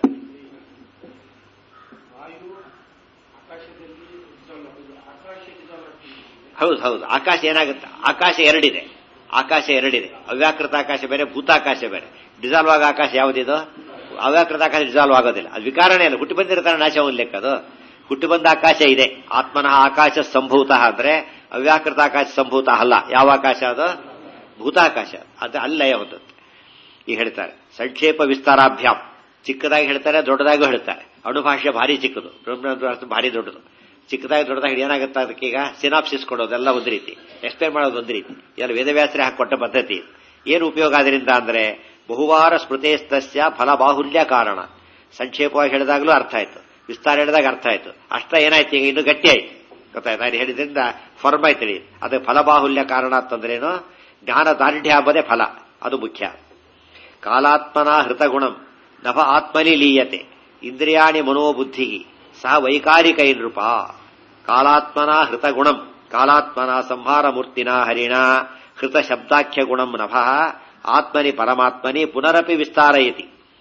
Speaker 3: ಹೌದು ಹೌದು ಆಕಾಶ ಏನಾಗುತ್ತೆ ಆಕಾಶ ಎರಡಿದೆ ಆಕಾಶ ಎರಡಿದೆ ಅವ್ಯಾಕೃತ ಆಕಾಶ ಬೇರೆ ಭೂತಾಕಾಶ ಬೇರೆ ಡಿಸಾಲ್ವ್ ಆಗೋ ಆಕಾಶ ಯಾವುದಿದು ಅವ್ಯಾಕೃತ ಆಕಾಶ ಡಿಸಾಲ್ವ್ ಆಗೋದಿಲ್ಲ ಅದು ವಿಕಾರನೇ ಇಲ್ಲ ಹುಟ್ಟಿ ಬಂದಿರ್ತಾನೆ ನಾಶ ಲೆಕ್ಕ ಅದು ಹುಟ್ಟಿ ಬಂದ ಆಕಾಶ ಇದೆ ಆತ್ಮನಃ ಆಕಾಶ ಸಂಭೂತ ಅಂದ್ರೆ ಅವ್ಯಾಕೃತ ಆಕಾಶ ಸಂಭೂತ ಅಲ್ಲ ಯಾವ ಆಕಾಶ ಅದು ಭೂತಾಕಾಶ ಅದು ಅಲ್ಲೇ ಹೊಂದುತ್ತೆ ಈಗ ಹೇಳ್ತಾರೆ ಸಂಕ್ಷೇಪ ವಿಸ್ತಾರಾಭ್ಯಾಮ್ ಚಿಕ್ಕದಾಗಿ ಹೇಳ್ತಾರೆ ದೊಡ್ಡದಾಗೂ ಹೇಳ್ತಾರೆ ಅಣುಭಾಷೆ ಭಾರಿ ಚಿಕ್ಕದು ಬ್ರಹ್ಮ ಭಾರಿ ದೊಡ್ಡದು ಚಿಕ್ಕದಾಗಿ ದೊಡ್ಡದಾಗಿ ಏನಾಗುತ್ತೆ ಅದಕ್ಕೆ ಈಗ ಸಿನಾಪ್ಸಿಸ್ ಕೊಡೋದೆಲ್ಲ ಒಂದು ರೀತಿ ಎಕ್ಸ್ಪ್ಲೇನ್ ಮಾಡೋದು ಒಂದು ರೀತಿ ಎಲ್ಲ ವೇದವ್ಯಾಸರೇ ಹಾಕೊಟ್ಟ ಪದ್ಧತಿ ಏನು ಉಪಯೋಗ ಅದರಿಂದ ಅಂದ್ರೆ ಬಹುವಾರ ಸ್ಮೃತೇಸ್ತಸ್ಯ ಫಲಬಾಹುಲ್ಯ ಕಾರಣ ಸಂಕ್ಷೇಪವಾಗಿ ಹೇಳಿದಾಗಲೂ ಅರ್ಥ ಆಯ್ತು ವಿಸ್ತಾರ ಹೇಳಿದಾಗ ಅರ್ಥ ಆಯ್ತು ಅಷ್ಟ ಏನಾಯ್ತು ಈಗ ಇನ್ನು ಗಟ್ಟಿ ಆಯ್ತು ಗೊತ್ತಾಯ್ತು ನಾನು ಹೇಳಿದ್ರಿಂದ ಫರ್ಮ್ ಆಯ್ತು ಹೇಳಿ ಅದು ಫಲಬಾಹುಲ್ಯ ಕಾರಣ ಅಂತಂದ್ರೇನು ಜ್ಞಾನ ದಾರ್ಢ್ಯ ಅಂಬದೇ ಫಲ ಅದು ಮುಖ್ಯ ಕಾಲಾತ್ಮನ ಹೃತಗುಣಂ ನಭ ಆತ್ಮನಿ ಲೀಯತೆ ಇಂದ್ರಿಯಾಣಿ ಮನೋಬುದ್ಧಿ ಸಹ ವೈಕಾರಿಕೈ ನೃಪ ಕಾಲಾತ್ಮನ ಹೃತಗುಣಂ ಕಾಲಾತ್ಮನ ಸಂಹಾರ ಮೂರ್ತಿನ ಹರಿಣ ಹೃತ ಶಬ್ದಾಖ್ಯ ಗುಣಂ ನಭ ಆತ್ಮನಿ ಪರಮಾತ್ಮನಿ ಪುನರಪಿ ವಿಸ್ತಾರಯತಿ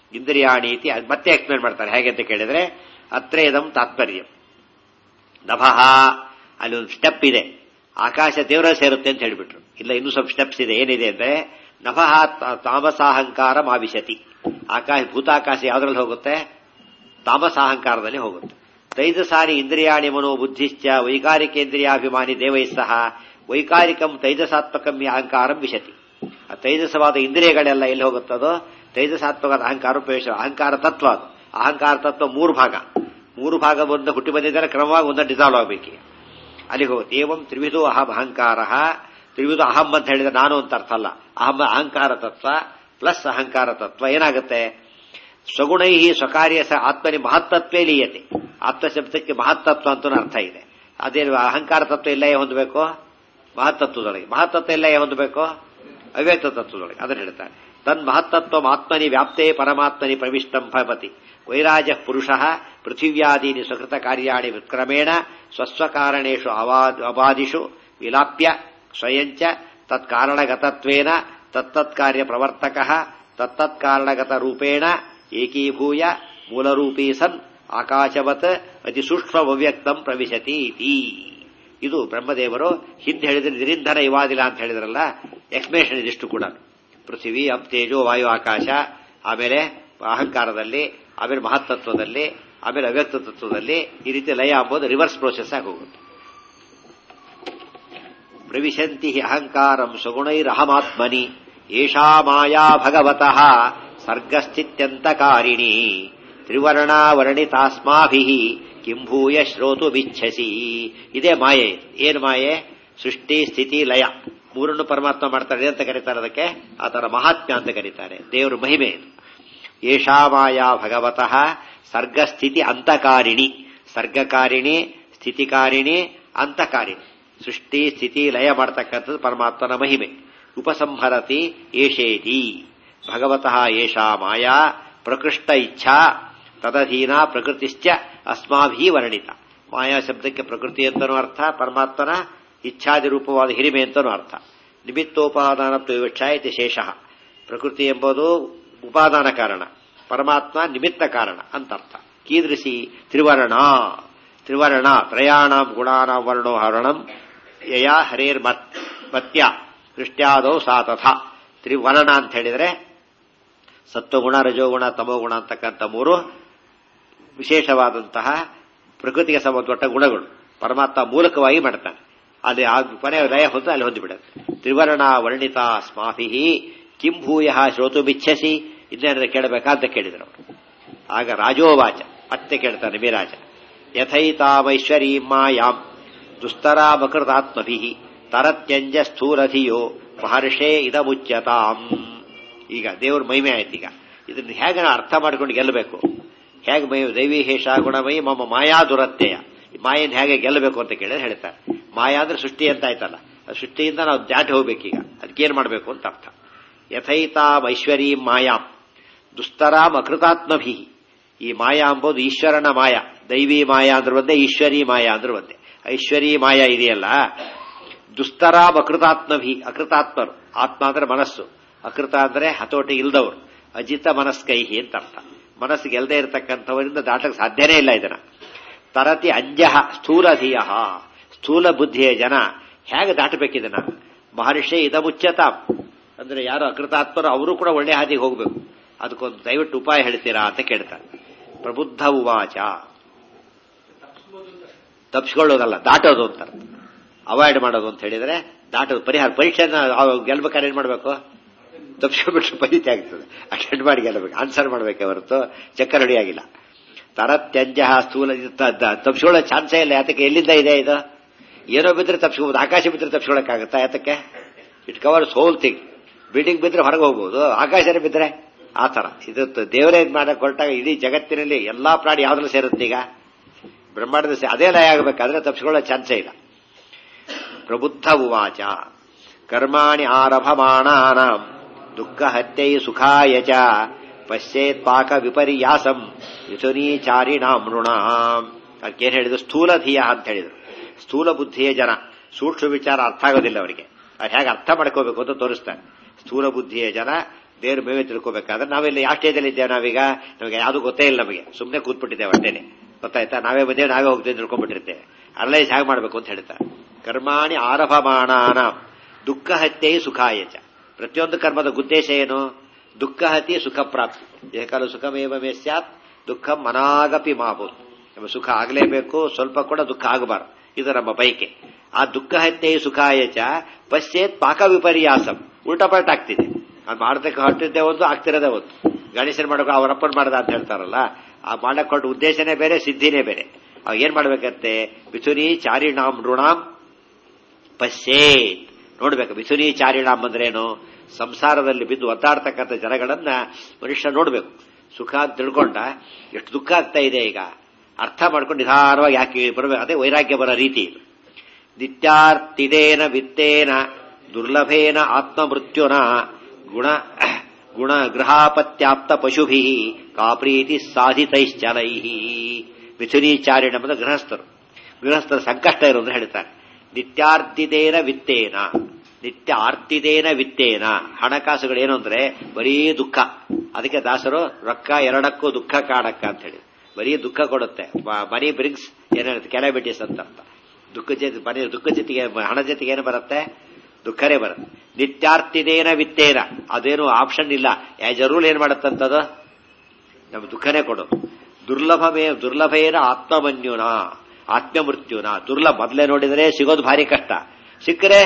Speaker 3: ಇಂದ್ರಿಯಾಣಿ ಇತಿ ಅದ್ ಮತ್ತೆ ಎಕ್ಸ್ಪ್ಲೇನ್ ಮಾಡ್ತಾರೆ ಹೇಗೆ ಅಂತ ಕೇಳಿದ್ರೆ ಅತ್ರೇದಂ ತಾತ್ಪರ್ಯ ನಭಃ ಅಲ್ಲಿ ಒಂದು ಸ್ಟೆಪ್ ಇದೆ ಆಕಾಶ ದೇವರ ಸೇರುತ್ತೆ ಅಂತ ಹೇಳಿಬಿಟ್ರು ಇಲ್ಲ ಇನ್ನೂ ಸ್ವಲ್ಪ ಸ್ಟೆಪ್ಸ್ ಇದೆ ಏನಿದೆ ಅಂದ್ರೆ ನಭಃ ತ- ತಾಮಸಾಹಂಕಾರ ಮಾವಿಶತಿ ಆಕಾಶ ಭೂತಾಕಾಶ ಯಾವ್ದ್ರಲ್ಲಿ ಹೋಗುತ್ತೆ ತಾಮಸಾಹಂಕಾರದಲ್ಲಿ ಹೋಗುತ್ತೆ ತೈದು ಸಾರಿ ಇಂದ್ರಿಯಾಣಿ ಮನೋ ಬುದ್ಧಿಶ್ಚ ವೈಕಾರಿಕೇಂದ್ರಿಯಾಭಿಮಾನಿ ದೇವೈ ಸಹ ವೈಕಾರಿಕಂ ತೈಜಸಾತ್ಮಕಂ ಈ ಅಹಂಕಾರಂ ವಿಶತಿ ಆ ತೈಜಸವಾದ ಇಂದ್ರಿಯಗಳೆಲ್ಲ ಎಲ್ಲಿ ಹೋಗುತ್ತದೋ ತೈಜಸಾತ್ಮಕದ ಅಹಂಕಾರ ಪ್ರವೇಶ ಅಹಂಕಾರ ತತ್ವ ಅದು ಅಹಂಕಾರ ತತ್ವ ಮೂರು ಭಾಗ ಮೂರು ಭಾಗ ಒಂದು ಹುಟ್ಟಿ ಬಂದಿದ್ದಾರೆ ಕ್ರಮವಾಗಿ ಒಂದನ್ನು ಡಿಸಾಲ್ವ್ ಆಗಬೇಕು ಅಲ್ಲಿಗೆ ಹೋಗುತ್ತೆ ಏವಂ ತ್ರಿವಿಧೋ ಅಹಂ ಅಹಂಕಾರ ತ್ರಿವಿಧ ಅಹಂ ಅಂತ ಹೇಳಿದ್ರೆ ನಾನು ಅಂತ ಅರ್ಥ ಅಲ್ಲ ಅಹಂ ಅಹಂಕಾರ ತತ್ವ ಪ್ಲಸ್ ಅಹಂಕಾರ ತತ್ವ ಏನಾಗುತ್ತೆ ಸ್ವಗುಣೈ ಸ್ವಕಾರ್ಯ ಸ ಆತ್ಮನಿ ಮಹತ್ತತ್ವೇ ಲೀಯತೆ ಆತ್ಮಶಬ್ದಕ್ಕೆ ಮಹತ್ತತ್ವ ಅಂತ ಅರ್ಥ ಇದೆ ಅದೇನು ಅಹಂಕಾರ ತತ್ವ ಇಲ್ಲ ಹೊಂದಬೇಕು ಮಹತ್ತತ್ವದೊಳಗೆ ಮಹತ್ತತ್ವ ಇಲ್ಲ ಹೊಂದಬೇಕು ಅವ್ಯಕ್ತ ತತ್ವದೊಳಗೆ ಅದನ್ನು ಹೇಳ್ತಾರೆ ತನ್ ಮಹತ್ತತ್ವ ಆತ್ಮನಿ ವ್ಯಾಪ್ತೇ ಪರಮಾತ್ಮನಿ ಪ್ರವಿಷ್ಟಂ ಭವತಿ ವೈರಾಜ ಪುರುಷ ಪೃಥಿವ್ಯಾದೀನಿ ಸ್ವಕೃತ ಕಾರ್ಯಾಣಿ ವಿಕ್ರಮೇಣ ಸ್ವಸ್ವಕಾರಣೇಶು ಅವಾ- ಅವಾದಿಷು ವಿಲಾಪ್ಯ ಸ್ವಯಂಚ ತತ್ಕಾರಣಗತತ್ವೇನ ತತ್ತತ್ಕಾರ್ಯ ಪ್ರವರ್ತಕ ತತ್ತತ್ಕಾರಣಗತ ರೂಪೇಣ ಏಕೀಭೂಯ ಮೂಲರೂಪೀ ಸನ್ ಆಕಾಶವತ್ ಅತಿ ಸೂಕ್ಷ್ಮ ಅವ್ಯಕ್ತಂ ಪ್ರವಿಶತಿ ಇತಿ ಇದು ಬ್ರಹ್ಮದೇವರು ಹಿಂದೆ ಹೇಳಿದ್ರೆ ನಿರಿಂಧನ ಇವಾದಿಲ್ಲ ಅಂತ ಹೇಳಿದ್ರಲ್ಲ ಎಕ್ಸ್ಪ್ಲೇಷನ್ ಇದಿಷ್ಟು ಕೂಡ ಪೃಥ್ವಿ ಅಪ್ ತೇಜೋ ವಾಯು ಆಕಾಶ ಆಮೇಲೆ ಅಹಂಕಾರದಲ್ಲಿ ಆಮೇಲೆ ಮಹತ್ತತ್ವದಲ್ಲಿ ಆಮೇಲೆ ಅವ್ಯಕ್ತ ತತ್ವದಲ್ಲಿ ಈ ರೀತಿ ಲಯ ಅಂಬೋದು ರಿವರ್ಸ್ ಪ್ರೋಸೆಸ್ ಆಗಿ ಹೋಗುತ್ತೆ ಪ್ರವಿಶಂತಿ ಅಹಂಕಾರಂ ಸುಗುಣೈರಹಮಾತ್ಮನಿ ಏಷಾ ಮಾಯಾ ಭಗವತಃ ಸರ್ಗಸ್ಥಿತ್ಯಂತಕಾರಿಣಿ ತ್ರಿವರ್ಣಾವರ್ಣಿತಾಸ್ಮಾಭಿ ಕಿಂಭೂಯ ಶ್ರೋತುಬಿಚ್ಛಸಿ ಇದೇ ಮಾಯೆ ಏನು ಮಾಯೆ ಸೃಷ್ಟಿ ಸ್ಥಿತಿ ಲಯ ಮೂರನ್ನು ಪರಮಾತ್ಮ ಮಾಡ್ತಾರೆ ಅಂತ ಕರೀತಾರೆ ಅದಕ್ಕೆ ಆ ತರ ಮಹಾತ್ಮ್ಯ ಅಂತ ಕರೀತಾರೆ ದೇವರು ಮಹಿಮೆ ಇದು ಏಷಾ ಮಾಯಾ ಭಗವತಃ ಸರ್ಗಸ್ಥಿತಿ ಅಂತಕಾರಿಣಿ ಸರ್ಗಕಾರಿಣಿ ಸ್ಥಿತಿಕಾರಿಣಿ ಅಂತಕಾರಿಣಿ ಸೃಷ್ಟಿ ಸ್ಥಿತಿ ಲಯ ಮಾಡ್ತಕ್ಕಂಥದ್ದು ಪರಮಾತ್ಮನ ಮಹಿಮೆ ಉಪಸಂಹರತಿ ಏಷೇತಿ ಭಗವತಃ ಏಷಾ ಮಾಯಾ ಪ್ರಕೃಷ್ಟ ಇಚ್ಛಾ ತದಧೀನ ಪ್ರಕೃತಿಶ್ಚ ಅಸ್ಮಾಭಿ ವರ್ಣಿತ ಮಾಯಾ ಶಬ್ದಕ್ಕೆ ಪ್ರಕೃತಿ ಅಂತನೂ ಅರ್ಥ ಪರಮಾತ್ಮನ ಇಚ್ಛಾದಿ ರೂಪವಾದ ಹಿರಿಮೆ ಅಂತನೂ ಅರ್ಥ ನಿಮಿತ್ತೋಪಾದಾನತ್ವ ವಿವಕ್ಷ ಇತಿ ಶೇಷ ಪ್ರಕೃತಿ ಎಂಬುದು ಉಪಾದಾನ ಕಾರಣ ಪರಮಾತ್ಮ ನಿಮಿತ್ತ ಕಾರಣ ಅಂತ ಅರ್ಥ ಕೀದೃಶಿ ತ್ರಿವರ್ಣ ತ್ರಿವರ್ಣ ತ್ರಯಾಣಂ ಗುಣಾನಾಂ ವರ್ಣೋ ಹರಣಂ ಯಯಾ ಹರೇರ್ ಮತ್ ಮತ್ಯ ಕೃಷ್ಟ್ಯಾದೌ ಸಾ ತಥಾ ತ್ರಿವರ್ಣ ಅಂತ ಹೇಳಿದ್ರೆ ಸತ್ವಗುಣ ರಜೋಗುಣ ತಮೋಗುಣ ಅಂತಕ್ಕಂಥ ಮೂರು ವಿಶೇಷವಾದಂತಹ ಪ್ರಕೃತಿಗೆ ಸಂಬಂಧಪಟ್ಟ ಗುಣಗಳು ಪರಮಾತ್ಮ ಮೂಲಕವಾಗಿ ಮಾಡ್ತಾನೆ ಅಲ್ಲಿ ಆ ಕೊನೆ ಲಯ ಹೊಂದು ಅಲ್ಲಿ ಹೊಂದಿಬಿಡುತ್ತೆ ತ್ರಿವರ್ಣ ವರ್ಣಿತ ಸ್ಮಾಭಿ ಕಿಂ ಭೂಯ ಶ್ರೋತುಮಿಚ್ಛಸಿ ಇನ್ನೇನಾದ್ರೆ ಕೇಳಬೇಕಾ ಅಂತ ಕೇಳಿದ್ರು ಅವರು ಆಗ ರಾಜೋವಾಚ ಮತ್ತೆ ಕೇಳ್ತಾನೆ ವಿರಾಜ ಯಥೈತಾಮೈಶ್ವರೀ ಮಾಯಾಂ ದುಸ್ತರಾಮಕೃತಾತ್ಮಭಿ ತರತ್ಯಂಜ ಸ್ಥೂಲಧಿಯೋ ಮಹರ್ಷೇ ಇದಮುಚ್ಯತಾಂ ಈಗ ದೇವ್ರ ಮಹಿಮೆ ಆಯ್ತು ಈಗ ಇದನ್ನ ಹೇಗೆ ನಾವು ಅರ್ಥ ಮಾಡ್ಕೊಂಡು ಗೆಲ್ಲಬೇಕು ಹೇಗೆ ಮೈ ದೈವಿ ಹೇಷ ಗುಣಮಯಿ ಮಮ್ಮ ಮಾಯಾ ದುರತ್ಯಯ ಈ ಮಾಯನ್ ಹೇಗೆ ಗೆಲ್ಲಬೇಕು ಅಂತ ಕೇಳಿದ್ರೆ ಹೇಳ್ತಾರೆ ಮಾಯಾ ಅಂದ್ರೆ ಸೃಷ್ಟಿ ಅಂತ ಆಯ್ತಲ್ಲ ಆ ಸೃಷ್ಟಿಯಿಂದ ನಾವು ದಾಟಿ ಹೋಗ್ಬೇಕೀಗ ಅದಕ್ಕೇನ್ ಮಾಡಬೇಕು ಅಂತ ಅರ್ಥ ಯಥೈತಾಂ ಐಶ್ವರೀ ಮಾಯಾಂ ದುಸ್ತರಾಮ್ ಅಕೃತಾತ್ಮಭಿ ಈ ಮಾಯಾ ಎಂಬುದು ಈಶ್ವರನ ಮಾಯಾ ದೈವಿ ಮಾಯಾ ಅಂದ್ರೆ ಒಂದೇ ಈಶ್ವರಿ ಮಾಯಾ ಅಂದ್ರೆ ಒಂದೇ ಐಶ್ವರಿ ಮಾಯಾ ಇದೆಯಲ್ಲ ದುಸ್ತರಾಮ್ ಅಕೃತಾತ್ಮಭಿ ಅಕೃತಾತ್ಮರು ಆತ್ಮ ಅಂದ್ರೆ ಮನಸ್ಸು ಅಕೃತ ಅಂದ್ರೆ ಹತೋಟಿ ಇಲ್ದವರು ಅಜಿತ ಮನಸ್ಕೈಹಿ ಅಂತ ಅರ್ಥ ಮನಸ್ಸಿಗೆ ಗೆಲ್ಲದೆ ಇರತಕ್ಕಂಥವರಿಂದ ದಾಟಕ್ಕೆ ಸಾಧ್ಯನೇ ಇಲ್ಲ ಇದನ್ನ ತರತಿ ಅಂಜಹ ಸ್ಥೂಲ ಧಿಯ ಸ್ಥೂಲ ಬುದ್ಧಿಯ ಜನ ಹೇಗೆ ದಾಟಬೇಕಿದನ್ನ ಮಹರ್ಷಿ ಇದಮುಚ್ಚತ ಅಂದ್ರೆ ಯಾರು ಅಕೃತಾತ್ಮರು ಅವರು ಕೂಡ ಒಳ್ಳೆ ಹಾದಿಗೆ ಹೋಗಬೇಕು ಅದಕ್ಕೊಂದು ದಯವಿಟ್ಟು ಉಪಾಯ ಹೇಳ್ತೀರಾ ಅಂತ ಕೇಳ್ತಾರೆ ಪ್ರಬುದ್ಧ ಉವಾಚ ತಪ್ಪಿಸ್ಕೊಳ್ಳೋದಲ್ಲ ದಾಟೋದು ಅಂತ ಅವಾಯ್ಡ್ ಮಾಡೋದು ಅಂತ ಹೇಳಿದ್ರೆ ದಾಟೋದು ಪರಿಹಾರ ಪರೀಕ್ಷೆನ ಗೆಲ್ಬೇಕಾದ್ರೆ ಏನ್ ಮಾಡಬೇಕು ತಪ್ಪಿಸ್ಕೊಂಡ್ಬಿಟ್ರೆ ಪರೀತಿ ಆಗ್ತದೆ ಅಟೆಂಡ್ ಮಾಡಿ ಗೆಲ್ಲಬೇಕು ಆನ್ಸರ್ ಮಾಡಬೇಕೆ ಹೊರತು ಚಕ್ಕರ್ ಹೊಡಿಯಾಗಿಲ್ಲ ತರತ್ಯಂಜ ಸ್ಥೂಲ ತಪ್ಪಿಸ್ಕೊಳ್ಳೋ ಚಾನ್ಸೇ ಇಲ್ಲ ಯಾತಕ್ಕೆ ಎಲ್ಲಿಂದ ಇದೆ ಇದು ಏನೋ ಬಿದ್ರೆ ತಪ್ಪಿಸ್ಕೋಬಹುದು ಆಕಾಶ ಬಿದ್ರೆ ತಪ್ಪಿಸ್ಕೊಳಕ್ಕಾಗತ್ತಾ ಯಾತಕ್ಕೆ it covers whole thing building ಬಿದ್ರೆ ಹೊರಗೆ ಹೋಗ್ಬೋದು ಆಕಾಶನೇ ಬಿದ್ರೆ ಆ ತರ ಇದು ದೇವರೇ ಇದು ಮಾಡಕ್ ಹೊರಟಾಗ ಇಡೀ ಜಗತ್ತಿನಲ್ಲಿ ಎಲ್ಲಾ ಪ್ರಾಣಿ ಯಾವ್ದ್ರಲ್ಲಿ ಸೇರುತ್ತೆ ಈಗ ಬ್ರಹ್ಮಾಂಡದ ಸೇ- ಅದೇ ಲಯ ಆಗಬೇಕಾದ್ರೆ ತಪ್ಪಿಸ್ಕೊಳ್ಳೋ ಚಾನ್ಸೇ ಇಲ್ಲ ಪ್ರಬುದ್ಧ ಉವಾಚ ಕರ್ಮಾಣಿ ಆರಭಮಾಣಾನಾಂ ದುಃಖ ಹತ್ಯೈ ಸುಖಾಯ ಚ ಪಶ್ಚೇತ್ ಪಾಕ ವಿಪರ್ಯಾಸಂ ಯುತುನೀಚಾರಿಣಾಂ ನೃಣಾಂ ಅದಕ್ಕೇನು ಹೇಳಿದ್ರು ಸ್ಥೂಲ ಧಿಯ ಅಂತ ಹೇಳಿದ್ರು ಸ್ಥೂಲ ಬುದ್ಧಿಯ ಜನ ಸೂಕ್ಷ್ಮ ವಿಚಾರ ಅರ್ಥ ಆಗೋದಿಲ್ಲ ಅವರಿಗೆ ಅದು ಹೇಗೆ ಅರ್ಥ ಮಾಡ್ಕೋಬೇಕು ಅಂತ ತೋರಿಸ್ತಾರೆ ಸ್ಥೂಲ ಬುದ್ಧಿಯ ಜನ ದೇವ್ರ ಮೇವೆ ತಿಳ್ಕೊಬೇಕಾದ್ರೆ ನಾವೆಲ್ಲ ಯಾವ ಸ್ಟೇಜಲ್ಲಿ ಇದ್ದೇವೆ ನಾವೀಗ ನಮಗೆ ಯಾವುದು ಗೊತ್ತೇ ಇಲ್ಲ ನಮಗೆ ಸುಮ್ಮನೆ ಕೂತ್ಬಿಟ್ಟಿದ್ದೇವೆ ಅಷ್ಟೇನೆ ಗೊತ್ತಾಯ್ತಾ ನಾವೇ ಬಂದೇವೆ ನಾವೇ ಹೋಗ್ತೇವೆ ತಿಳ್ಕೊಂಡ್ಬಿಟ್ಟಿರ್ತೇವೆ ಅನಲೈಸ್ ಹೇಗೆ ಮಾಡ್ಬೇಕು ಅಂತ ಹೇಳ್ತಾರೆ ಕರ್ಮಾಣಿ ಆರಭಮಾಣಾನ ದುಃಖ ಹತ್ಯೆ ಸುಖಾಯಚ ಪ್ರತಿಯೊಂದು ಕರ್ಮದ ಉದ್ದೇಶ ಏನು ದುಃಖ ಹತ್ಯೆ ಸುಖ ಪ್ರಾಪ್ತಿ ಏಕಾಲು ಸುಖಮೇವ ಮೇ ಸ್ಯಾತ್ ದುಃಖ ಮನಾಗಪಿ ಮಾಬೋದು ನಮ್ಮ ಸುಖ ಆಗಲೇಬೇಕು ಸ್ವಲ್ಪ ಕೂಡ ದುಃಖ ಆಗಬಾರದು ಇದು ನಮ್ಮ ಬೈಕೆ ಆ ದುಃಖ ಹತ್ಯೆ ಸುಖಾಯಚ ಪಶ್ಚೇತ್ ಪಾಕ ವಿಪರ್ಯಾಸಂ ಉಲ್ಟಪಲ್ಟ ಆಗ್ತಿದೆ ಅದು ಮಾಡತಕ್ಕ ಹೊರಟಿದ್ದೆ ಒಂದು ಆಗ್ತಿರೋದೇ ಒಂದು ಗಣೇಶನ್ ಮಾಡಬೇಕು ಅವರಪ್ಪನ್ ಮಾಡ್ದ ಅಂತ ಹೇಳ್ತಾರಲ್ಲ ಆ ಮಾಡಕ್ ಹೊರಟ ಉದ್ದೇಶನೇ ಬೇರೆ ಸಿದ್ಧಿನೇ ಬೇರೆ ಅವಾಗ ಏನ್ ಮಾಡ್ಬೇಕಂತೆ ಬಿಸುನಿ ಚಾರಿಣಾಂ ಋಣಾಂ ಪಶ್ಚೇತ್ ನೋಡ್ಬೇಕು ಬಿಸುನಿ ಚಾರಿಣಾಂ ಅಂದ್ರೇನು ಸಂಸಾರದಲ್ಲಿ ಬಿದ್ದು ಒದ್ದಾಡ್ತಕ್ಕಂಥ ಜನಗಳನ್ನ ಮನುಷ್ಯ ನೋಡ್ಬೇಕು ಸುಖ ಅಂತ ತಿಳ್ಕೊಂಡ ಎಷ್ಟು ದುಃಖ ಆಗ್ತಾ ಇದೆ ಈಗ ಅರ್ಥ ಮಾಡ್ಕೊಂಡು ನಿಧಾನವಾಗಿ ಯಾಕೆ ಬರಬೇಕು ಅದೇ ವೈರಾಗ್ಯ ಬರೋ ರೀತಿ ಇದು ನಿತ್ಯಾರ್ತಿದೇನ ವಿತ್ತೇನ ದುರ್ಲಭೇನ ಆತ್ಮಮೃತ್ಯುನ ಗುಣ ಗುಣ ಗೃಹಾಪತ್ಯಾಪ್ತ ಪಶುಭಿ ಕಾಪ್ರೀತಿ ಸಾಧಿತೈಶ್ಚಲೈ ಮಿಥುನೀಚಾರಿಣ ಎಂಬುದು ಗೃಹಸ್ಥರು ಗೃಹಸ್ಥರ ಸಂಕಷ್ಟ ಇರೋದು ಹೇಳ್ತಾರೆ ನಿತ್ಯಾರ್ತಿದೇನ ವಿತ್ತೇನ ನಿತ್ಯ ಆರ್ತಿದೇನ ವಿತ್ತೇನ ಹಣಕಾಸುಗಳೇನು ಅಂದ್ರೆ ಬರೀ ದುಃಖ ಅದಕ್ಕೆ ದಾಸರು ರೊಕ್ಕ ಎರಡಕ್ಕೂ ದುಃಖ ಕಾಣಕ್ಕ ಅಂತ ಹೇಳಿ ಬರೀ ದುಃಖ ಕೊಡುತ್ತೆ ಮನಿ ಬ್ರಿಂಗ್ಸ್ ಏನೇಳುತ್ತೆ ಕೆಲಬಿಟೀಸ್ ಅಂತ ಅರ್ಥ ದುಃಖ ಜೊತೆ ಮನೆ ದುಃಖ ಜೊತೆಗೆ ಹಣ ಜೊತೆಗೆ ಏನು ಬರುತ್ತೆ ದುಃಖನೇ ಬರುತ್ತೆ ನಿತ್ಯಾರ್ತಿದೇನ ವಿತ್ತೇನ ಅದೇನು ಆಪ್ಷನ್ ಇಲ್ಲ ಆಸ್ ಅ ರೂಲ್ ಏನ್ ಮಾಡುತ್ತಂತದು ನಮ್ಮ ದುಃಖನೇ ಕೊಡೋದು ದುರ್ಲಭಮೇ ದುರ್ಲಭೇನ ಆತ್ಮಮನ್ಯುನ ಆತ್ಮಮೃತ್ಯುನ ದುರ್ಲಭ ಮೊದಲೇ ನೋಡಿದರೆ ಸಿಗೋದು ಭಾರಿ ಕಷ್ಟ ಸಿಕ್ಕರೆ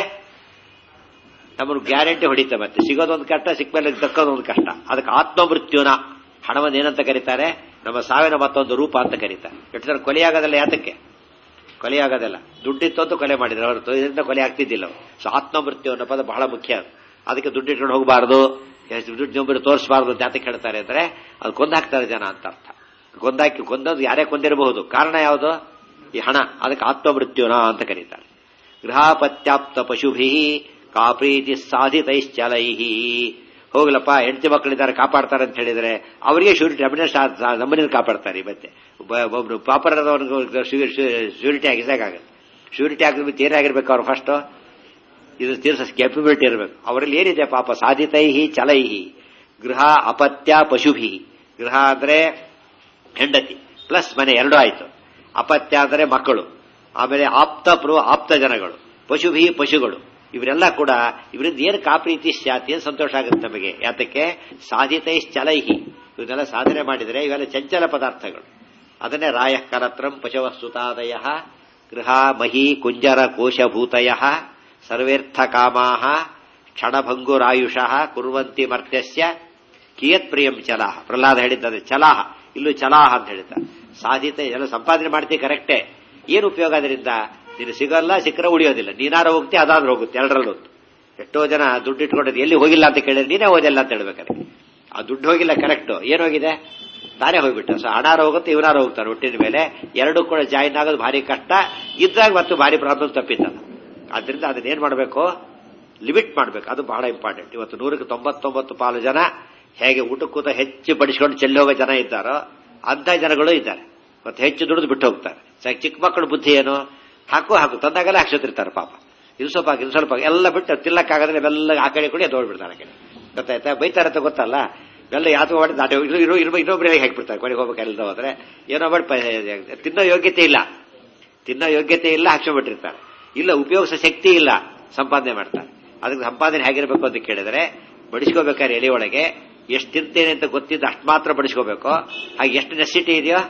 Speaker 3: ನಮ್ಮನ್ನು ಗ್ಯಾರಂಟಿ ಹೊಡಿತೆ ಮತ್ತೆ ಸಿಗೋದೊಂದು ಕಷ್ಟ ಸಿಕ್ಕ ಮೇಲೆ ದಕ್ಕೋದೊಂದು ಕಷ್ಟ ಅದಕ್ಕೆ ಆತ್ಮಮೃತ್ಯುನ ಹಣವನ್ನು ಏನಂತ ಕರೀತಾರೆ ನಮ್ಮ ಸಾವಿನ ಮತ್ತೊಂದು ರೂಪ ಅಂತ ಕರೀತಾರೆ ಎಷ್ಟು ಜನ ಕೊಲೆಯಾಗೋದಲ್ಲ ಯಾತಕ್ಕೆ ಕೊಲೆಯಾಗೋದಲ್ಲ ದುಡ್ಡಿತ್ತಂತೂ ಕೊಲೆ ಮಾಡಿದ್ರೆ ಹೊರತು ಇದರಿಂದ ಕೊಲೆ ಆಗ್ತಿದ್ದಿಲ್ಲ ಸೊ ಆತ್ಮಮೃತ್ಯು ಅನ್ನೋ ಪದ ಬಹಳ ಮುಖ್ಯ ಅದಕ್ಕೆ ದುಡ್ಡಿಟ್ಕೊಂಡು ಹೋಗಬಾರ್ದು ದುಡ್ಡು ಜೊಂಬಿರು ತೋರಿಸಬಾರ್ದು ಅಂತ ಯಾತಕ್ಕೆ ಹೇಳ್ತಾರೆ ಅಂದ್ರೆ ಅದು ಕೊಂದಾಕ್ತಾರೆ ಜನ ಅಂತ ಅರ್ಥ ಕೊಂದಾಕಿ ಕೊಂದದ್ದು ಯಾರೇ ಕೊಂದಿರಬಹುದು ಕಾರಣ ಯಾವುದು ಈ ಹಣ ಅದಕ್ಕೆ ಆತ್ಮಮೃತ್ಯುನ ಅಂತ ಕರೀತಾರೆ ಗೃಹಾಪತ್ಯಾಪ್ತ ಪಶುಭಿ ಕಾಪ್ರೀತಿ ಸಾಧಿತೈಶ್ಚಲೈ ಹೋಗ್ಲಪ್ಪ ಹೆಂಡತಿ ಮಕ್ಕಳಿದ್ದಾರೆ ಕಾಪಾಡ್ತಾರೆ ಅಂತ ಹೇಳಿದ್ರೆ ಅವರಿಗೆ ಶ್ಯೂರಿಟಿ ಅಭಿನಯ ನಮ್ಮನ್ನ ಕಾಪಾಡ್ತಾರೆ ಮತ್ತೆ ಒಬ್ರು ಪಾಪರದವನಿಗೆ ಶ್ಯೂರಿಟಿ ಆಗಿದ್ದಾಗುತ್ತೆ ಶ್ಯೂರಿಟಿ ಆಗಿರ್ಬೇಕು ಏನಾಗಿರ್ಬೇಕು ಅವ್ರು ಫಸ್ಟ್ ಇದು ತೀರ್ಸ ಕೆಪಬಿಲಿಟಿ ಇರಬೇಕು ಅವರಲ್ಲಿ ಏನಿದೆ ಪಾಪ ಸಾಧಿತೈಹಿ ಚಲೈಹಿ ಗೃಹ ಅಪತ್ಯ ಪಶುಭಿ ಗೃಹ ಅಂದ್ರೆ ಹೆಂಡತಿ ಪ್ಲಸ್ ಮನೆ ಎರಡು ಆಯ್ತು ಅಪತ್ಯ ಅಂದ್ರೆ ಮಕ್ಕಳು ಆಮೇಲೆ ಆಪ್ತ ಪ್ರೋ ಆಪ್ತ ಜನಗಳು ಪಶುಭಿ ಪಶುಗಳು ಇವರೆಲ್ಲ ಕೂಡ ಇವರಿಂದ ಏನು ಕಾಪ್ರೀತಿ ಶಾತಿ ಏನು ಸಂತೋಷ ಆಗುತ್ತೆ ನಮಗೆ ಯಾತಕ್ಕೆ ಸಾಧಿತೈಶ್ಚಲೈಹಿ ಇವನ್ನೆಲ್ಲ ಸಾಧನೆ ಮಾಡಿದರೆ ಇವೆಲ್ಲ ಚಂಚಲ ಪದಾರ್ಥಗಳು ಅದನ್ನೇ ರಾಯ ಕರತ್ರಂ ಪಶವಸ್ತುತಾದಯ ಗೃಹ ಮಹಿ ಕುಂಜರ ಕೋಶಭೂತಯ ಸರ್ವೇರ್ಥ ಕಾಮಾ ಕ್ಷಣಭಂಗುರಾಯುಷ ಕುರುವಂತಿ ಮರ್ತ್ಯಸ್ಯ ಕಿಯತ್ ಪ್ರಿಯಂ ಚಲಾಹ ಪ್ರಹ್ಲಾದ ಹೇಳಿದ್ದಾರೆ ಚಲಾಹ ಇಲ್ಲೂ ಚಲಾಹ ಅಂತ ಹೇಳಿದ್ದಾರೆ ಸಾಧಿತ ಎಲ್ಲ ಸಂಪಾದನೆ ಮಾಡ್ತೀವಿ ಕರೆಕ್ಟೇ ಏನು ಉಪಯೋಗ ಅದರಿಂದ ನೀನು ಸಿಗಲ್ಲ ಸಿಕ್ಕರೆ ಉಳಿಯೋದಿಲ್ಲ ನೀನಾರು ಹೋಗ್ತಿ ಅದಾದ್ರೂ ಹೋಗುತ್ತೆ ಎರಡರಲ್ಲೂ ಎಷ್ಟೋ ಜನ ದುಡ್ಡು ಇಟ್ಕೊಂಡಿದ್ದು ಎಲ್ಲಿ ಹೋಗಿಲ್ಲ ಅಂತ ಕೇಳಿದ್ರೆ ನೀನೇ ಹೋದಿಲ್ಲ ಅಂತ ಹೇಳ್ಬೇಕಾರೆ ಆ ದುಡ್ಡು ಹೋಗಿಲ್ಲ ಕರೆಕ್ಟ್ ಏನೋಗಿದೆ ತಾನೇ ಹೋಗ್ಬಿಟ್ಟು ಸೊ ಹಣಾರ ಹೋಗುತ್ತೆ ಇವನಾರು ಹೋಗ್ತಾರೆ ಒಟ್ಟಿನ ಮೇಲೆ ಎರಡೂ ಕೂಡ ಜಾಯಿನ್ ಆಗೋದು ಭಾರಿ ಕಷ್ಟ ಇದ್ದಾಗ ಮತ್ತು ಭಾರಿ ಪ್ರಾಬ್ಲಮ್ ತಪ್ಪಿದ್ದಲ್ಲ ಆದ್ರಿಂದ ಅದನ್ನೇನ್ ಮಾಡಬೇಕು ಲಿಮಿಟ್ ಮಾಡಬೇಕು ಅದು ಬಹಳ ಇಂಪಾರ್ಟೆಂಟ್ ಇವತ್ತು ನೂರಕ್ಕೆ ತೊಂಬತ್ತೊಂಬತ್ತು ಪಾಲು ಜನ ಹೇಗೆ ಊಟಕ್ಕೂತ ಹೆಚ್ಚು ಬಡಿಸ್ಕೊಂಡು ಚೆಲ್ಲಿ ಹೋಗೋ ಜನ ಇದ್ದಾರೋ ಅಂಥ ಜನಗಳು ಇದ್ದಾರೆ ಮತ್ತೆ ಹೆಚ್ಚು ದುಡಿದು ಬಿಟ್ಟು ಹೋಗ್ತಾರೆ ಚಿಕ್ಕ ಮಕ್ಕಳ ಬುದ್ಧಿ ಏನು ಹಾಕು ಹಾಕು ತಂದಾಗಲೇ ಹಾಕ್ಸೋತಿರ್ತಾರೆ ಪಾಪ ಇದು ಸ್ವಲ್ಪ ಹಾಕಿ ಇದು ಸ್ವಲ್ಪ ಎಲ್ಲ ಬಿಟ್ಟು ತಿಲ್ಲಕ್ಕಾಗದ್ರೆ ಇವೆಲ್ಲ ಆ ಕಡೆ ಕೂಡ ಎದ್ದೋಡ್ಬಿಡ್ತಾರೆ ಆ ಕಡೆ ಗೊತ್ತಾಯ್ತಾ ಬೈತಾರೆ ಅಂತ ಗೊತ್ತಲ್ಲ ಇವೆಲ್ಲ ಯಾತೋ ಮಾಡಿ ದಾಟಿ ಇರೋ ಇರೋ ಇನ್ನೊಬ್ಬರಿಗೆ ಹಾಕಿಬಿಡ್ತಾರೆ ಕೊನೆಗೆ ಹೋಗ್ಬೇಕಲ್ಲ ಹೋದ್ರೆ ಏನೋ ಮಾಡಿ ತಿನ್ನೋ ಯೋಗ್ಯತೆ ಇಲ್ಲ ತಿನ್ನೋ ಯೋಗ್ಯತೆ ಇಲ್ಲ ಹಾಕ್ಸ್ಕೊಂಡ್ಬಿಟ್ಟಿರ್ತಾರೆ ಇಲ್ಲ ಉಪಯೋಗಿಸೋ ಶಕ್ತಿ ಇಲ್ಲ ಸಂಪಾದನೆ ಮಾಡ್ತಾರೆ ಅದಕ್ಕೆ ಸಂಪಾದನೆ ಹೇಗಿರ್ಬೇಕು ಅಂತ ಕೇಳಿದ್ರೆ ಬಡಿಸ್ಕೋಬೇಕಾದ್ರೆ ಎಲೆ ಒಳಗೆ ಎಷ್ಟು ತಿಂತೇನೆ ಅಂತ ಗೊತ್ತಿದ್ದು ಅಷ್ಟು ಮಾತ್ರ ಬಡಿಸ್ಕೋಬೇಕು ಹಾಗೆ ಎಷ್ಟು ನೆಸಿಟಿ ಇದೆಯೋ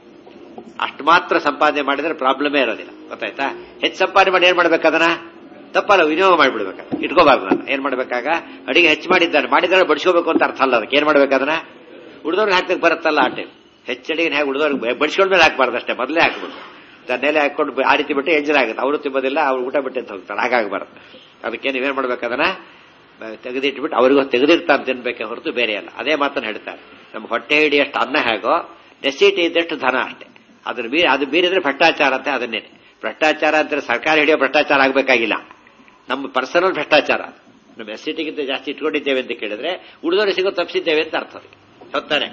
Speaker 3: ಅಷ್ಟು ಮಾತ್ರ ಸಂಪಾದನೆ ಮಾಡಿದ್ರೆ ಪ್ರಾಬ್ಲಮೇ ಇರೋದಿಲ್ಲ ಗೊತ್ತಾಯ್ತಾ ಹೆಚ್ಚು ಸಂಪಾದನೆ ಮಾಡಿ ಏನ್ ಮಾಡ್ಬೇಕು ಅದನ್ನ ತಪ್ಪಲ್ಲ ವಿನಿಯೋಗ ಮಾಡಿಬಿಡ್ಬೇಕು ಇಟ್ಕೋಬಾರ್ದು ನಾನು ಏನ್ ಮಾಡ್ಬೇಕಾಗ ಅಡಿಗೆ ಹೆಚ್ಚು ಮಾಡಿದ್ದಾನೆ ಮಾಡಿದ್ರೆ ಬಡಿಸ್ಕೋಬೇಕು ಅಂತ ಅರ್ಥ ಅಲ್ಲ ಅದಕ್ಕೆ ಏನ್ ಮಾಡ್ಬೇಕು ಅದನ್ನ ಉಳಿದವ್ರಿಗೆ ಹಾಕ್ತಕ್ಕೆ ಬರುತ್ತಲ್ಲ ಆ ಟೈಮ್ ಹೆಚ್ಚಡಿಗೆ ಹೇಗೆ ಉಳಿದವ್ರಿಗೆ ಬಡಿಸ್ಕೊಂಡ ಮೇಲೆ ಹಾಕ್ಬಾರ್ದು ಅಷ್ಟೇ ಮೊದಲೇ ಹಾಕ್ಬೇಕು ತನ್ನೆಲೆ ಹಾಕೊಂಡು ಆ ರೀತಿ ಬಿಟ್ಟು ಎಂಜಲ್ ಆಗುತ್ತೆ ಅವರು ತಿಂಬೋದಿಲ್ಲ ಅವ್ರು ಊಟ ಬಿಟ್ಟು ಅಂತ ಹೋಗ್ತಾರೆ ಹಾಗಾಗಬಾರ್ದು ಅದಕ್ಕೆ ನೀವೇನ್ ಮಾಡ್ಬೇಕು ಅದನ್ನ ತೆಗೆದಿಟ್ಬಿಟ್ಟು ಅವ್ರಿಗೂ ತೆಗೆದಿರ್ತಾನೆ ತಿನ್ಬೇಕೆ ಹೊರತು ಬೇರೆ ಅಲ್ಲ ಅದೇ ಮಾತನ್ನು ಹೇಳ್ತಾರೆ ನಮ್ಮ ಹೊಟ್ಟೆ ಹಿಡಿಯಷ್ಟು ಅನ್ನ ಹೇಗೋ ನೆಸಿಟಿ ಇದ್ದಷ್ಟು ಧನ ಅಷ್ಟೇ ಅದ್ರ ಮೀರಿ ಅದು ಮೀರಿದ್ರೆ ಭ್ರಷ್ಟಾಚಾರ ಅಂತ ಅದನ್ನೇ ಭ್ರಷ್ಟಾಚಾರ ಅಂದ್ರೆ ಸರ್ಕಾರ ಹಿಡಿಯೋ ಭ್ರಷ್ಟಾಚಾರ ಆಗಬೇಕಾಗಿಲ್ಲ ನಮ್ಮ ಪರ್ಸನಲ್ ಭ್ರಷ್ಟಾಚಾರ ನಮ್ಮ ಎಸ್ಸಿಟಿಗಿಂತ ಜಾಸ್ತಿ ಇಟ್ಕೊಂಡಿದ್ದೇವೆ ಅಂತ ಕೇಳಿದ್ರೆ ಉಳಿದವರು ಸಿಗೋ ತಪ್ಪಿಸಿದ್ದೇವೆ ಅಂತ ಅರ್ಥ ಅದಕ್ಕೆ ಹೊತ್ತಾನೆ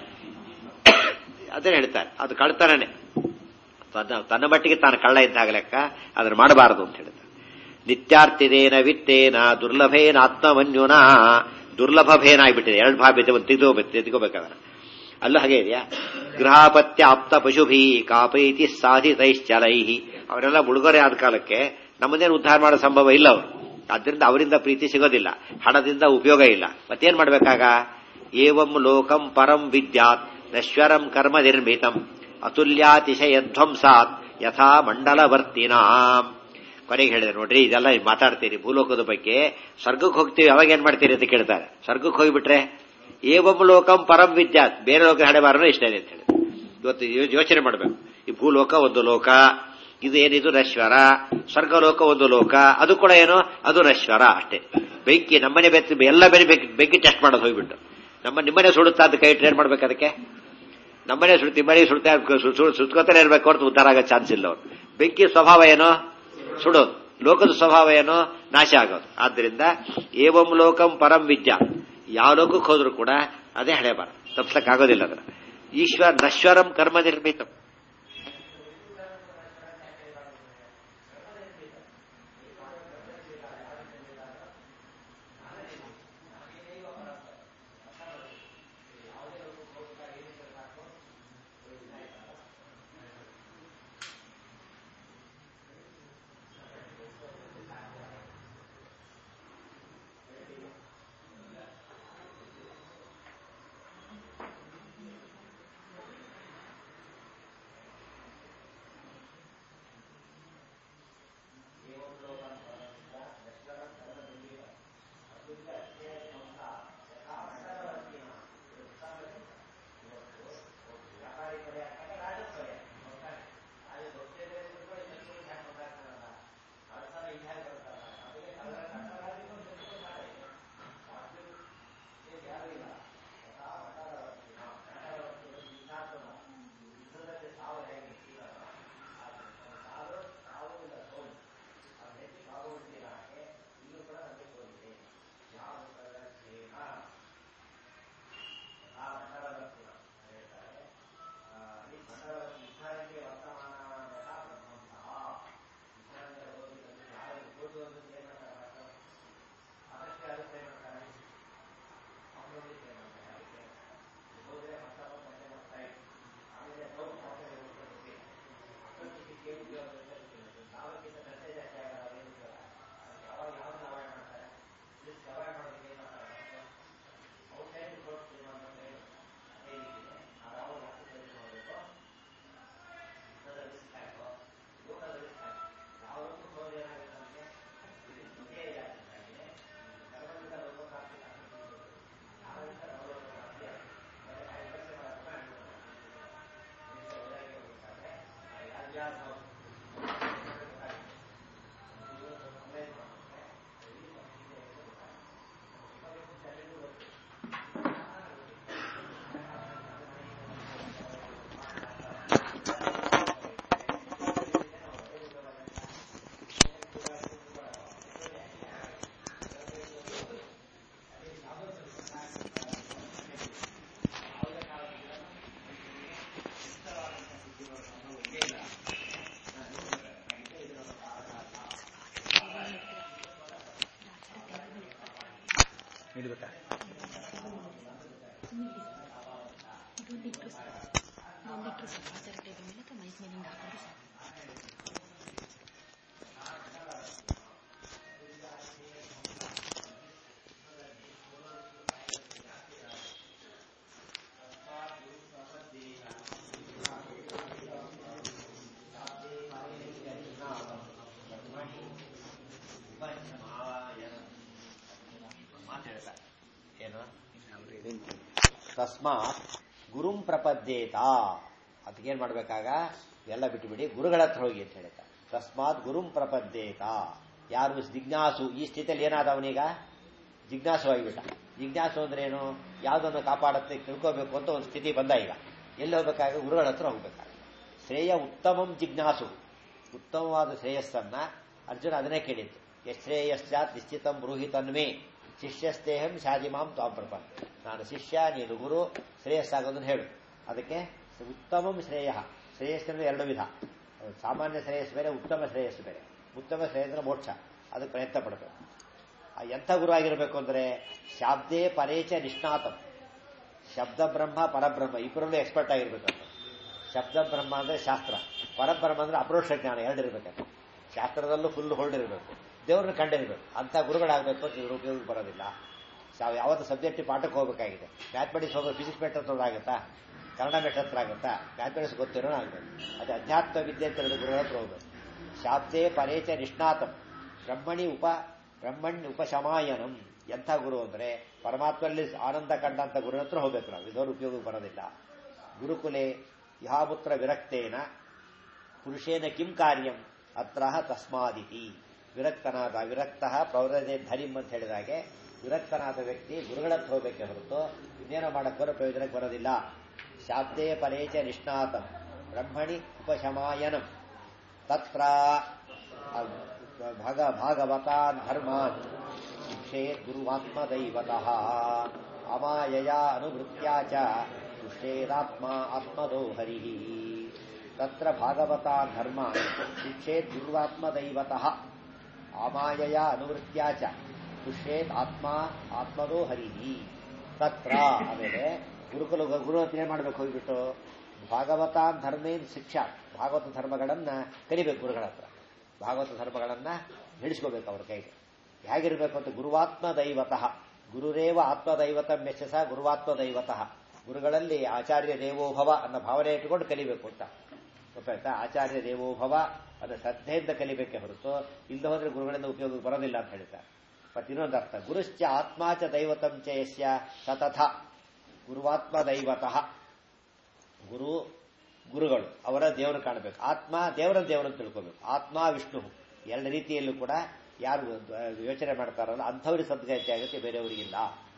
Speaker 3: ಅದನ್ನ ಹೇಳ್ತಾರೆ ಅದು ಕಳ್ತನನೇ ತನ್ನ ತನ್ನ ಮಟ್ಟಿಗೆ ತಾನು ಕಳ್ಳ ಇದ್ದಾಗ ಲೆಕ್ಕ ಅದನ್ನು ಮಾಡಬಾರದು ಅಂತ ಹೇಳ್ತಾರೆ ನಿತ್ಯಾರ್ತಿದೇನ ವಿತ್ತೇನ ದುರ್ಲಭೇನ ಆತ್ಮವನ್ಯುನ ದುರ್ಲಭ ಭೇನ ಆಗಿಬಿಟ್ಟಿದೆ ಎರಡು ಭಾವ ಇದೆ ಒಂದು ತೆಗೆದು ತೆಗೆದುಕೋಬೇಕಾದ್ರೆ ಅಲ್ಲೂ ಹಾಗೆ ಇದೆಯಾ ಗೃಹಾಪತ್ಯ ಆಪ್ತ ಪಶುಭಿ ಕಾಪೈತಿ ಸಾಧಿತೈಶ್ಚಲೈಹಿ ಅವರೆಲ್ಲ ಮುಳುಗರೆ ಆದ ಕಾಲಕ್ಕೆ ನಮ್ಮದೇನು ಉದ್ಧಾರ ಮಾಡೋ ಸಂಭವ ಇಲ್ಲ ಅವರು ಆದ್ದರಿಂದ ಅವರಿಂದ ಪ್ರೀತಿ ಸಿಗೋದಿಲ್ಲ ಹಣದಿಂದ ಉಪಯೋಗ ಇಲ್ಲ ಮತ್ತೇನ್ ಮಾಡ್ಬೇಕಾಗ ಏವಂ ಲೋಕಂ ಪರಂ ವಿದ್ಯಾತ್ ನಶ್ವರಂ ಕರ್ಮ ನಿರ್ಮಿತಂ ಅತುಲ್ಯಾತಿಶಯಧ್ವಂಸಾತ್ ಯಥಾ ಮಂಡಲವರ್ತಿನಾಂ ಕೊನೆಗೆ ಹೇಳಿದೆ ನೋಡ್ರಿ ಇದೆಲ್ಲ ಮಾತಾಡ್ತೀರಿ ಭೂಲೋಕದ ಬಗ್ಗೆ ಸ್ವರ್ಗಕ್ಕೆ ಹೋಗ್ತೀವಿ ಅವಾಗ ಏನ್ ಮಾಡ್ತೀರಿ ಅಂತ ಕೇಳ್ತಾರೆ ಸ್ವರ್ಗಕ್ಕೆ ಹೋಗ್ಬಿಟ್ರೆ ಏವಂ ಲೋಕಂ ಪರಂ ವಿದ್ಯಾತ್ ಬೇರೆ ಲೋಕ ಹಣೆಬಾರನು ಇಷ್ಟ ಇದೆ ಅಂತ ಹೇಳಿ ಇವತ್ತು ಯೋ- ಯೋಚನೆ ಮಾಡಬೇಕು ಈ ಭೂಲೋಕ ಒಂದು ಲೋಕ ಇದು ಏನಿದು ನಶ್ವರ ಸ್ವರ್ಗಲೋಕ ಒಂದು ಲೋಕ ಅದು ಕೂಡ ಏನು ಅದು ನಶ್ವರ ಅಷ್ಟೇ ಬೆಂಕಿ ನಮ್ಮನೆ ಬೆತ್ತಿ ಎಲ್ಲ ಬೇರೆ ಬೆಂಕಿ ಬೆಂಕಿ ಟೆಸ್ಟ್ ಮಾಡೋದು ಹೋಗ್ಬಿಟ್ಟು ನಮ್ಮ ನಿಮ್ಮನೆ ಸುಡುತ್ತಾ ಅಂತ ಕೈ ಟ್ರೇನ್ ಮಾಡ್ಬೇಕು ಅದಕ್ಕೆ ನಮ್ಮನೆ ಸುಡ್ತಿ ಮನೆ ಸುಡ್ತಾ ಸುತ್ಕೋತಾನೆ ಇರ್ಬೇಕು ಹೊರತು ಉದ್ಧಾರ ಆಗೋ ಚಾನ್ಸ್ ಇಲ್ಲ ಅವ್ರು ಬೆಂಕಿ ಸ್ವಭಾವ ಏನು ಸುಡೋದು ಲೋಕದ ಸ್ವಭಾವ ಏನು ನಾಶ ಆಗೋದು ಆದ್ರಿಂದ ಏವಂ ಲೋಕಂ ಪರಂ ವಿದ್ಯಾ ಯಾವ ಲೋಕಕ್ಕೆ ಹೋದ್ರು ಕೂಡ ಅದೇ ಹಣೆ ಬರ ತಪ್ಸಕ್ಕಾಗೋದಿಲ್ಲ ಅದನ್ನ ಈಶ್ವರ ನಶ್ವರಂ ಕರ್ಮ ನಿರ್ಮಿತಂ
Speaker 4: ನೀಡಬೇಕಾ
Speaker 2: ದೊಡ್ಡಿಟ್ಟು ದೊಡ್ಡಿಟ್ಟು ಸ್ವಲ್ಪ ಆ ಥರ ಟೇಬಲ್ ಮೇಲೆ ಅಥವಾ ಮೈಕ್ ಮೇಲೆ ಹಿಂಗೆ ಹಾಕೊಂಡು ಸಾಕು
Speaker 3: ಏನು ತಸ್ಮಾತ್ ಗುರುಂ ಪ್ರಪದ್ಯೇತ ಅದಕ್ಕೇನ್ ಮಾಡ್ಬೇಕಾಗ ಎಲ್ಲ ಬಿಟ್ಟುಬಿಡಿ ಗುರುಗಳ ಹತ್ರ ಹೋಗಿ ಅಂತ ಹೇಳ್ತಾರೆ ತಸ್ಮಾತ್ ಗುರುಂ ಪ್ರಪದ್ಯೇತ ಯಾರು ಜಿಜ್ಞಾಸು ಈ ಸ್ಥಿತಿಯಲ್ಲಿ ಏನಾದ ಅವನೀಗ ಜಿಜ್ಞಾಸು ಆಗಿಬಿಟ್ಟ ಜಿಜ್ಞಾಸು ಅಂದ್ರೆ ಏನು ಯಾವುದನ್ನು ಕಾಪಾಡುತ್ತೆ ತಿಳ್ಕೋಬೇಕು ಅಂತ ಒಂದು ಸ್ಥಿತಿ ಬಂದ ಈಗ ಎಲ್ಲಿ ಹೋಗ್ಬೇಕಾಗ ಗುರುಗಳ ಹತ್ರ ಹೋಗ್ಬೇಕಾಗ ಶ್ರೇಯ ಉತ್ತಮಂ ಜಿಜ್ಞಾಸು ಉತ್ತಮವಾದ ಶ್ರೇಯಸ್ಸನ್ನ ಅರ್ಜುನ ಅದನ್ನೇ ಕೇಳಿದ್ದು ಯಶ್ರೇಯಶ್ಚಾತ್ ನಿಶ್ಚಿತಂ ಬ್ರೂಹಿ ತನ್ಮೇ ಶಿಷ್ಯಸ್ತೇಹಂ ಶಾಜಿಮಾಂ ತ್ವಾಂ ಪ್ರಪನ್ ನಾನು ಶಿಷ್ಯ ನೀನು ಗುರು ಶ್ರೇಯಸ್ಸಾಗೋದನ್ನು ಹೇಳು ಅದಕ್ಕೆ ಉತ್ತಮಂ ಶ್ರೇಯ ಶ್ರೇಯಸ್ಸಿನ ಎರಡು ವಿಧ ಸಾಮಾನ್ಯ ಶ್ರೇಯಸ್ ಬೇರೆ ಉತ್ತಮ ಶ್ರೇಯಸ್ಸು ಬೇರೆ ಉತ್ತಮ ಶ್ರೇಯಸ್ಸಿನ ಮೋಕ್ಷ ಅದಕ್ಕೆ ಪ್ರಯತ್ನ ಪಡಬೇಕು ಆ ಎಂಥ ಗುರು ಆಗಿರಬೇಕು ಅಂದ್ರೆ ಶಾಬ್ದೇ ಪರೇಚ ನಿಷ್ಣಾತಂ ಶಬ್ದ ಬ್ರಹ್ಮ ಪರಬ್ರಹ್ಮ ಇಬ್ಬರಲ್ಲೂ ಎಕ್ಸ್ಪರ್ಟ್ ಆಗಿರ್ಬೇಕು ಅಂತ ಶಬ್ದ ಬ್ರಹ್ಮ ಅಂದ್ರೆ ಶಾಸ್ತ್ರ ಪರಬ್ರಹ್ಮ ಅಂದ್ರೆ ಅಪರೋಕ್ಷ ಜ್ಞಾನ ಎರಡಿರ್ಬೇಕಂತ ಶಾಸ್ತ್ರದಲ್ಲೂ ಫುಲ್ ಹೋಲ್ಡ್ ಇರಬೇಕು ದೇವ್ರನ್ನ ಕಂಡಿರ್ಬೇಕು ಅಂತ ಗುರುಗಳಾಗಬೇಕು ಅಂತ ಇವ್ರ ಉಪಯೋಗ ಬರೋದಿಲ್ಲ ನಾವು ಯಾವತ್ತು ಸಬ್ಜೆಕ್ಟ್ ಪಾಠಕ್ಕೆ ಹೋಗಬೇಕಾಗಿದೆ ಮ್ಯಾಥಮೆಟಿಕ್ಸ್ ಹೋಗೋ ಫಿಸಿಕ್ಸ್ ಮೆಟ್ ಹತ್ರ ಆಗುತ್ತಾ ಕನ್ನಡ ಮೆಟ್ ಹತ್ರ ಆಗುತ್ತಾ ಮ್ಯಾಥಮೆಟಿಕ್ಸ್ ಗೊತ್ತಿರೋಣ ಆಗ್ಬೇಕು ಅದು ಅಧ್ಯಾತ್ಮ ವಿದ್ಯೆ ಅಂತ ಹೇಳಿದ್ರೆ ಗುರುಗಳ ಹತ್ರ ಹೋಗ್ಬೇಕು ಶಾಬ್ದೇ ಪರೇಚ ನಿಷ್ಣಾತಂ ಬ್ರಹ್ಮಣಿ ಉಪ ಬ್ರಹ್ಮಣ್ಯ ಉಪಶಮಾಯನಂ ಎಂಥ ಗುರು ಅಂದ್ರೆ ಪರಮಾತ್ಮಲ್ಲಿ ಆನಂದ ಕಂಡಂತ ಗುರು ಹತ್ರ ಹೋಗ್ಬೇಕು ನಾವು ಇದರ ಉಪಯೋಗಕ್ಕೆ ಬರೋದಿಲ್ಲ ಗುರುಕುಲೆ ಯಹಾಪುತ್ರ ವಿರಕ್ತೇನ ಪುರುಷೇನ ಕಿಂ ಕಾರ್ಯಂ ಅತ್ರ ತಸ್ಮಾದಿತಿ ವಿರಕ್ತನಾದ ವಿರಕ್ತ ಪ್ರೌರಜೆ ಧರಿಂ ಅಂತ ಹೇಳಿದಾಗೆ ವಿರಕ್ತನಾದ ವ್ಯಕ್ತಿ ಗುರುಗಳ ಹತ್ರ ಹೋಗಬೇಕೆ ಹೊರತು ಇನ್ನೇನೋ ಮಾಡಕ್ಕೆ ಬರೋ ಪ್ರಯೋಜನಕ್ಕೆ ಬರೋದಿಲ್ಲ ಶಾಬ್ದೇ ಪರೇಚ ನಿಷ್ಣಾತಂ ಬ್ರಹ್ಮಣಿ ಉಪಶಮಾಯನಂ ತತ್ರ ಭಾಗ ಭಾಗವತಾನ್ ಧರ್ಮಾನ್ ಶಿಕ್ಷೇತ್ ಗುರುವಾತ್ಮದೈವತಃ ಅಮಾಯಯ ಅನುವೃತ್ತ್ಯಾ ಚ ತುಷ್ಟೇದಾತ್ಮ ಆತ್ಮದೋ ಹರಿಃ ತತ್ರ ಭಾಗವತಾನ್ ಧರ್ಮಾನ್ ಶಿಕ್ಷೇತ್ ಗುರುವಾತ್ಮದೈವತಃ ಅಮಾಯಯ ಅನುವೃತ್ತ್ಯಾ ಚ ತುಷ್ಟೇತ್ ಆತ್ಮ ಆತ್ಮದೋ ಹರಿಃ ತತ್ರ ಆಮೇಲೆ ಗುರುಕುಲ ಗುರು ಹತ್ರ ಏನ್ ಮಾಡ್ಬೇಕು ಹೋಗ್ಬಿಟ್ಟು ಭಾಗವತಾನ್ ಧರ್ಮೇನ್ ಶಿಕ್ಷಾ ಭಾಗವತ ಧರ್ಮಗಳನ್ನ ಕಲಿಬೇಕು ಗುರುಗಳ ಹತ್ರ ಭಾಗವತ ಧರ್ಮಗಳನ್ನ ಹಿಡಿಸ್ಕೋಬೇಕು ಅವ್ರ ಕೈಗೆ ಹೇಗಿರ್ಬೇಕು ಅಂತ ಗುರುವಾತ್ಮ ದೈವತಃ ಗುರುರೇವ ಆತ್ಮದೈವತ ಮೆಚ್ಚಸ ಗುರುವಾತ್ಮ ದೈವತಃ ಗುರುಗಳಲ್ಲಿ ಆಚಾರ್ಯ ದೇವೋಭವ ಅನ್ನೋ ಭಾವನೆ ಇಟ್ಟುಕೊಂಡು ಕಲಿಬೇಕು ಅಂತ ಗೊತ್ತಾಯ್ತಾ ಆಚಾರ್ಯ ದೇವೋಭವ ಅನ್ನೋ ಶ್ರದ್ಧೆಯಿಂದ ಕಲಿಬೇಕೆ ಹೊರತು ಇಲ್ಲದೆ ಹೋದ್ರೆ ಗುರುಗಳಿಂದ ಉಪಯೋಗಕ್ಕೆ ಬರೋದಿಲ್ಲ ಅಂತ ಹೇಳ್ತಾರೆ ಮತ್ತೆ ಇನ್ನೊಂದು ಅರ್ಥ ಗುರುಶ್ಚ ಆತ್ಮಾಚ ದೈವತಂ ಚ ಯಸ್ಯ ಸತಥ ಗುರುವಾತ್ಮ ದೈವತಃ ಗುರು ಗುರುಗಳು ಅವರ ದೇವರು ಕಾಣಬೇಕು ಆತ್ಮ ದೇವರ ದೇವರನ್ನು ತಿಳ್ಕೋಬೇಕು ಆತ್ಮ ವಿಷ್ಣು ಎರಡು ರೀತಿಯಲ್ಲೂ ಕೂಡ ಯಾರು ಯೋಚನೆ ಮಾಡ್ತಾರಲ್ಲ ಅಂಥವ್ರಿಗೆ ಸದ್ಗತಿ ಆಗುತ್ತೆ ಬೇರೆಯವರಿಗಿಲ್ಲ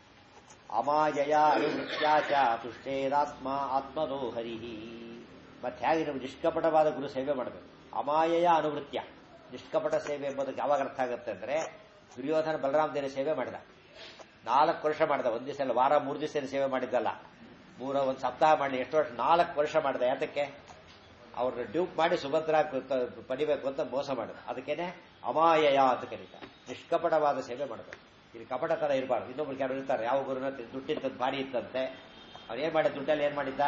Speaker 3: ಅಮಾಯಯ ಅನುವೃತ್ಯಾಚ ತುಷ್ಟೇದಾತ್ಮ ಆತ್ಮದೋ ಹರಿಹಿ ಮತ್ತೆ ಹೇಗೆ ನಾವು ನಿಷ್ಕಪಟವಾದ ಗುರು ಸೇವೆ ಮಾಡಬೇಕು ಅಮಾಯಯ ಅನುವೃತ್ಯ ನಿಷ್ಕಪಟ ಸೇವೆ ಎಂಬುದಕ್ಕೆ ಯಾವಾಗ ಅರ್ಥ ಆಗುತ್ತೆ ಅಂದ್ರೆ ದುರ್ಯೋಧನ ಬಲರಾಮ ದೇವ ಸೇವೆ ಮಾಡಿದ ನಾಲ್ಕು ವರ್ಷ ಮಾಡಿದ ಒಂದ್ ದಿವಸ ವಾರ ಮೂರು ದಿವಸ ಸೇವೆ ಮಾಡಿದ್ದಲ್ಲ ಮೂರ ಒಂದು ಸಪ್ತಾಹ ಮಾಡಿ ಎಷ್ಟು ವರ್ಷ ನಾಲ್ಕು ವರ್ಷ ಮಾಡಿದ ಯಾತಕ್ಕೆ ಅವ್ರನ್ನ ಡ್ಯೂಪ್ ಮಾಡಿ ಸುಭದ್ರ ಪಡಿಬೇಕು ಅಂತ ಮೋಸ ಮಾಡಿದ ಅದಕ್ಕೇನೆ ಅಮಾಯಯ ಅಂತ ಕರೀತಾರೆ ನಿಷ್ಕಪಟವಾದ ಸೇವೆ ಮಾಡಬೇಕು ಇಲ್ಲಿ ಕಪಟ ತರ ಇರಬಾರ್ದು ಇನ್ನೊಬ್ರು ಕೆಲವರು ಇರ್ತಾರೆ ಯಾವ ಗುರುನ ದುಡ್ಡಿತ್ತಂತ ಭಾರಿ ಇತ್ತಂತೆ ಅವ್ರು ಏನ್ ಮಾಡಿದ ದುಡ್ಡಲ್ಲಿ ಏನ್ ಮಾಡಿದ್ದ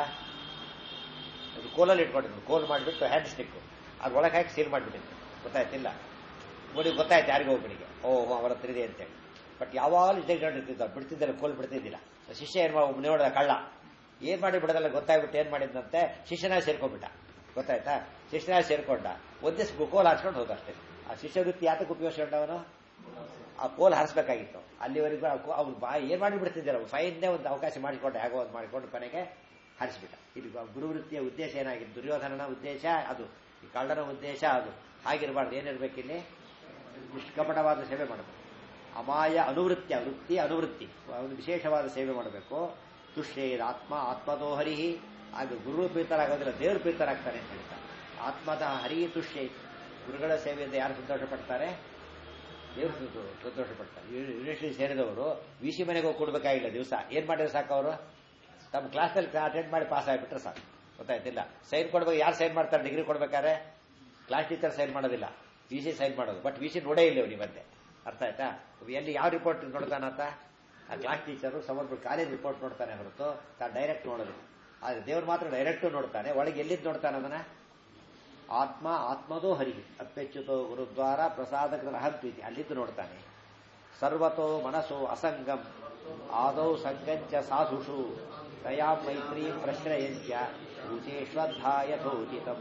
Speaker 3: ಅದು ಕೋಲಲ್ಲಿ ಇಟ್ಕೊಂಡಿದ್ರು ಕೋಲ್ ಮಾಡಿಬಿಟ್ಟು ಹ್ಯಾಂಡ್ ಸ್ಟಿಕ್ ಅದ್ರ ಒಳಗೆ ಹಾಕಿ ಸೀಲ್ ಮಾಡಿಬಿಟ್ಟಿದ್ರು ಗೊತ್ತಾಯ್ತಿಲ್ಲ ನೋಡಿ ಗೊತ್ತಾಯ್ತು ಯಾರಿಗೋ ಒಬ್ಬನಿಗೆ ಓಹೋ ಅವರ ಹತ್ರ ಇದೆ ಅಂತೇಳಿ ಬಟ್ ಯಾವಾಗಲೂ ಇದ್ದಾಗ ಇರ್ತಿದ್ದ ಬಿಡ್ತಿದ್ದಿಲ್ಲ ಕೋಲ್ ಬಿಡ್ತಿದ್ದಿಲ್ಲ ಶಿಷ್ಯ ಏನ್ ಮಾಡಿ ನೋಡಿದ ಕಳ್ಳ ಏನ್ ಮಾಡಿ ಬಿಡೋದಲ್ಲ ಗೊತ್ತಾಗ್ಬಿಟ್ಟು ಏನ್ ಮಾಡಿದಂತೆ ಶಿಷ್ಯನಾಗಿ ಸೇರ್ಕೊಂಡ್ಬಿಟ್ಟ ಗೊತ್ತಾಯ್ತಾ ಶಿಷ್ಯನಾಗಿ ಸೇರ್ಕೊಂಡ ಒಂದೇ ಕೋಲ್ ಹಾರ್ಸ್ಕೊಂಡು ಹೋದ ಅಷ್ಟೇ ಆ ಶಿಷ್ಯ ವೃತ್ತಿ ಯಾತಕ್ಕೆ ಉಪಯೋಗಿಸ್ಕೊಂಡವನು ಆ ಕೋಲ್ ಹಾರಿಸ್ಬೇಕಾಗಿತ್ತು ಅಲ್ಲಿವರೆಗೂ ಅವ್ರು ಬಾ ಏನ್ ಮಾಡಿ ಬಿಡ್ತಿದ್ದಾರೆ ಫೈನ್ನೇ ಒಂದು ಅವಕಾಶ ಮಾಡಿಕೊಂಡು ಹೇಗೋ ಒಂದು ಮಾಡಿಕೊಂಡು ಕೊನೆಗೆ ಹಾರಿಸ್ಬಿಟ್ಟ ಇಲ್ಲಿ ಗುರುವೃತ್ತಿಯ ಉದ್ದೇಶ ಏನಾಗಿದೆ ದುರ್ಯೋಧನನ ಉದ್ದೇಶ ಅದು ಈ ಕಳ್ಳನ ಉದ್ದೇಶ ಅದು ಹಾಗಿರಬಾರ್ದು ಏನಿರ್ಬೇಕಿಲ್ಲಿ ನಿಷ್ಕಪಟವಾದ ಸೇವೆ ಮಾಡಬೇಕು ಅಮಾಯ ಅನುವೃತ್ಯ ವೃತ್ತಿ ಅನುವೃತ್ತಿ ಒಂದು ವಿಶೇಷವಾದ ಸೇವೆ ಮಾಡಬೇಕು ತುಷ್ಯೇದ ಆತ್ಮ ಆತ್ಮದೋಹರಿ ಆಗ ಗುರು ಪ್ರೀತರಾಗೋದಿಲ್ಲ ದೇವರು ಪ್ರೀತರಾಗ್ತಾರೆ ಅಂತ ಹೇಳ್ತಾರೆ ಆತ್ಮದ ಹರಿ ತುಷ್ಯ ಗುರುಗಳ ಸೇವೆಯಿಂದ ಯಾರು ಸಂತೋಷ ಪಡ್ತಾರೆ ದೇವರು ಸಂತೋಷ ಪಡ್ತಾರೆ ಯೂನಿವರ್ಸಿಟಿ ಸೇರಿದವರು ವಿ ಸಿ ಮನೆಗೆ ಹೋಗಿ ಕೊಡ್ಬೇಕಾಗಿಲ್ಲ ದಿವಸ ಏನ್ ಮಾಡಿದ್ರೆ ಸಾಕು ಅವರು ತಮ್ಮ ಕ್ಲಾಸಲ್ಲಿ ಅಟೆಂಡ್ ಮಾಡಿ ಪಾಸ್ ಆಗಿಬಿಟ್ರೆ ಸಾಕು ಗೊತ್ತಾಯ್ತಿಲ್ಲ ಸೈನ್ ಕೊಡ್ಬೇಕು ಯಾರು ಸೈನ್ ಮಾಡ್ತಾರೆ ಡಿಗ್ರಿ ಕೊಡ್ಬೇಕಾದ್ರೆ ಕ್ಲಾಸ್ ಟೀಚರ್ ಸೈನ್ ಮಾಡೋದಿಲ್ಲ ವಿ ಸಿ ಸೈನ್ ಮಾಡೋದು ಬಟ್ ವಿ ಸಿ ನೋಡೇ ಇಲ್ಲ ನೀವು ಮತ್ತೆ ಅರ್ಥ ಆಯ್ತಾ ಎಲ್ಲಿ ಯಾವ ರಿಪೋರ್ಟ್ ನೋಡ್ತಾನಂತ ಆ ಕ್ಲಾಸ್ ಟೀಚರು ಸಮರ್ಪ ಕಾಲೇಜ್ ರಿಪೋರ್ಟ್ ನೋಡ್ತಾನೆ ಹೊರತು ತಾನು ಡೈರೆಕ್ಟ್ ನೋಡೋದು ಆದ್ರೆ ದೇವ್ರು ಮಾತ್ರ ಡೈರೆಕ್ಟ್ ನೋಡ್ತಾನೆ ಒಳಗೆ ಎಲ್ಲಿದ್ದು ನೋಡ್ತಾನೆ ಅದನ್ನ ಆತ್ಮ ಆತ್ಮದೋ ಹರಿ ಅತ್ಯಚ್ಯುತೋ ಗುರುದ್ವಾರ ಪ್ರಸಾದ ಗ್ರಹಂಪ್ರೀತಿ ಅಲ್ಲಿದ್ದು ನೋಡ್ತಾನೆ ಸರ್ವತೋ ಮನಸ್ಸೋ ಅಸಂಗಂ ಆದೌ ಸಂಗಂಚ ಸಾಧುಷು ದಯಾ ಮೈತ್ರಿ ಪ್ರಶ್ರಯಂಚ ರುಚೇಶ್ವದ್ಧಾ ಯಥೋಚಿತಂ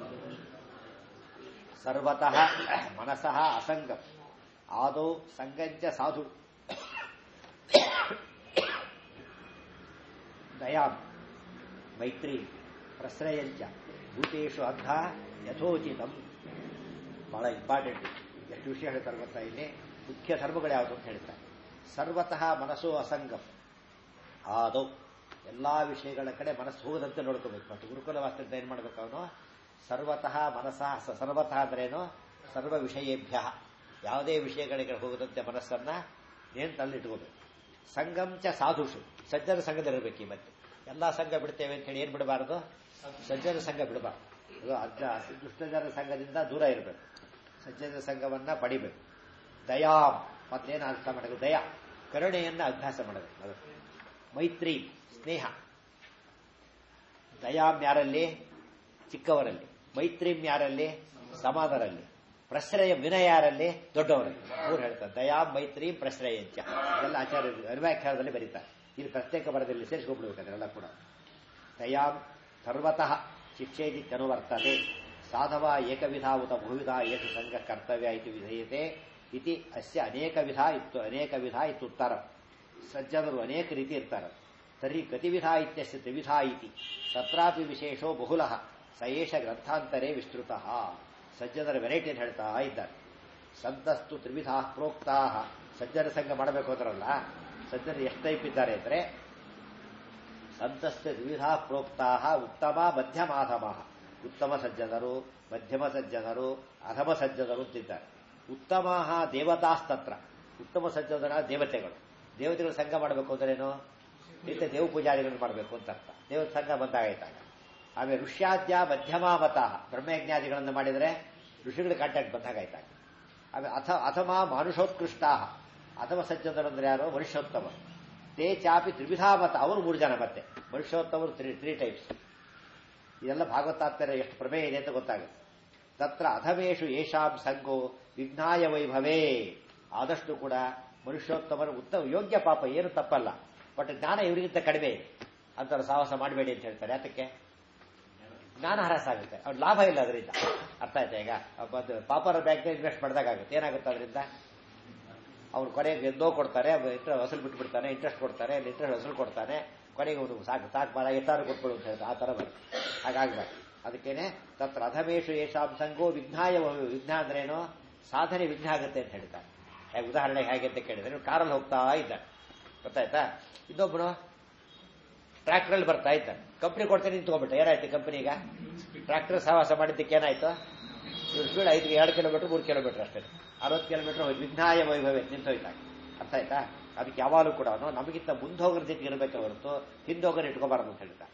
Speaker 3: ಸರ್ವತಃ ಮನಸಃ ಅಸಂಗಂ ಆದೌ ಸಂಗಂಚ ಸಾಧು ದಯಾ ಮೈತ್ರಿ ಪ್ರಶ್ರಯಂಚ ಭೂತೇಶು ಅರ್ಧ ಯಥೋಚಿತಂ ಬಹಳ ಇಂಪಾರ್ಟೆಂಟ್ ಎಷ್ಟು ವಿಷಯ ಹೇಳ್ತಾರೆ ಗೊತ್ತಾ ಇಲ್ಲಿ ಮುಖ್ಯ ಧರ್ಮಗಳು ಯಾವುದು ಅಂತ ಹೇಳ್ತಾರೆ ಸರ್ವತಃ ಮನಸ್ಸು ಅಸಂಗಂ ಆದೌ ಎಲ್ಲಾ ವಿಷಯಗಳ ಕಡೆ ಮನಸ್ಸು ಹೋಗದಂತೆ ನೋಡ್ಕೋಬೇಕು ಮತ್ತು ಗುರುಕುಲ ವಾಸ್ತವ್ಯ ಏನ್ ಮಾಡ್ಬೇಕು ಅವನು ಸರ್ವತಃ ಮನಸ್ಸಃ ಸರ್ವತಃ ಅಂದ್ರೇನು ಸರ್ವ ವಿಷಯೇಭ್ಯ ಯಾವುದೇ ವಿಷಯಗಳಿಗೆ ಹೋಗದಂತೆ ಮನಸ್ಸನ್ನ ನೇಂತಲ್ಲಿ ಇಟ್ಕೋಬೇಕು ಸಂಗಂ ಚ ಸಾಧುಷು ಸಜ್ಜನ ಸಂಘದಲ್ಲಿರ್ಬೇಕು ಈ ಮಧ್ಯೆ ಎಲ್ಲಾ ಸಂಘ ಬಿಡ್ತೇವೆ ಅಂತ ಹೇಳಿ ಏನ್ ಬಿಡಬಾರದು ಸಜ್ಜನ ಸಂಘ ಬಿಡಬಾರದು ಅದು ಅಜ್ಜ ದುಷ್ಟಜನ ಸಂಘದಿಂದ ದೂರ ಇರಬೇಕು ಸಜ್ಜನ ಸಂಘವನ್ನ ಪಡಿಬೇಕು ದಯಾ ಮೊದಲೇನು ಅರ್ಥ ಮಾಡೋದು ದಯ ಕರುಣೆಯನ್ನು ಅಭ್ಯಾಸ ಮಾಡೋದು ಅದು ಮೈತ್ರಿ ಸ್ನೇಹ ದಯಾಂ ಯಾರಲ್ಲಿ ಚಿಕ್ಕವರಲ್ಲಿ ಮೈತ್ರಿಂ ಯಾರಲ್ಲಿ ಸಮಾನರಲ್ಲಿ ಪ್ರಶ್ರಯ ವಿನಯ ಯಾರಲ್ಲಿ ದೊಡ್ಡವರಲ್ಲಿ ಅವ್ರು ಹೇಳ್ತಾರೆ ದಯಾ ಮೈತ್ರಿ ಪ್ರಶ್ರಯಂಚ ಇದೆಲ್ಲ ಆಚಾರ್ಯ ಅನ್ವ್ಯಾಖ್ಯಾನದಲ್ಲಿ ಬರೀತಾರೆ ಇಲ್ಲಿ ಪ್ರತ್ಯೇಕ ಬರದಲ್ಲಿ ಸೇರಿಸ್ಕೊಂಡ್ಬಿಡ್ಬೇಕು ಅದೆಲ್ಲ ಕೂಡ ದಯಾಂ ಸರ್ವತಃ ಶಿಕ್ಷೇತಿ ಅನುವರ್ತತೆ ಸಾಧವ ಏಕವಿಧ ಉತ ಬಹುವಿಧ ಏಷು ಸಂಘ ಕರ್ತವ್ಯ ಇತಿ ವಿಧೇಯತೆ ಇತಿ ಅಸ್ಯ ಅನೇಕ ವಿಧ ಇತ್ತು ಅನೇಕ ವಿಧ ಇತ್ತು ಉತ್ತರ ಸಜ್ಜನರು ಅನೇಕ ರೀತಿ ಇರ್ತಾರೆ ತರ್ಹಿ ಗತಿವಿಧ ಇತ್ಯಸ್ಯ ತ್ರಿವಿಧ ಇತಿ ತತ್ರಾಪಿ ವಿಶೇಷೋ ಬಹುಲಃ ಸಯೇಷ ಗ್ರಂಥಾಂತರೇ ವಿಸ್ತೃತ ಸಜ್ಜನರ ವೆರೈಟಿ ಅಂತ ಹೇಳ್ತಾ ಇದ್ದಾರೆ ಸಂತಸ್ತು ತ್ರಿವಿಧ ಪ್ರೋಕ್ತಾ ಸಜ್ಜನ ಸಂಘ ಮಾಡಬೇಕು ಅಂದ್ರಲ್ಲ ಸಜ್ಜನರು ಎಷ್ಟು ಟೈಪ್ ಇದ್ದಾರೆ ಅಂದ್ರೆ ಸಂತಸ್ತು ತ್ರಿವಿಧ ಪ್ರೋಕ್ತಾ ಉತ್ತಮ ಮಧ್ಯಮಾಧಮ ಉತ್ತಮ ಸಜ್ಜನರು ಮಧ್ಯಮ ಸಜ್ಜನರು ಅಧಮ ಸಜ್ಜನರು ಅಂತಿದ್ದಾರೆ ಉತ್ತಮ ದೇವತಾಸ್ತತ್ರ ಉತ್ತಮ ಸಜ್ಜನರ ದೇವತೆಗಳು ದೇವತೆಗಳು ಸಂಘ ಮಾಡಬೇಕು ಅಂದ್ರೇನು ನಿತ್ಯ ದೇವ ಪೂಜಾರಿಗಳನ್ನು ಮಾಡಬೇಕು ಅಂತ ಅರ್ಥ ದೇವ ಸಂಘ ಬಂದಾಗಾಯ್ತಾಗ ಆಮೇಲೆ ಋಷ್ಯಾದ್ಯ ಮಧ್ಯಮ ಮತ ಬ್ರಹ್ಮಯಜ್ಞಾದಿಗಳನ್ನು ಮಾಡಿದರೆ ಋಷಿಗಳ ಕಾಂಟ್ಯಾಕ್ಟ್ ಬಂದಾಗಾಯ್ತಾಗ ಆಮೇಲೆ ಅಥ ಅಥಮ ಮಾನುಷೋತ್ಕೃಷ್ಟ ಅಥಮ ಸಜ್ಜನರು ಅಂದ್ರೆ ಯಾರು ಮನುಷ್ಯೋತ್ತಮ ತೇ ಚಾಪಿ ತ್ರಿವಿಧಾ ಮತ ಅವರು ಮೂರು ಜನ ಮತ್ತೆ ಮನುಷ್ಯೋತ್ತಮರು ತ್ರೀ ತ್ರೀ ಟೈಪ್ಸ್ ಇದೆಲ್ಲ ಭಾಗವತಾತ್ಮರ ಎಷ್ಟು ಪ್ರಮೇಯ ಇದೆ ಅಂತ ಗೊತ್ತಾಗುತ್ತೆ ತತ್ರ ಅಧಮೇಶು ಯೇಷಾಂ ಸಂಘೋ ವಿಘ್ನಾಯ ವೈಭವೇ ಆದಷ್ಟು ಕೂಡ ಮನುಷ್ಯೋತ್ತಮರು ಉತ್ತಮ ಯೋಗ್ಯ ಪಾಪ ಏನು ತಪ್ಪಲ್ಲ ಬಟ್ ಜ್ಞಾನ ಇವರಿಗಿಂತ ಕಡಿಮೆ ಇದೆ ಅಂತರ ಸಾಹಸ ಮಾಡಬೇಡಿ ಅಂತ ಹೇಳ್ತಾರೆ ಯಾತಕ್ಕೆ ಜ್ಞಾನ ಹರಾಸ ಆಗುತ್ತೆ ಅವ್ರ ಲಾಭ ಇಲ್ಲ ಅದರಿಂದ ಅರ್ಥ ಆಯ್ತಾ ಈಗ ಅದು ಪಾಪರ ಬ್ಯಾಂಕ್ ಇನ್ವೆಸ್ಟ್ ಮಾಡಿದಾಗುತ್ತೆ ಏನಾಗುತ್ತೆ ಅದರಿಂದ ಅವ್ರು ಕೊನೆಗೆ ಗೆದ್ದೋ ಕೊಡ್ತಾರೆ ಇಂಟ್ರೆಸ್ಟ್ ವಸೂಲು ಬಿಟ್ಬಿಡ್ತಾನೆ ಇಂಟ್ರೆಸ್ಟ್ ಕೊಡ್ತಾರೆ ಇಂಟ್ರೆಸ್ಟ್ ವಸೂಲು ಕೊಡ್ತಾನೆ ಕೊನೆಗೆ ಅವರು ಸಾಕು ಸಾಕು ಮಾಡ ಎಷ್ಟಾರು ಕೊಟ್ಬಿಡು ಅಂತ ಹೇಳ್ತಾರೆ ಆ ಥರ ಬರುತ್ತೆ ಹಾಗಾಗ್ಬಾರ್ದು ಅದಕ್ಕೇನೆ ತತ್ರ ಅಧಮೇಶು ಯೇಷಾಂ ಸಂಘೋ ವಿಘ್ನಾಯ ವಿಘ್ನ ಅಂದ್ರೇನು ಸಾಧನೆ ವಿಘ್ನ ಆಗುತ್ತೆ ಅಂತ ಹೇಳ್ತಾರೆ ಹೇಗೆ ಉದಾಹರಣೆ ಹೇಗೆ ಅಂತ ಕೇಳಿದ್ರೆ ಕಾರಲ್ಲಿ ಹೋಗ್ತಾ ಇದ್ದಾನೆ ಗೊತ್ತಾಯ್ತಾ ಇನ್ನೊಬ್ಬನು ಟ್ರ್ಯಾಕ್ಟ್ರಲ್ಲಿ ಬರ್ತಾ ಇದ್ದಾನೆ ಕಂಪ್ನಿ ಕೊಡ್ತೇನೆ ನಿಂತ್ಕೊಂಡ್ಬಿಟ್ಟ ಏನಾಯ್ತು ಕಂಪ್ನಿಗ ಟ್ರ್ಯಾಕ್ಟರ್ ಸಹವಾಸ ಮಾಡಿದ್ದಕ್ಕೆ ಏನಾಯ್ತು ಇವ್ರ ಸ್ಪೀಡ್ ಐದು ಎರಡು ಕಿಲೋಮೀಟರ್ ಮೂರು ಕಿಲೋಮೀಟರ್ ಅಷ್ಟೇ ಅರವತ್ತು ಕಿಲೋಮೀಟರ್ ವಿಘ್ನಾಯ ವೈಭವ ನಿಂತೋಯ್ತಾಗ ಅರ್ಥ ಆಯ್ತಾ ಅದಕ್ಕೆ ಯಾವಾಗಲೂ ಕೂಡ ನಮಗಿಂತ ಮುಂದೆ ಹೋಗೋರ ಜೊತೆ ಇರಬೇಕೆ ಹೊರತು ಹಿಂದೋಗರು ಇಟ್ಕೋಬಾರದು ಅಂತ ಹೇಳ್ತಾರೆ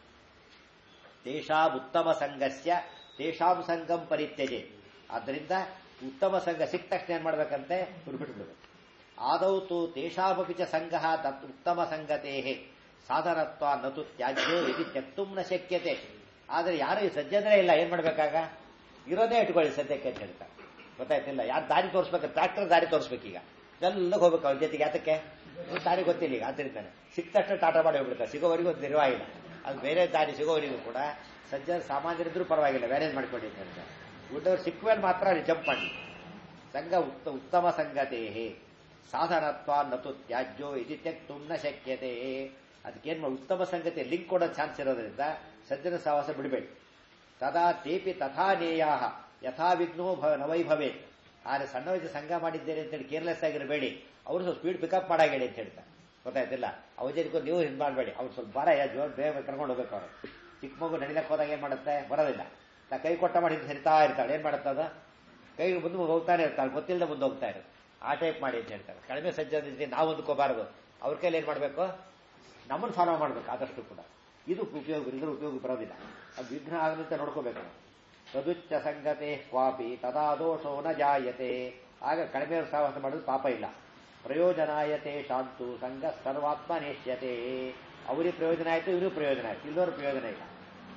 Speaker 3: ತೇಷಾಂ ಉತ್ತಮ ಸಂಘಸ್ಯ ತೇಷಾಂ ಸಂಘಂ ಪರಿತ್ಯಜೆ ಆದ್ದರಿಂದ ಉತ್ತಮ ಸಂಘ ಸಿಕ್ಕ ತಕ್ಷಣ ಏನ್ ಮಾಡ್ಬೇಕಂತೆ ಬಿಡ್ಬಿಟ್ಬಿಡ್ಬೇಕು ಆದೌತು ತೇಷಾಮಪಿ ಚ ಸಂಘ ತತ್ ಉತ್ತಮ ಸಂಗತೆ ಸಾಧನತ್ವ ನತು ತ್ಯಾಜ್ಯೋ ಇದು ತ್ಯಕ್ತುಂ ನ ಶಕ್ಯತೆ ಆದ್ರೆ ಯಾರು ಈ ಸಜ್ಜನರೇ ಇಲ್ಲ ಏನ್ ಮಾಡ್ಬೇಕಾಗ ಇರೋದೇ ಇಟ್ಕೊಳ್ಳಿ ಸದ್ಯಕ್ಕೆ ಅಂತ ಹೇಳ್ತಾರೆ ಗೊತ್ತಾಯ್ತಿಲ್ಲ ಯಾರು ದಾರಿ ತೋರಿಸ್ಬೇಕು ಟ್ರಾಕ್ಟರ್ ದಾರಿ ತೋರಿಸ್ಬೇಕೀಗ ಎಲ್ಲಕ್ಕೆ ಹೋಗ್ಬೇಕು ಅವ್ರ ಜೊತೆಗೆ ಯಾತಕ್ಕೆ ದಾರಿ ಗೊತ್ತಿಲ್ಲ ಈಗ ಆದ್ರಿಂದಾನೆ ಸಿಕ್ಕ ತಕ್ಷಣ ಟಾಟಾ ಮಾಡಿ ಹೋಗ್ಬಿಡ್ತಾರೆ ಸಿಗೋವರೆಗೂ ಒಂದು ನಿರ್ವಾಹ ಇಲ್ಲ ಅದು ಬೇರೆ ದಾರಿ ಸಿಗೋವರೆಗೂ ಕೂಡ ಸಜ್ಜನ ಸಾಮಾನ್ಯರಿದ್ರೂ ಪರವಾಗಿಲ್ಲ ಮ್ಯಾನೇಜ್ ಮಾಡ್ಕೊಳ್ಳಿ ಅಂತ ಹೇಳ್ತಾರೆ ಉಳಿದವ್ರು ಸಿಕ್ಕ ಮೇಲೆ ಮಾತ್ರ ಅಲ್ಲಿ ಜಂಪ್ ಮಾಡಿ ಸಂಘ ಉತ್ತ ಉತ್ತಮ ಸಂಗತೆ ಸಾಧನತ್ವ ನತು ತ್ಯಾಜ್ಯೋ ಇದು ತ್ಯಕ್ತುಂ ನ ಶಕ್ಯತೆ ಅದಕ್ಕೇನ್ ಮಾಡಿ ಉತ್ತಮ ಸಂಗತಿ ಲಿಂಕ್ ಕೊಡೋ ಚಾನ್ಸ್ ಇರೋದ್ರಿಂದ ಸಜ್ಜನ ಸಹವಾಸ ಬಿಡಬೇಡಿ ತದಾ ತೇಪಿ ತಥಾ ನೇಯಾ ಯಥಾ ವಿಘ್ನೋ ಭವ ನವೈಭವೇ ಆದರೆ ಸಣ್ಣ ವಯಸ್ಸು ಸಂಘ ಮಾಡಿದ್ದೇನೆ ಅಂತೇಳಿ ಕೇರ್ಲೆಸ್ ಆಗಿರಬೇಡಿ ಅವರು ಸ್ವಲ್ಪ ಸ್ಪೀಡ್ ಪಿಕಪ್ ಮಾಡಾಗೇಳಿ ಅಂತ ಹೇಳ್ತಾರೆ ಗೊತ್ತಾಯ್ತಿಲ್ಲ ಅವಜರಿಗೂ ನೀವು ಇದು ಮಾಡಬೇಡಿ ಅವ್ರು ಸ್ವಲ್ಪ ಭಾರ ಜೋರ್ ಬೇಗ ಕರ್ಕೊಂಡು ಹೋಗ್ಬೇಕು ಅವರು ಚಿಕ್ಕ ಮಗು ನಡಿಲಕ್ಕೆ ಹೋದಾಗ ಏನ್ ಮಾಡುತ್ತೆ ಬರೋದಿಲ್ಲ ತಾ ಕೈ ಕೊಟ್ಟ ಮಾಡಿ ಸರಿತಾ ಇರ್ತಾಳೆ ಏನ್ ಮಾಡುತ್ತೆ ಅದು ಕೈ ಮುಂದೆ ಹೋಗ್ತಾನೆ ಇರ್ತಾಳೆ ಗೊತ್ತಿಲ್ಲದೆ ಮುಂದೆ ಹೋಗ್ತಾ ಇರೋದು ಆ ಟೈಪ್ ಮಾಡಿ ಅಂತ ಹೇಳ್ತಾರೆ ಕಡಿಮೆ ಸಜ್ಜನ ನಾವು ಹೊಂದ್ಕೋಬಾರದು ಅವ್ರ ಕೈಲಿ ಏನ್ ಮಾಡಬೇಕು ನಮ್ಮನ್ನು ಫಾಲೋ ಮಾಡ್ಬೇಕು ಆದಷ್ಟು ಕೂಡ ಇದು ಉಪಯೋಗ ಇದ್ರ ಉಪಯೋಗ ಬರೋದಿಲ್ಲ ಅದು ವಿಘ್ನ ಆಗದಂತೆ ನೋಡ್ಕೋಬೇಕು ತದುಚ್ಚ ಸಂಗತೆ ಕ್ವಾಪಿ ತದಾ ದೋಷೋ ನ ಜಾಯತೆ ಆಗ ಕಡಿಮೆ ಸಹವಾಸ ಮಾಡೋದು ಪಾಪ ಇಲ್ಲ ಪ್ರಯೋಜನಾಯತೆ ಶಾಂತು ಸಂಘ ಸರ್ವಾತ್ಮನೇಷ್ಯತೆ ಅವರಿಗೆ ಪ್ರಯೋಜನ ಆಯಿತು ಇವರು ಪ್ರಯೋಜನ ಆಯಿತು ಇಲ್ಲವರು ಪ್ರಯೋಜನ ಇಲ್ಲ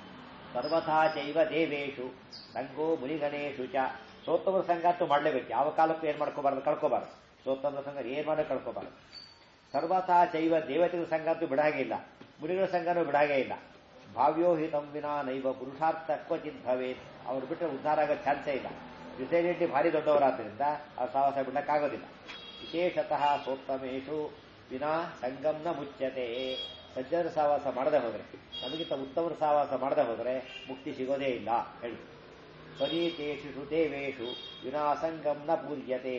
Speaker 3: ಸರ್ವಥಾ ಚೈವ ದೇವೇಶು ಸಂಘೋ ಮುನಿಗಣೇಶು ಚ ಸೋತ್ತಮರ ಸಂಘ ಅಂತೂ ಮಾಡಲೇಬೇಕು ಯಾವ ಕಾಲಕ್ಕೂ ಏನ್ ಮಾಡ್ಕೋಬಾರ್ದು ಕಳ್ಕೋಬಾರ್ದು ಸೋತ್ತಮರ ಸಂಘ ಏನ್ ಮಾಡೋ ಕಳ್ಕೋಬಾರ್ದು ಸರ್ವಥಾ ಚೈವ ದೇವತೆಗಳ ಸಂಘ ಅಂತೂ ಬಿಡಾಗೆ ಇಲ್ಲ ಮುನಿಗಳ ಸಂಘನೂ ಬಿಡಾಗೆ ಇಲ್ಲ ಭಾವ್ಯೋ ಹಿತಂ ವಿನಾ ನೈವ ಪುರುಷಾರ್ಥ ಕ್ವಚಿತ್ ಭವೇತ್ ಅವ್ರು ಬಿಟ್ಟರೆ ಉದ್ಧಾರ ಆಗೋ ಚಾನ್ಸೇ ಇಲ್ಲ ವಿಸೈಲಿಟಿ ಭಾರಿ ದೊಡ್ಡವರಾದ್ರಿಂದ ಆ ಸಾಹಸ ಬಿಡಕ್ಕಾಗೋದಿಲ್ಲ ವಿಶೇಷತಃ ಸೋತ್ತಮೇಶು ವಿನಾ ಸಂಗಮ್ನ ಮುಚ್ಚತೆ ಸಜ್ಜನ ಸಹವಾಸ ಮಾಡದೆ ಹೋದ್ರೆ ನಮಗಿಂತ ಉತ್ತಮರ ಸಹವಾಸ ಮಾಡದೆ ಹೋದ್ರೆ ಮುಕ್ತಿ ಸಿಗೋದೇ ಇಲ್ಲ ಹೇಳಿ ಸ್ವನೀತೇಷು ದೇವೇಶು ವಿನಾ ಸಂಗಂ ನ ಪೂರ್ಯತೆ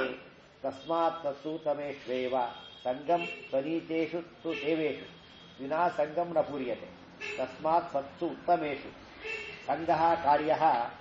Speaker 3: ತಸ್ಮಾತ್ ತತ್ಸೂತಮೇಶ್ವೇವ ಸಂಗಂ ಸ್ವನೀತೇಷು ತು ದೇವೇಶು ವಿನಾ ಸಂಗಂ ನ ಪೂರ್ಯತೆ ತಸ್ಮಾತ್ ಸತ್ಸು ಉತ್ತಮೇಶು ಸಂಘ ಕಾರ್ಯ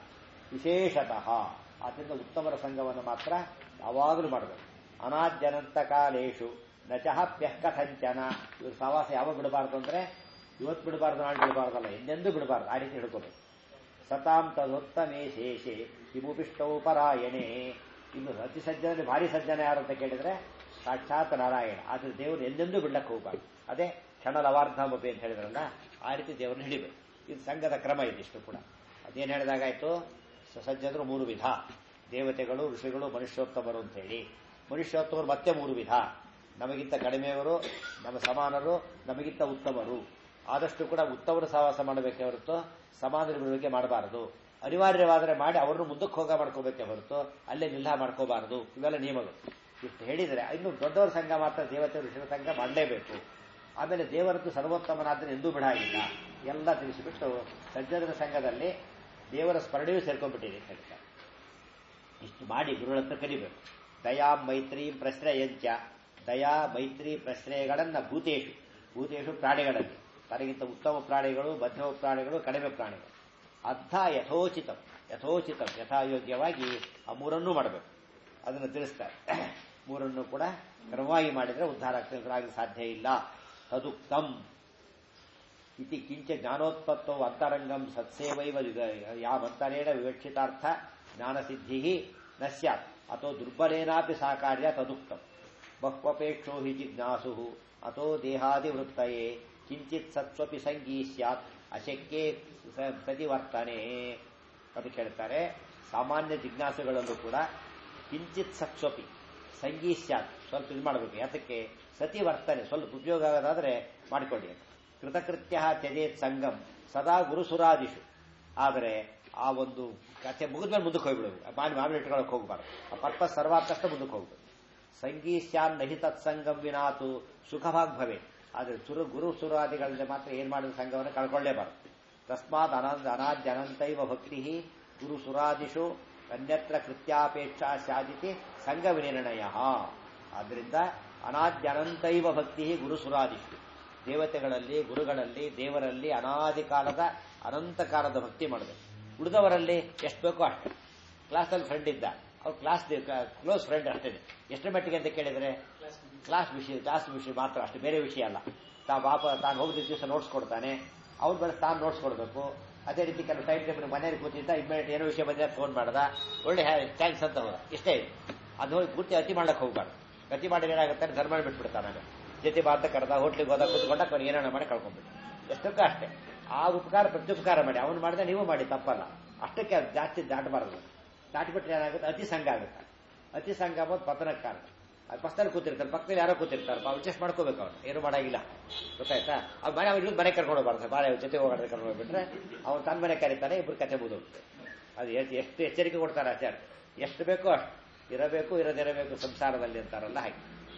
Speaker 3: ವಿಶೇಷತಃ ಆದ್ದರಿಂದ ಉತ್ತಮರ ಸಂಘವನ್ನು ಮಾತ್ರ ಯಾವಾಗಲೂ ಮಾಡಬೇಕು ಅನಾದ್ಯನಂತ ಕಾಲೇಶು ನಚಹಪ್ಯಃ ಕಥಂಚನ ಇವ್ರ ಸಹವಾಸ ಯಾವಾಗ ಬಿಡಬಾರ್ದು ಅಂದ್ರೆ ಇವತ್ತು ಬಿಡಬಾರ್ದು ನಾಳೆ ಬಿಡಬಾರ್ದಲ್ಲ ಎಂದೆಂದೂ ಬಿಡಬಾರ್ದು ಆ ರೀತಿ ಹಿಡ್ಕೋಬೇಕು ಸತಾಂ ತದೋತ್ತಮೇ ಶೇಷೆ ವಿಮುಪಿಷ್ಟೌ ಪರಾಯಣೆ ಇನ್ನು ಅತಿ ಸಜ್ಜನಲ್ಲಿ ಭಾರಿ ಸಜ್ಜನ ಯಾರು ಅಂತ ಕೇಳಿದ್ರೆ ಸಾಕ್ಷಾತ್ ನಾರಾಯಣ ಆದ್ರೆ ದೇವರು ಎಂದೆಂದೂ ಬಿಡ್ಲಕ್ಕೆ ಹೋಗ್ಬಾರ್ದು ಅದೇ ಕ್ಷಣ ಲವಾರ್ಧಾಮಪಿ ಅಂತ ಹೇಳಿದ್ರಲ್ಲ ಆ ರೀತಿ ದೇವರನ್ನ ಹಿಡಿಬೇಕು ಇದು ಸಂಘದ ಕ್ರಮ ಇದಿಷ್ಟು ಕೂಡ ಅದೇನು ಹೇಳಿದಾಗಾಯ್ತು ಸಜ್ಜನರು ಮೂರು ವಿಧ ದೇವತೆಗಳು ಋಷಿಗಳು ಮನುಷ್ಯೋತ್ತಮರು ಅಂತ ಹೇಳಿ ಮನುಷ್ಯೋತ್ತಮರು ಮತ್ತೆ ಮೂರು ವಿಧ ನಮಗಿಂತ ಕಡಿಮೆಯವರು ನಮ್ಮ ಸಮಾನರು ನಮಗಿಂತ ಉತ್ತಮರು ಆದಷ್ಟು ಕೂಡ ಉತ್ತಮರು ಸಹವಾಸ ಮಾಡಬೇಕೇ ಹೊರತು ಸಮಾನರ ಬಿಡುವಿಕೆ ಮಾಡಬಾರದು ಅನಿವಾರ್ಯವಾದರೆ ಮಾಡಿ ಅವ್ರನ್ನು ಮುಂದಕ್ಕೆ ಹೋಗ ಮಾಡ್ಕೋಬೇಕೇ ಹೊರತು ಅಲ್ಲೇ ನಿಲ್ಲ ಮಾಡ್ಕೋಬಾರದು ಇವೆಲ್ಲ ನಿಯಮಗಳು ಇಷ್ಟು ಹೇಳಿದರೆ ಇನ್ನು ದೊಡ್ಡವರ ಸಂಘ ಮಾತ್ರ ದೇವತೆ ಋಷಿಗಳ ಸಂಘ ಮಾಡಲೇಬೇಕು ಆಮೇಲೆ ದೇವರದ್ದು ಸರ್ವೋತ್ತಮನಾದ್ರೆ ಎಂದೂ ಬಿಡಾಗಿಲ್ಲ ಎಲ್ಲ ತಿಳಿಸಿಬಿಟ್ಟು ಸಜ್ಜನರ ಸಂಘದಲ್ಲಿ ದೇವರ ಸ್ಮರಣೆಯೂ ಸೇರ್ಕೊಂಡ್ಬಿಟ್ಟಿದೆ ಅಂತ ಹೇಳ್ತಾರೆ ಇಷ್ಟು ಮಾಡಿ ಗುರುಗಳ ಹತ್ರ ಕಲಿಬೇಕು ದಯಾ ಮೈತ್ರಿ ಪ್ರಶ್ರಯಂಚ ದಯಾ ಮೈತ್ರಿ ಪ್ರಶ್ರಯಗಳನ್ನ ಭೂತೇಶು ಭೂತೇಶು ಪ್ರಾಣಿಗಳಲ್ಲಿ ತನಗಿಂತ ಉತ್ತಮ ಪ್ರಾಣಿಗಳು ಮಧ್ಯಮ ಪ್ರಾಣಿಗಳು ಕಡಿಮೆ ಪ್ರಾಣಿಗಳು ಅರ್ಧ ಯಥೋಚಿತ ಯಥೋಚಿತ ಯಥಾಯೋಗ್ಯವಾಗಿ ಆ ಮೂರನ್ನೂ ಮಾಡಬೇಕು ಅದನ್ನು ತಿಳಿಸ್ತಾರೆ ಮೂರನ್ನು ಕೂಡ ಕ್ರಮವಾಗಿ ಮಾಡಿದರೆ ಉದ್ಧಾರ ಆಗ್ಲಿಕ್ಕೆ ಸಾಧ್ಯ ಇಲ್ಲ ತದುಕ್ತಂ ಇತಿ ಕಿಂಚ ಜ್ಞಾನೋತ್ಪತ್ತೋ ಅಂತರಂಗಂ ಸತ್ಸೇವೈವ ಯಾವಂತರೇಣ ವಿವಕ್ಷಿತಾರ್ಥ ಜ್ಞಾನಸಿದ್ಧಿ ನ ಸ್ಯಾತ್ ಅಥೋ ದುರ್ಬಲೇನಾಪಿ ಸಾ ಕಾರ್ಯ ತದುಕ್ತಂ ಬಹ್ವಪೇಕ್ಷೋ ಹಿ ಜಿಜ್ಞಾಸು ಅಥೋ ದೇಹಾದಿವೃತ್ತಯೇ ಕಿಂಚಿತ್ ಸತ್ವಪಿ ಸಂಗೀ ಸ್ಯಾತ್ ಅಶಕ್ಯೇ ಪ್ರತಿವರ್ತನೆ ಅದು ಕೇಳ್ತಾರೆ ಸಾಮಾನ್ಯ ಜಿಜ್ಞಾಸುಗಳಲ್ಲೂ ಕೂಡ ಕಿಂಚಿತ್ ಸತ್ವಪಿ ಸಂಗೀ ಸ್ಯಾತ್ ಸ್ವಲ್ಪ ಇದು ಮಾಡಬೇಕು ಯಾತಕ್ಕೆ ಸತಿ ವರ್ತನೆ ಸ್ವಲ್ಪ ಉಪಯೋಗ ಆಗೋದಾದ್ರೆ ಮಾಡಿಕೊಳ್ಳಿ ಕೃತಕೃತ್ಯ ತ್ಯಜೇತ್ ಸಂಗಮ್ ಸದಾ ಗುರುಸುರಾದಿಶು ಆದರೆ ಆ ಒಂದು ಕಥೆ ಮುಗಿದ್ಮೇಲೆ ಮುಂದಕ್ಕೆ ಹೋಗ್ಬಿಡೋದು ಮಾಡಿ ಮಾಮೂಲಿ ಇಟ್ಕೊಳಕ್ಕೆ ಹೋಗ್ಬಾರ್ದು ಆ ಪರ್ಪಸ್ ಸರ್ವಾರ್ಥಷ್ಟ ಮುಂದಕ್ಕೆ ಹೋಗ್ಬೇಕು ಸಂಗೀಸ್ಯಾನ್ ನಹಿ ತತ್ಸಂಗಂ ವಿನಾತು ಸುಖಭಾಗ್ ಭವೆ ಆದರೆ ಸುರು ಗುರು ಸುರಾದಿಗಳಲ್ಲಿ ಮಾತ್ರ ಏನ್ ಮಾಡಿದ ಸಂಘವನ್ನು ಕಳ್ಕೊಳ್ಳೇಬಾರದು ತಸ್ಮಾತ್ ಅನಂತ ಅನಾದ್ಯ ಅನಂತೈವ ಭಕ್ತಿ ಗುರು ಸುರಾದಿಷು ಅನ್ಯತ್ರ ಕೃತ್ಯಾಪೇಕ್ಷಾ ಸ್ಯಾದಿತಿ ಸಂಘ ವಿನಿರ್ಣಯ ಆದ್ದರಿಂದ ಅನಾದ್ಯ ಅನಂತೈವ ಭಕ್ತಿ ಗುರು ಸುರಾದಿಷು ದೇವತೆಗಳಲ್ಲಿ ಗುರುಗಳಲ್ಲಿ ದೇವರಲ್ಲಿ ಅನಾದಿ ಕಾಲದ ಅನಂತ ಕಾಲದ ಭಕ್ತಿ ಮಾಡಬೇಕು ಉಳಿದವರಲ್ಲಿ ಎಷ್ಟು ಬೇಕೋ ಅಷ್ಟೇ ಕ್ಲಾಸಲ್ಲಿ ಫ್ರೆಂಡ್ ಇದ್ದ ಅವ್ರು ಕ್ಲಾಸ್ ಕ್ಲೋಸ್ ಫ್ರೆಂಡ್ ಅಷ್ಟೇ ಎಷ್ಟು ಮಟ್ಟಿಗೆ ಅಂತ ಕೇಳಿದ್ರೆ ಕ್ಲಾಸ್ ವಿಷಯ ಕ್ಲಾಸ್ ವಿಷಯ ಮಾತ್ರ ಅಷ್ಟೇ ಬೇರೆ ವಿಷಯ ಅಲ್ಲ ತಾ ಪಾಪ ತಾನು ಹೋಗಿದ್ದ ದಿವಸ ನೋಟ್ಸ್ ಕೊಡ್ತಾನೆ ಅವ್ರು ಬೆಳೆಸ್ ತಾನು ನೋಟ್ಸ್ ಕೊಡಬೇಕು ಅದೇ ರೀತಿ ಕೆಲವು ಟೈಮ್ ಟೇಬಲ್ ಮನೇಲಿ ಕೂತಿದ್ದ ಇಮ್ಮಿಡಿಯೇಟ್ ಏನೋ ವಿಷಯ ಬಂದ್ರೆ ಫೋನ್ ಮಾಡ್ದ ಒಳ್ಳೆ ಥ್ಯಾಂಕ್ಸ್ ಅಂತ ಹೋದ ಇಷ್ಟೇ ಅದು ಹೋಗಿ ಪೂರ್ತಿ ಅತಿ ಮಾಡಕ್ಕೆ ಹೋಗ್ಬಾರ್ದು ಅತಿ ಮಾಡಿದ್ರೆ ಏನಾಗುತ್ತೆ ಧರ್ಮ ಬಿಟ್ಬಿಡ್ತಾನೆ ಜೊತೆ ಬಾತ ಕರೆದ ಹೋಟ್ಲಿಗೆ ಹೋದ ಕೂತ್ಕೊಂಡ ಕೊನೆ ಏನಾರ ಮಾಡಿ ಕಳ್ಕೊಂಡ್ಬಿಟ್ಟು ಎಷ್ಟಕ್ಕ ಅಷ್ಟೇ ಆ ಉಪಕಾರ ಪ್ರತ್ಯುಪಕಾರ ಮಾಡಿ ಅವನು ಮಾಡಿದ್ರೆ ನೀವು ಮಾಡಿ ತಪ್ಪಲ್ಲ ಅಷ್ಟಕ್ಕೆ ಅದು ಜಾಸ್ತಿ ದಾಟಬಾರದು ದಾಟಿಬಿಟ್ರೆ ಏನಾಗುತ್ತೆ ಅತಿ ಸಂಘ ಆಗುತ್ತೆ ಅತಿ ಸಂಘ ಅಂಬೋದು ಪತನಕ್ಕೆ ಕಾರಣ ಅದು ಪಕ್ಕದಲ್ಲಿ ಕೂತಿರ್ತಾರೆ ಪಕ್ಕದಲ್ಲಿ ಯಾರೋ ಕೂತಿರ್ತಾರೆ ಅಡ್ಜಸ್ಟ್ ಮಾಡ್ಕೋಬೇಕು ಅವ್ರು ಏನು ಮಾಡಾಗಿಲ್ಲ ಗೊತ್ತಾಯ್ತಾ ಅವ್ರು ಮನೆ ಅವ್ರು ಮನೆ ಕರ್ಕೊಂಡು ಹೋಗ್ಬಾರ್ದು ಬಾಳೆ ಜೊತೆ ಹೋಗೋದ್ರೆ ಕರ್ಕೊಂಡು ಹೋಗ್ಬಿಟ್ರೆ ಅವ್ನು ತನ್ನ ಮನೆ ಕರೀತಾನೆ ಇಬ್ರು ಕತೆ ಮುಗಿದೋಗುತ್ತೆ ಅದು ಎಷ್ಟು ಎಷ್ಟು ಎಚ್ಚರಿಕೆ ಕೊಡ್ತಾರೆ ಆಚಾರ್ಯ ಎಷ್ಟು ಬೇಕೋ ಅಷ್ಟು ಇರಬೇಕು ಇರದಿರಬೇಕು ಸಂಸಾರದಲ್ಲಿ ಅಂತಾರಲ್ಲ ಹಾಗೆ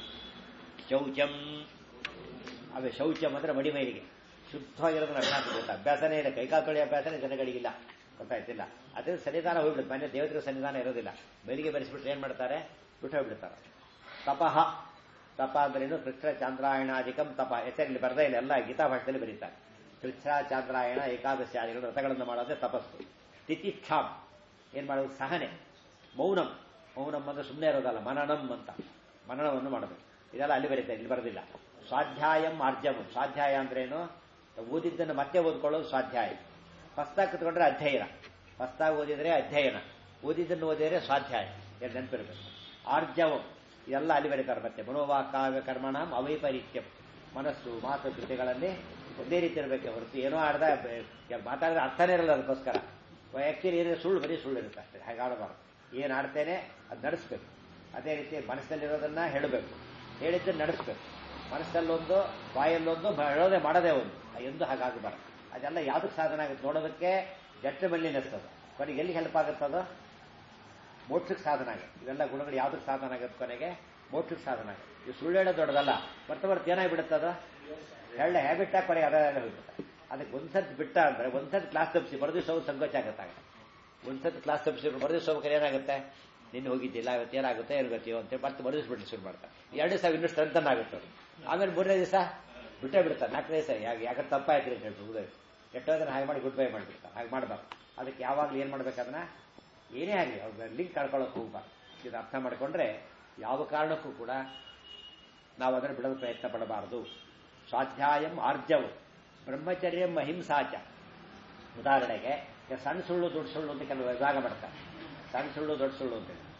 Speaker 3: ಶೌಚಂ ಅವೇ ಶೌಚಂ ಅಂದ್ರೆ ಮಡಿಮೈಲಿಗೆ ಶುದ್ಧವಾಗಿರೋದನ್ನ ಅಭ್ಯಾಸ ಗೊತ್ತಾ ಅಭ್ಯಾಸನೇ ಇಲ್ಲ ಕೈಕಾಲು ತೊಳೆಯ ಅಭ್ಯಾಸನೇ ಜನಗಳಿಗಿಲ್ಲ ಗೊತ್ತಾಯ್ತಿಲ್ಲ ಅದೇ ಸನ್ನಿಧಾನ ಹೋಗ್ಬಿಡುತ್ತೆ ಮನೆ ದೇವತೆಗಳ ಸನ್ನಿಧಾನ ಇರೋದಿಲ್ಲ ಮೇಲಿಗೆ ಬೆರೆಸ್ಬಿಟ್ರೆ ಏನ್ ಮಾಡ್ತಾರೆ ಬಿಟ್ಟು ಹೋಗ್ಬಿಡ್ತಾರೆ ತಪಃ ತಪ ಅಂದ್ರೇನು ಕೃಷ್ಣ ಚಾಂದ್ರಾಯಣಾಧಿಕಂ ತಪ ಹೆಸರಲ್ಲಿ ಬರದೇ ಇಲ್ಲ ಎಲ್ಲ ಗೀತಾ ಭಾಷೆಯಲ್ಲಿ ಬರೀತಾರೆ ಕೃಷ್ಣ ಚಾಂದ್ರಾಯಣ ಏಕಾದಶಿ ಆದಿಗಳು ವ್ರತಗಳನ್ನು ಮಾಡೋದೇ ತಪಸ್ಸು ತಿತಿಕ್ಷಾಂ ಏನ್ ಮಾಡೋದು ಸಹನೆ ಮೌನಂ ಮೌನಂ ಅಂದ್ರೆ ಸುಮ್ಮನೆ ಇರೋದಲ್ಲ ಮನನಂ ಅಂತ ಮನನವನ್ನು ಮಾಡಬೇಕು ಇದೆಲ್ಲ ಅಲ್ಲಿ ಬರೀತಾರೆ ಇಲ್ಲಿ ಬರೋದಿಲ್ಲ ಸ್ವಾಧ್ಯಾಯಂ ಆರ್ಜಮಂ ಸ್ವಾಧ್ಯಾಯ ಅಂದ್ರೇನು ಓದಿದ್ದನ್ನು ಮತ್ತೆ ಓದ್ಕೊಳ್ಳೋದು ಸ್ವಾಧ್ಯಾಯ ಹೊಸ್ತಾಗಿ ಕುತ್ಕೊಂಡ್ರೆ ಅಧ್ಯಯನ ಹೊಸ್ತಾಗಿ ಓದಿದ್ರೆ ಅಧ್ಯಯನ ಓದಿದ್ದನ್ನು ಓದಿದ್ರೆ ಸ್ವಾಧ್ಯಾಯ ಎರಡು ನೆನಪಿರಬೇಕು ಆರ್ಜವಂ ಇದೆಲ್ಲ ಅಲ್ಲಿ ಬರೀತಾರೆ ಮತ್ತೆ ಮನೋವಾಕಾವ್ಯ ಕರ್ಮಣಂ ಅವೈಪರೀತ್ಯಂ ಮನಸ್ಸು ಮಾತು ಕೃತಿಗಳಲ್ಲಿ ಒಂದೇ ರೀತಿ ಇರಬೇಕು ಹೊರತು ಏನೋ ಆಡ್ದ ಮಾತಾಡಿದ್ರೆ ಅರ್ಥನೇ ಇರಲ್ಲ ಅದಕ್ಕೋಸ್ಕರ ಆಕ್ಚುಲಿ ಏನಿದೆ ಸುಳ್ಳು ಬರೀ ಸುಳ್ಳು ಇರುತ್ತೆ ಅಷ್ಟೇ ಹಾಗೆ ಆಡಬಾರ್ದು ಏನು ಆಡ್ತೇನೆ ಅದು ನಡೆಸ್ಬೇಕು ಅದೇ ರೀತಿ ಮನಸ್ಸಲ್ಲಿರೋದನ್ನ ಹೇಳಬೇಕು ಹೇಳಿದ್ದನ್ನು ನಡೆಸ್ಬೇಕು ಮನಸ್ಸಲ್ಲೊಂದು ಬಾಯಲ್ಲೊಂದು ಹೇಳೋದೇ ಮಾಡೋದೇ ಒಂದು ಎಂದು ಹಾಗಾಗಬಾರ್ದು ಅದೆಲ್ಲ ಯಾವ್ದಕ್ಕೆ ಸಾಧನ ಆಗುತ್ತೆ ನೋಡೋದಕ್ಕೆ ಜಟ್ಟ ಬೆಳ್ಳಿನೆಸ್ ಅದು ಕೊನೆಗೆ ಎಲ್ಲಿ ಹೆಲ್ಪ್ ಆಗುತ್ತದು ಮೋಕ್ಷಕ್ಕೆ ಸಾಧನ ಆಗುತ್ತೆ ಇವೆಲ್ಲ ಗುಣಗಳು ಯಾವ್ದಕ್ಕೆ ಸಾಧನ ಆಗುತ್ತೆ ಕೊನೆಗೆ ಮೋಕ್ಷಕ್ಕೆ ಸಾಧನ ಆಗುತ್ತೆ ಇದು ಸುಳ್ಳು ಹೇಳೋದು ದೊಡ್ಡದಲ್ಲ ಬರ್ತಾ ಬರ್ತಾ ಏನಾಗ್ಬಿಡುತ್ತೆ ಅದು ಹೇಳ ಹ್ಯಾಬಿಟ್ ಆಗಿ ಕೊನೆಗೆ ಅದೇ ಹೋಗ್ಬಿಡುತ್ತೆ ಅದಕ್ಕೆ ಒಂದ್ಸರ್ತಿ ಬಿಟ್ಟ ಅಂದ್ರೆ ಒಂದ್ಸರ್ತಿ ಕ್ಲಾಸ್ ತಪ್ಪಿಸಿ ಬರೆದಿವ್ಸ ಹೋಗಿ ಸಂಕೋಚ ಆಗುತ್ತೆ ಒಂದ್ಸರ್ತಿ ಕ್ಲಾಸ್ ತಪ್ಪಿಸಿ ಬರೆದಿವ್ಸ ಹೋಗ್ಬೇಕಾದ್ರೆ ಏನಾಗುತ್ತೆ ನಿನ್ನೆ ಹೋಗಿದ್ದಿಲ್ಲ ಇವತ್ತು ಏನಾಗುತ್ತೆ ಏನು ಗೊತ್ತೀಯೋ ಅಂತ ಮತ್ತೆ ಬರೆದಿಸ್ಬಿಟ್ಟು ಶುರು ಮಾಡ್ತಾರೆ ಎರಡು ದಿವಸ ಇನ್ನೂ ಸ್ಟ್ರೆಂತನ್ ಆಗುತ್ತೆ ಅವ್ರು ಆಮೇಲೆ ಮೂರನೇ ದಿವಸ ಬಿಟ್ಟೇ ಬಿಡ್ತಾರೆ ನಾಲ್ಕನೇ ದಿವಸ ಯಾಕೆ ಯಾಕೆ ತಪ್ಪಾಯ್ತು ಅಂತ ಹೇಳ್ತಾರೆ ಎಷ್ಟೋ ಹಾಗೆ ಮಾಡಿ ಗುಡ್ ಬೈ ಮಾಡಿಬಿಡ್ತಾರೆ ಹಾಗೆ ಮಾಡಬಾರ್ದು ಅದಕ್ಕೆ ಯಾವಾಗಲೂ ಏನು ಮಾಡ್ಬೇಕದನ್ನ ಏನೇ ಆಗಲಿ ಅವ್ರ ಲಿಂಕ್ ಕಳ್ಕೊಳ್ಳೋಕೆ ಹೋಗ್ಬಾರ್ದು ಇದು ಅರ್ಥ ಮಾಡಿಕೊಂಡ್ರೆ ಯಾವ ಕಾರಣಕ್ಕೂ ಕೂಡ ನಾವು ಅದನ್ನು ಬಿಡಲು ಪ್ರಯತ್ನ ಪಡಬಾರದು ಸ್ವಾಧ್ಯಾಯಂ ಆರ್ಜವು ಬ್ರಹ್ಮಚರ್ಯಂ ಅಹಿಂಸಾಚ ಉದಾಹರಣೆಗೆ ಸಣ್ಣ ಸುಳ್ಳು ದೊಡ್ಡ ಸುಳ್ಳು ಅಂತ ಕೆಲವು ವಿಭಾಗ ಮಾಡ್ತಾರೆ ಸಣ್ಣ ಸುಳ್ಳು ದೊಡ್ಡ ಸುಳ್ಳು ಅಂತ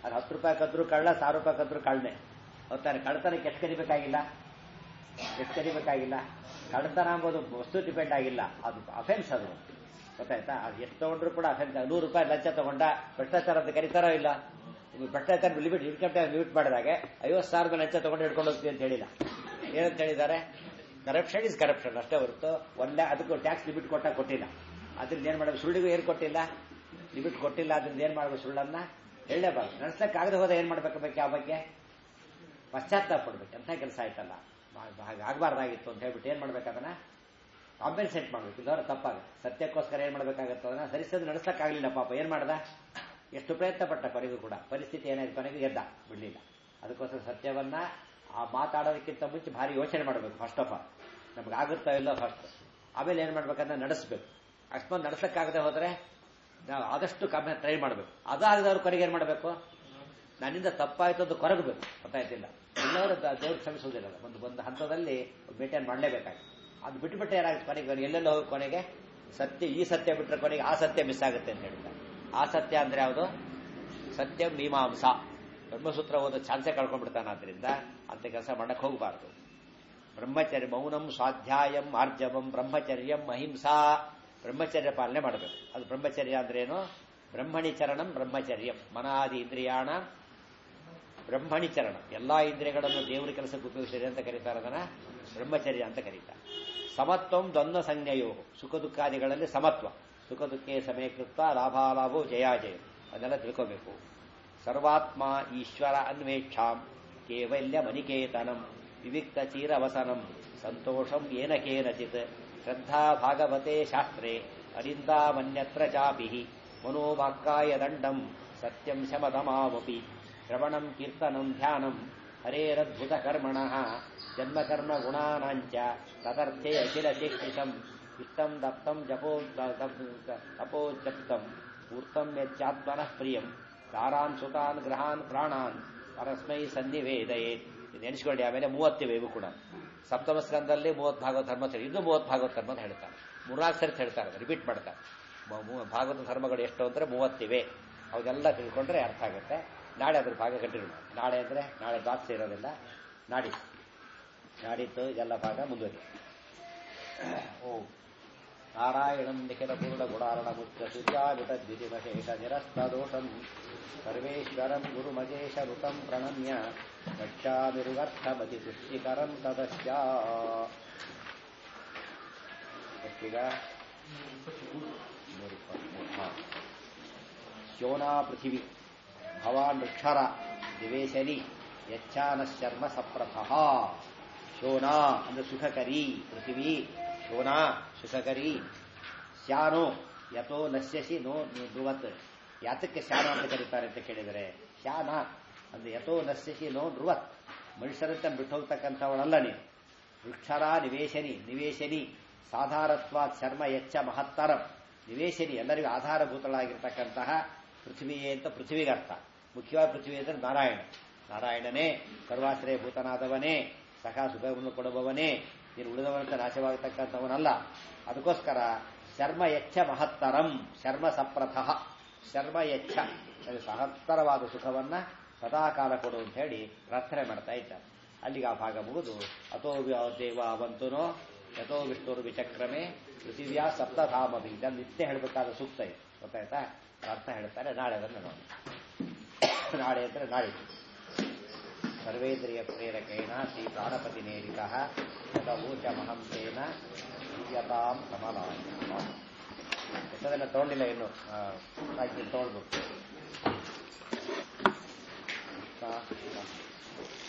Speaker 3: ಅದು ಹತ್ತು ರೂಪಾಯಿ ಕದ್ರು ಕಳ್ಳ ಸಾವಿರ ರೂಪಾಯಿ ಕದ್ರು ಕಳ್ಳನೆ ಹೊತ್ತಾನೆ ಕಳ್ತನಕ್ಕೆ ಎಷ್ಟು ಕರಿಬೇಕಾಗಿಲ್ಲ ಎಷ್ಟು ಕರಿಬೇಕಾಗಿಲ್ಲ ಕಳ್ತನ ಅಂಬೋದು ವಸ್ತು ಡಿಪೆಂಡ್ ಆಗಿಲ್ಲ ಅದು ಅಫೆನ್ಸ್ ಅದು ಗೊತ್ತಾಯ್ತಾ ಅದು ಎಷ್ಟು ತಗೊಂಡ್ರು ಕೂಡ ಅಫೆನ್ಸ್ ನೂರು ರೂಪಾಯಿ ಲಂಚ ತಗೊಂಡ ಭ್ರಷ್ಟಾಚಾರ ಅಂತ ಕರೀತಾರೋ ಇಲ್ಲ ಇದು ಭ್ರಷ್ಟಾಚಾರ ಲಿಮಿಟ್ ಇನ್ಕಮ್ ಟ್ಯಾಕ್ಸ್ ಲಿಮಿಟ್ ಮಾಡಿದಾಗೆ ಐವತ್ತು ಸಾವಿರ ರೂಪಾಯಿ ಲಂಚ ತಗೊಂಡು ಹಿಡ್ಕೊಂಡು ಹೋಗ್ತೀವಿ ಅಂತ ಹೇಳಿಲ್ಲ ಏನಂತ ಹೇಳಿದ್ದಾರೆ ಕರಪ್ಷನ್ ಇಸ್ ಕರಪ್ಷನ್ ಅಷ್ಟೇ ಹೊರತು ಒಂದೇ ಅದಕ್ಕೂ ಟ್ಯಾಕ್ಸ್ ಲಿಮಿಟ್ ಕೊಟ್ಟ ಕೊಟ್ಟಿಲ್ಲ ಅದ್ರಿಂದ ಏನ್ ಮಾಡಬೇಕು ಸುಳ್ಳಿಗೂ ಏನು ಕೊಟ್ಟಿಲ್ಲ ಲಿಮಿಟ್ ಕೊಟ್ಟಿಲ್ಲ ಅದ್ರಿಂದ ಏನ್ ಮಾಡಬೇಕು ಸುಳ್ಳನ್ನ ಹೇಳಲೇಬಾರ್ದು ನಡೆಸಕ್ಕಾಗದೆ ಹೋದ ಏನ್ ಮಾಡ್ಬೇಕು ಬಗ್ಗೆ ಆ ಬಗ್ಗೆ ಪಶ್ಚಾತ್ತಾಪ ಪಡ್ಬೇಕು ಎಂಥ ಕೆಲಸ ಆಯ್ತಲ್ಲ ಹಾಗೆ ಆಗಬಾರ್ದಾಗಿತ್ತು ಅಂತ ಹೇಳ್ಬಿಟ್ಟು ಏನ್ ಮಾಡ್ಬೇಕು ಅದನ್ನ ಕಾಂಪೆನ್ಸೇಟ್ ಮಾಡ್ಬೇಕು ಇದವರ ತಪ್ಪಾಗುತ್ತೆ ಸತ್ಯಕ್ಕೋಸ್ಕರ ಏನ್ ಮಾಡ್ಬೇಕಾಗತ್ತೆ ಅದನ್ನ ಸರಿಸೋದು ನಡೆಸಕ್ಕಾಗಲಿಲ್ಲ ಪಾಪ ಏನ್ ಮಾಡ್ದ ಎಷ್ಟು ಪ್ರಯತ್ನ ಪಟ್ಟ ಕೊನೆಗೂ ಕೂಡ ಪರಿಸ್ಥಿತಿ ಏನಾಯ್ತು ಕೊನೆಗೂ ಗೆದ್ದ ಬಿಡ್ಲಿಲ್ಲ ಅದಕ್ಕೋಸ್ಕರ ಸತ್ಯವನ್ನ ಆ ಮಾತಾಡೋದಕ್ಕಿಂತ ಮುಂಚೆ ಭಾರಿ ಯೋಚನೆ ಮಾಡಬೇಕು ಫಸ್ಟ್ ಆಫ್ ಆಲ್ ನಮ್ಗೆ ಆಗುತ್ತಾ ಇಲ್ಲ ಫಸ್ಟ್ ಆಮೇಲೆ ಏನ್ ಮಾಡ್ಬೇಕಂದ್ರೆ ನಡೆಸಬೇಕು ಅಕಸ್ಮಾತ್ ನಡೆಸಕ್ಕಾಗದೆ ಹೋದ್ರೆ ನಾವು ಆದಷ್ಟು ಕಮ್ಮಿ ಟ್ರೈ ಮಾಡಬೇಕು ಅದಾಗದವ್ರ ಕೊನೆಗೆ ಏನ್ ಮಾಡಬೇಕು ನನ್ನಿಂದ ತಪ್ಪಾಯ್ತು ಅಂತ ಕೊರಗಬೇಕು ಗೊತ್ತಾಯ್ತಿಲ್ಲ ಎಲ್ಲರೂ ದೇವ್ರು ಕ್ಷಮಿಸುವುದಿಲ್ಲ ಒಂದು ಒಂದು ಹಂತದಲ್ಲಿ ಮೇಂಟೈನ್ ಮಾಡಲೇಬೇಕಾಗಿ ಅದು ಬಿಟ್ಟು ಬಿಟ್ಟರೆ ಏನಾಗುತ್ತೆ ಕೊನೆಗೆ ಎಲ್ಲೆಲ್ಲ ಹೋಗಿ ಕೊನೆಗೆ ಸತ್ಯ ಈ ಸತ್ಯ ಬಿಟ್ಟರೆ ಕೊನೆಗೆ ಆ ಸತ್ಯ ಮಿಸ್ ಆಗುತ್ತೆ ಅಂತ ಹೇಳ್ತಾರೆ ಆ ಸತ್ಯ ಅಂದ್ರೆ ಯಾವುದು ಸತ್ಯ ಮೀಮಾಂಸ ಬ್ರಹ್ಮಸೂತ್ರ ಓದೋ ಚಾನ್ಸೇ ಕಳ್ಕೊಂಡ್ಬಿಡ್ತಾನೆ ಆದ್ರಿಂದ ಅಂತ ಕೆಲಸ ಮಾಡಕ್ ಹೋಗಬಾರ್ದು ಬ್ರಹ್ಮಚರ್ಯ ಮೌನಂ ಸ್ವಾಧ್ಯಾಯಂ ಆರ್ಜವಂ ಬ್ರಹ್ಮಚರ್ಯಂ ಅಹಿಂಸಾ ಬ್ರಹ್ಮಚರ್ಯ ಪಾಲನೆ ಮಾಡಬೇಕು ಅದು ಬ್ರಹ್ಮಚರ್ಯ ಅಂದ್ರೇನು ಬ್ರಹ್ಮಣಿ ಚರಣಂ ಬ್ರಹ್ಮಚರ್ಯಂ ಮನಾದಿ ಇಂದ್ರಿಯಾಣ ಬ್ರಹ್ಮಣಿ ಚರಣ ಎಲ್ಲಾ ಇಂದ್ರಿಯಗಳನ್ನು ದೇವರ ಕೆಲಸಕ್ಕೆ ಉಪಯೋಗಿಸಿದೆ ಅಂತ ಕರೀತಾರೆ ಅದನ್ನ ಬ್ರಹ್ಮಚರ್ಯ ಅಂತ ಕರೀತಾರೆ ಸಮತ್ವಂ ದ್ವಂದ್ವ ಸಂಜ್ಞೆಯೋ ಸುಖ ದುಃಖಾದಿಗಳಲ್ಲಿ ಸಮತ್ವ ಸುಖ ದುಃಖೇ ಸಮಯಕೃತ್ವ ಲಾಭಾಲಾಭೋ ಜಯಾಜಯ ಅದನ್ನೆಲ್ಲ ತಿಳ್ಕೋಬೇಕು ಸರ್ವಾತ್ಮ ಈಶ್ವರ ಅನ್ವೇಕ್ಷಾಂ ಕೇವಲ್ಯ ಮನಿಕೇತನಂ ವಿವಿಕ್ತ ಚೀರವಸನಂ ಸಂತೋಷಂ ಏನ ಕೇನಚಿತ್ ಶ್ರದ್ಧಾ ಭಾಗವತೆ ಶಾಸ್ತ್ರೇ ಅರಿಂದಾಮನ್ಯತ್ರ ಚಾಪಿ ಮನೋವಾಕ್ಕಾಯ ದಂಡಂ ಸತ್ಯಂ ಶಮದಮಾವಪಿ ಶ್ರವಣಂ ಕೀರ್ತನಂ ಧ್ಯಾನಂ ಹರೇರದ್ಭುತ ಕರ್ಮಣ ಜನ್ಮಕರ್ಮ ಗುಣಾನಾಂಚ ತದರ್ಥೇ ಅಖಿಲ ಶಿಕ್ಷಿಷಂ ಇಷ್ಟಂ ದತ್ತಂ ಜಪೋ ತಪೋ ಜಪ್ತಂ ಪೂರ್ತಂ ಯಚ್ಚಾತ್ಮನಃ ಪ್ರಿಯಂ ದಾರಾನ್ ಸುತಾನ್ ಗ್ರಹಾನ್ ಪ್ರಾಣಾನ್ ಪರಸ್ಮೈ ಸನ್ನಿವೇದಯೇ ನೆನೆಸ್ಕೊಳ್ಳಿ ಆಮೇಲೆ ಮೂವತ್ತಿವೆ ಇವು ಕೂಡ ಸಪ್ತಮ ಸ್ಕಂದಲ್ಲಿ ಮೂವತ್ತು ಭಾಗವತ ಧರ್ಮ ಹೇಳಿ ಇದು ಮೂವತ್ತು ಭಾಗವತ ಧರ್ಮ ಅಂತ ಹೇಳ್ತಾರೆ ಮೂರ್ನಾಲ್ಕು ಸರಿ ಹೇಳ್ತಾರೆ ರಿಪೀಟ್ ಮಾಡ್ತಾರೆ ಭಾಗವತ ಧರ್ಮಗಳು ಎಷ್ಟು ಅಂದ್ರೆ ಮೂವತ್ತಿವೆ ಅವೆಲ್ಲ ತಿಳ್ಕೊಂಡ್ರೆ ಅರ್ಥ ಆಗುತ್ತೆ ನಾಳೆ ಅದ್ರ ಭಾಗ ಕಂಟಿನ್ಯೂ ಮಾಡಿ ನಾಳೆ ಅಂದ್ರೆ ನಾಳೆ ದ್ವಾದಶ ಇರೋದಿಲ್ಲ ನಾಡಿದ್ದು ನಾಡಿದ್ದು ಎಲ್ಲ ಭಾಗ ಮುಂದುವರಿ ಓಂ ನಾರಾಯಣಂ ನಿಖಿಲ ಪೂರ್ಣ ಗುಣಾರಣ ಮುಚ್ಚ ಸೂರ್ಯಾವಿತ ದ್ವಿತಿಮಶೇಷ ನಿರಸ್ತದೋಷಂ ಸರ್ವೇಶ್ವರಂ ಗುರುಮಜೇಶ ಋತಂ ಪ್ರಣಮ್ಯ ರಕ್ಷಾಮಿರುಗರ್ಥಮತಿ ತುಷ್ಟಿಕರಂ ತದಸ್ಯ ಎಷ್ಟೀಗ ಶೋನಾ ಪೃಥಿವಿ ಭವಾನ್ ವೃಕ್ಷರ ನಿವೇಶನಿ ಯಚ್ಚಾನ ಶರ್ಮ ಸಪ್ರಥಃ ಶೋನಾ ಅಂದ್ರೆ ಸುಖಕರಿ ಪೃಥಿವಿ ಶೋನಾ ಸುಖಕರಿ ಶಾನೋ ಯಥೋ ನಶ್ಯಸಿ ನೋ ಧ್ರುವತ್ ಯಾತಕ್ಕೆ ಶಾನ ಅಂತ ಕರೀತಾರೆ ಅಂತ ಕೇಳಿದರೆ ಶಾನ ಅಂದ್ರೆ ಯಥೋ ನಶ್ಯಸಿ ನೋ ಧ್ರುವತ್ ಮನುಷ್ಯರಂತ ಬಿಟ್ಟು ಹೋಗ್ತಕ್ಕಂಥವಳಲ್ಲ ನೀನು ವೃಕ್ಷರ ನಿವೇಶನಿ ನಿವೇಶನಿ ಸಾಧಾರತ್ವ ಚರ್ಮ ಎಚ್ಚ ಮಹತ್ತರಂ ನಿವೇಶನಿ ಎಲ್ಲರಿಗೂ ಆಧಾರಭೂತಳಾಗಿರ್ತಕ್ಕಂತಹ ಪೃಥ್ವಿಯೇ ಅಂತ ಪೃಥ್ವಿಗೆ ಅರ್ಥ ಮುಖ್ಯವಾದ ಪೃಥ್ವಿ ಅಂದರೆ ನಾರಾಯಣ ನಾರಾಯಣನೇ ಸರ್ವಾಶ್ರಯ ಭೂತನಾದವನೇ ಸಖ ಸುಖವನ್ನು ಕೊಡುವವನೇ ನೀನು ಉಳಿದವನಂತ ನಾಶವಾಗತಕ್ಕಂಥವನಲ್ಲ ಅದಕ್ಕೋಸ್ಕರ ಶರ್ಮ ಎಚ್ಚ ಮಹತ್ತರಂ ಶರ್ಮ ಸಪ್ರಥಃ ಶರ್ಮ ಎಚ್ಚ ಸಹತ್ತರವಾದ ಸುಖವನ್ನ ಸದಾಕಾಲ ಕೊಡು ಅಂತ ಹೇಳಿ ಪ್ರಾರ್ಥನೆ ಮಾಡ್ತಾ ಇದ್ದಾರೆ ಅಲ್ಲಿಗೆ ಆ ಭಾಗ ಮುಗಿದು ಅಥೋ ದೇವ ಅವಂತುನೋ ಯಥೋ ವಿಷ್ಣುರು ವಿಚಕ್ರಮೆ ಪೃಥಿವ್ಯಾ ಸಪ್ತಧಾಮಿ ಇದನ್ನು ನಿತ್ಯ ಹೇಳಬೇಕಾದ ಸೂಕ್ತ ಇದೆ ಗೊತ್ತಾಯ್ತಾ ಅರ್ಥ ಹೇಳ್ತಾರೆ ನಾಳೆ ಅದನ್ನು ನೋಡಿ ನಾಳೆ ಅಂದರೆ ನಾಳಿದ್ದು ಸರ್ವೇಂದ್ರಿಯ ಪ್ರೇರಕೇಣ ಶ್ರೀ ಪ್ರಾಣಪತಿ ನೇರಿತ ಯಥವೂಚ ಮಹಂತೇನ ದಿವ್ಯತಾಂ ಸಮಲಾಯ ಎಷ್ಟದೆಲ್ಲ ತಗೊಂಡಿಲ್ಲ ಇನ್ನು ತಗೊಂಡ್ಬಿಟ್ಟು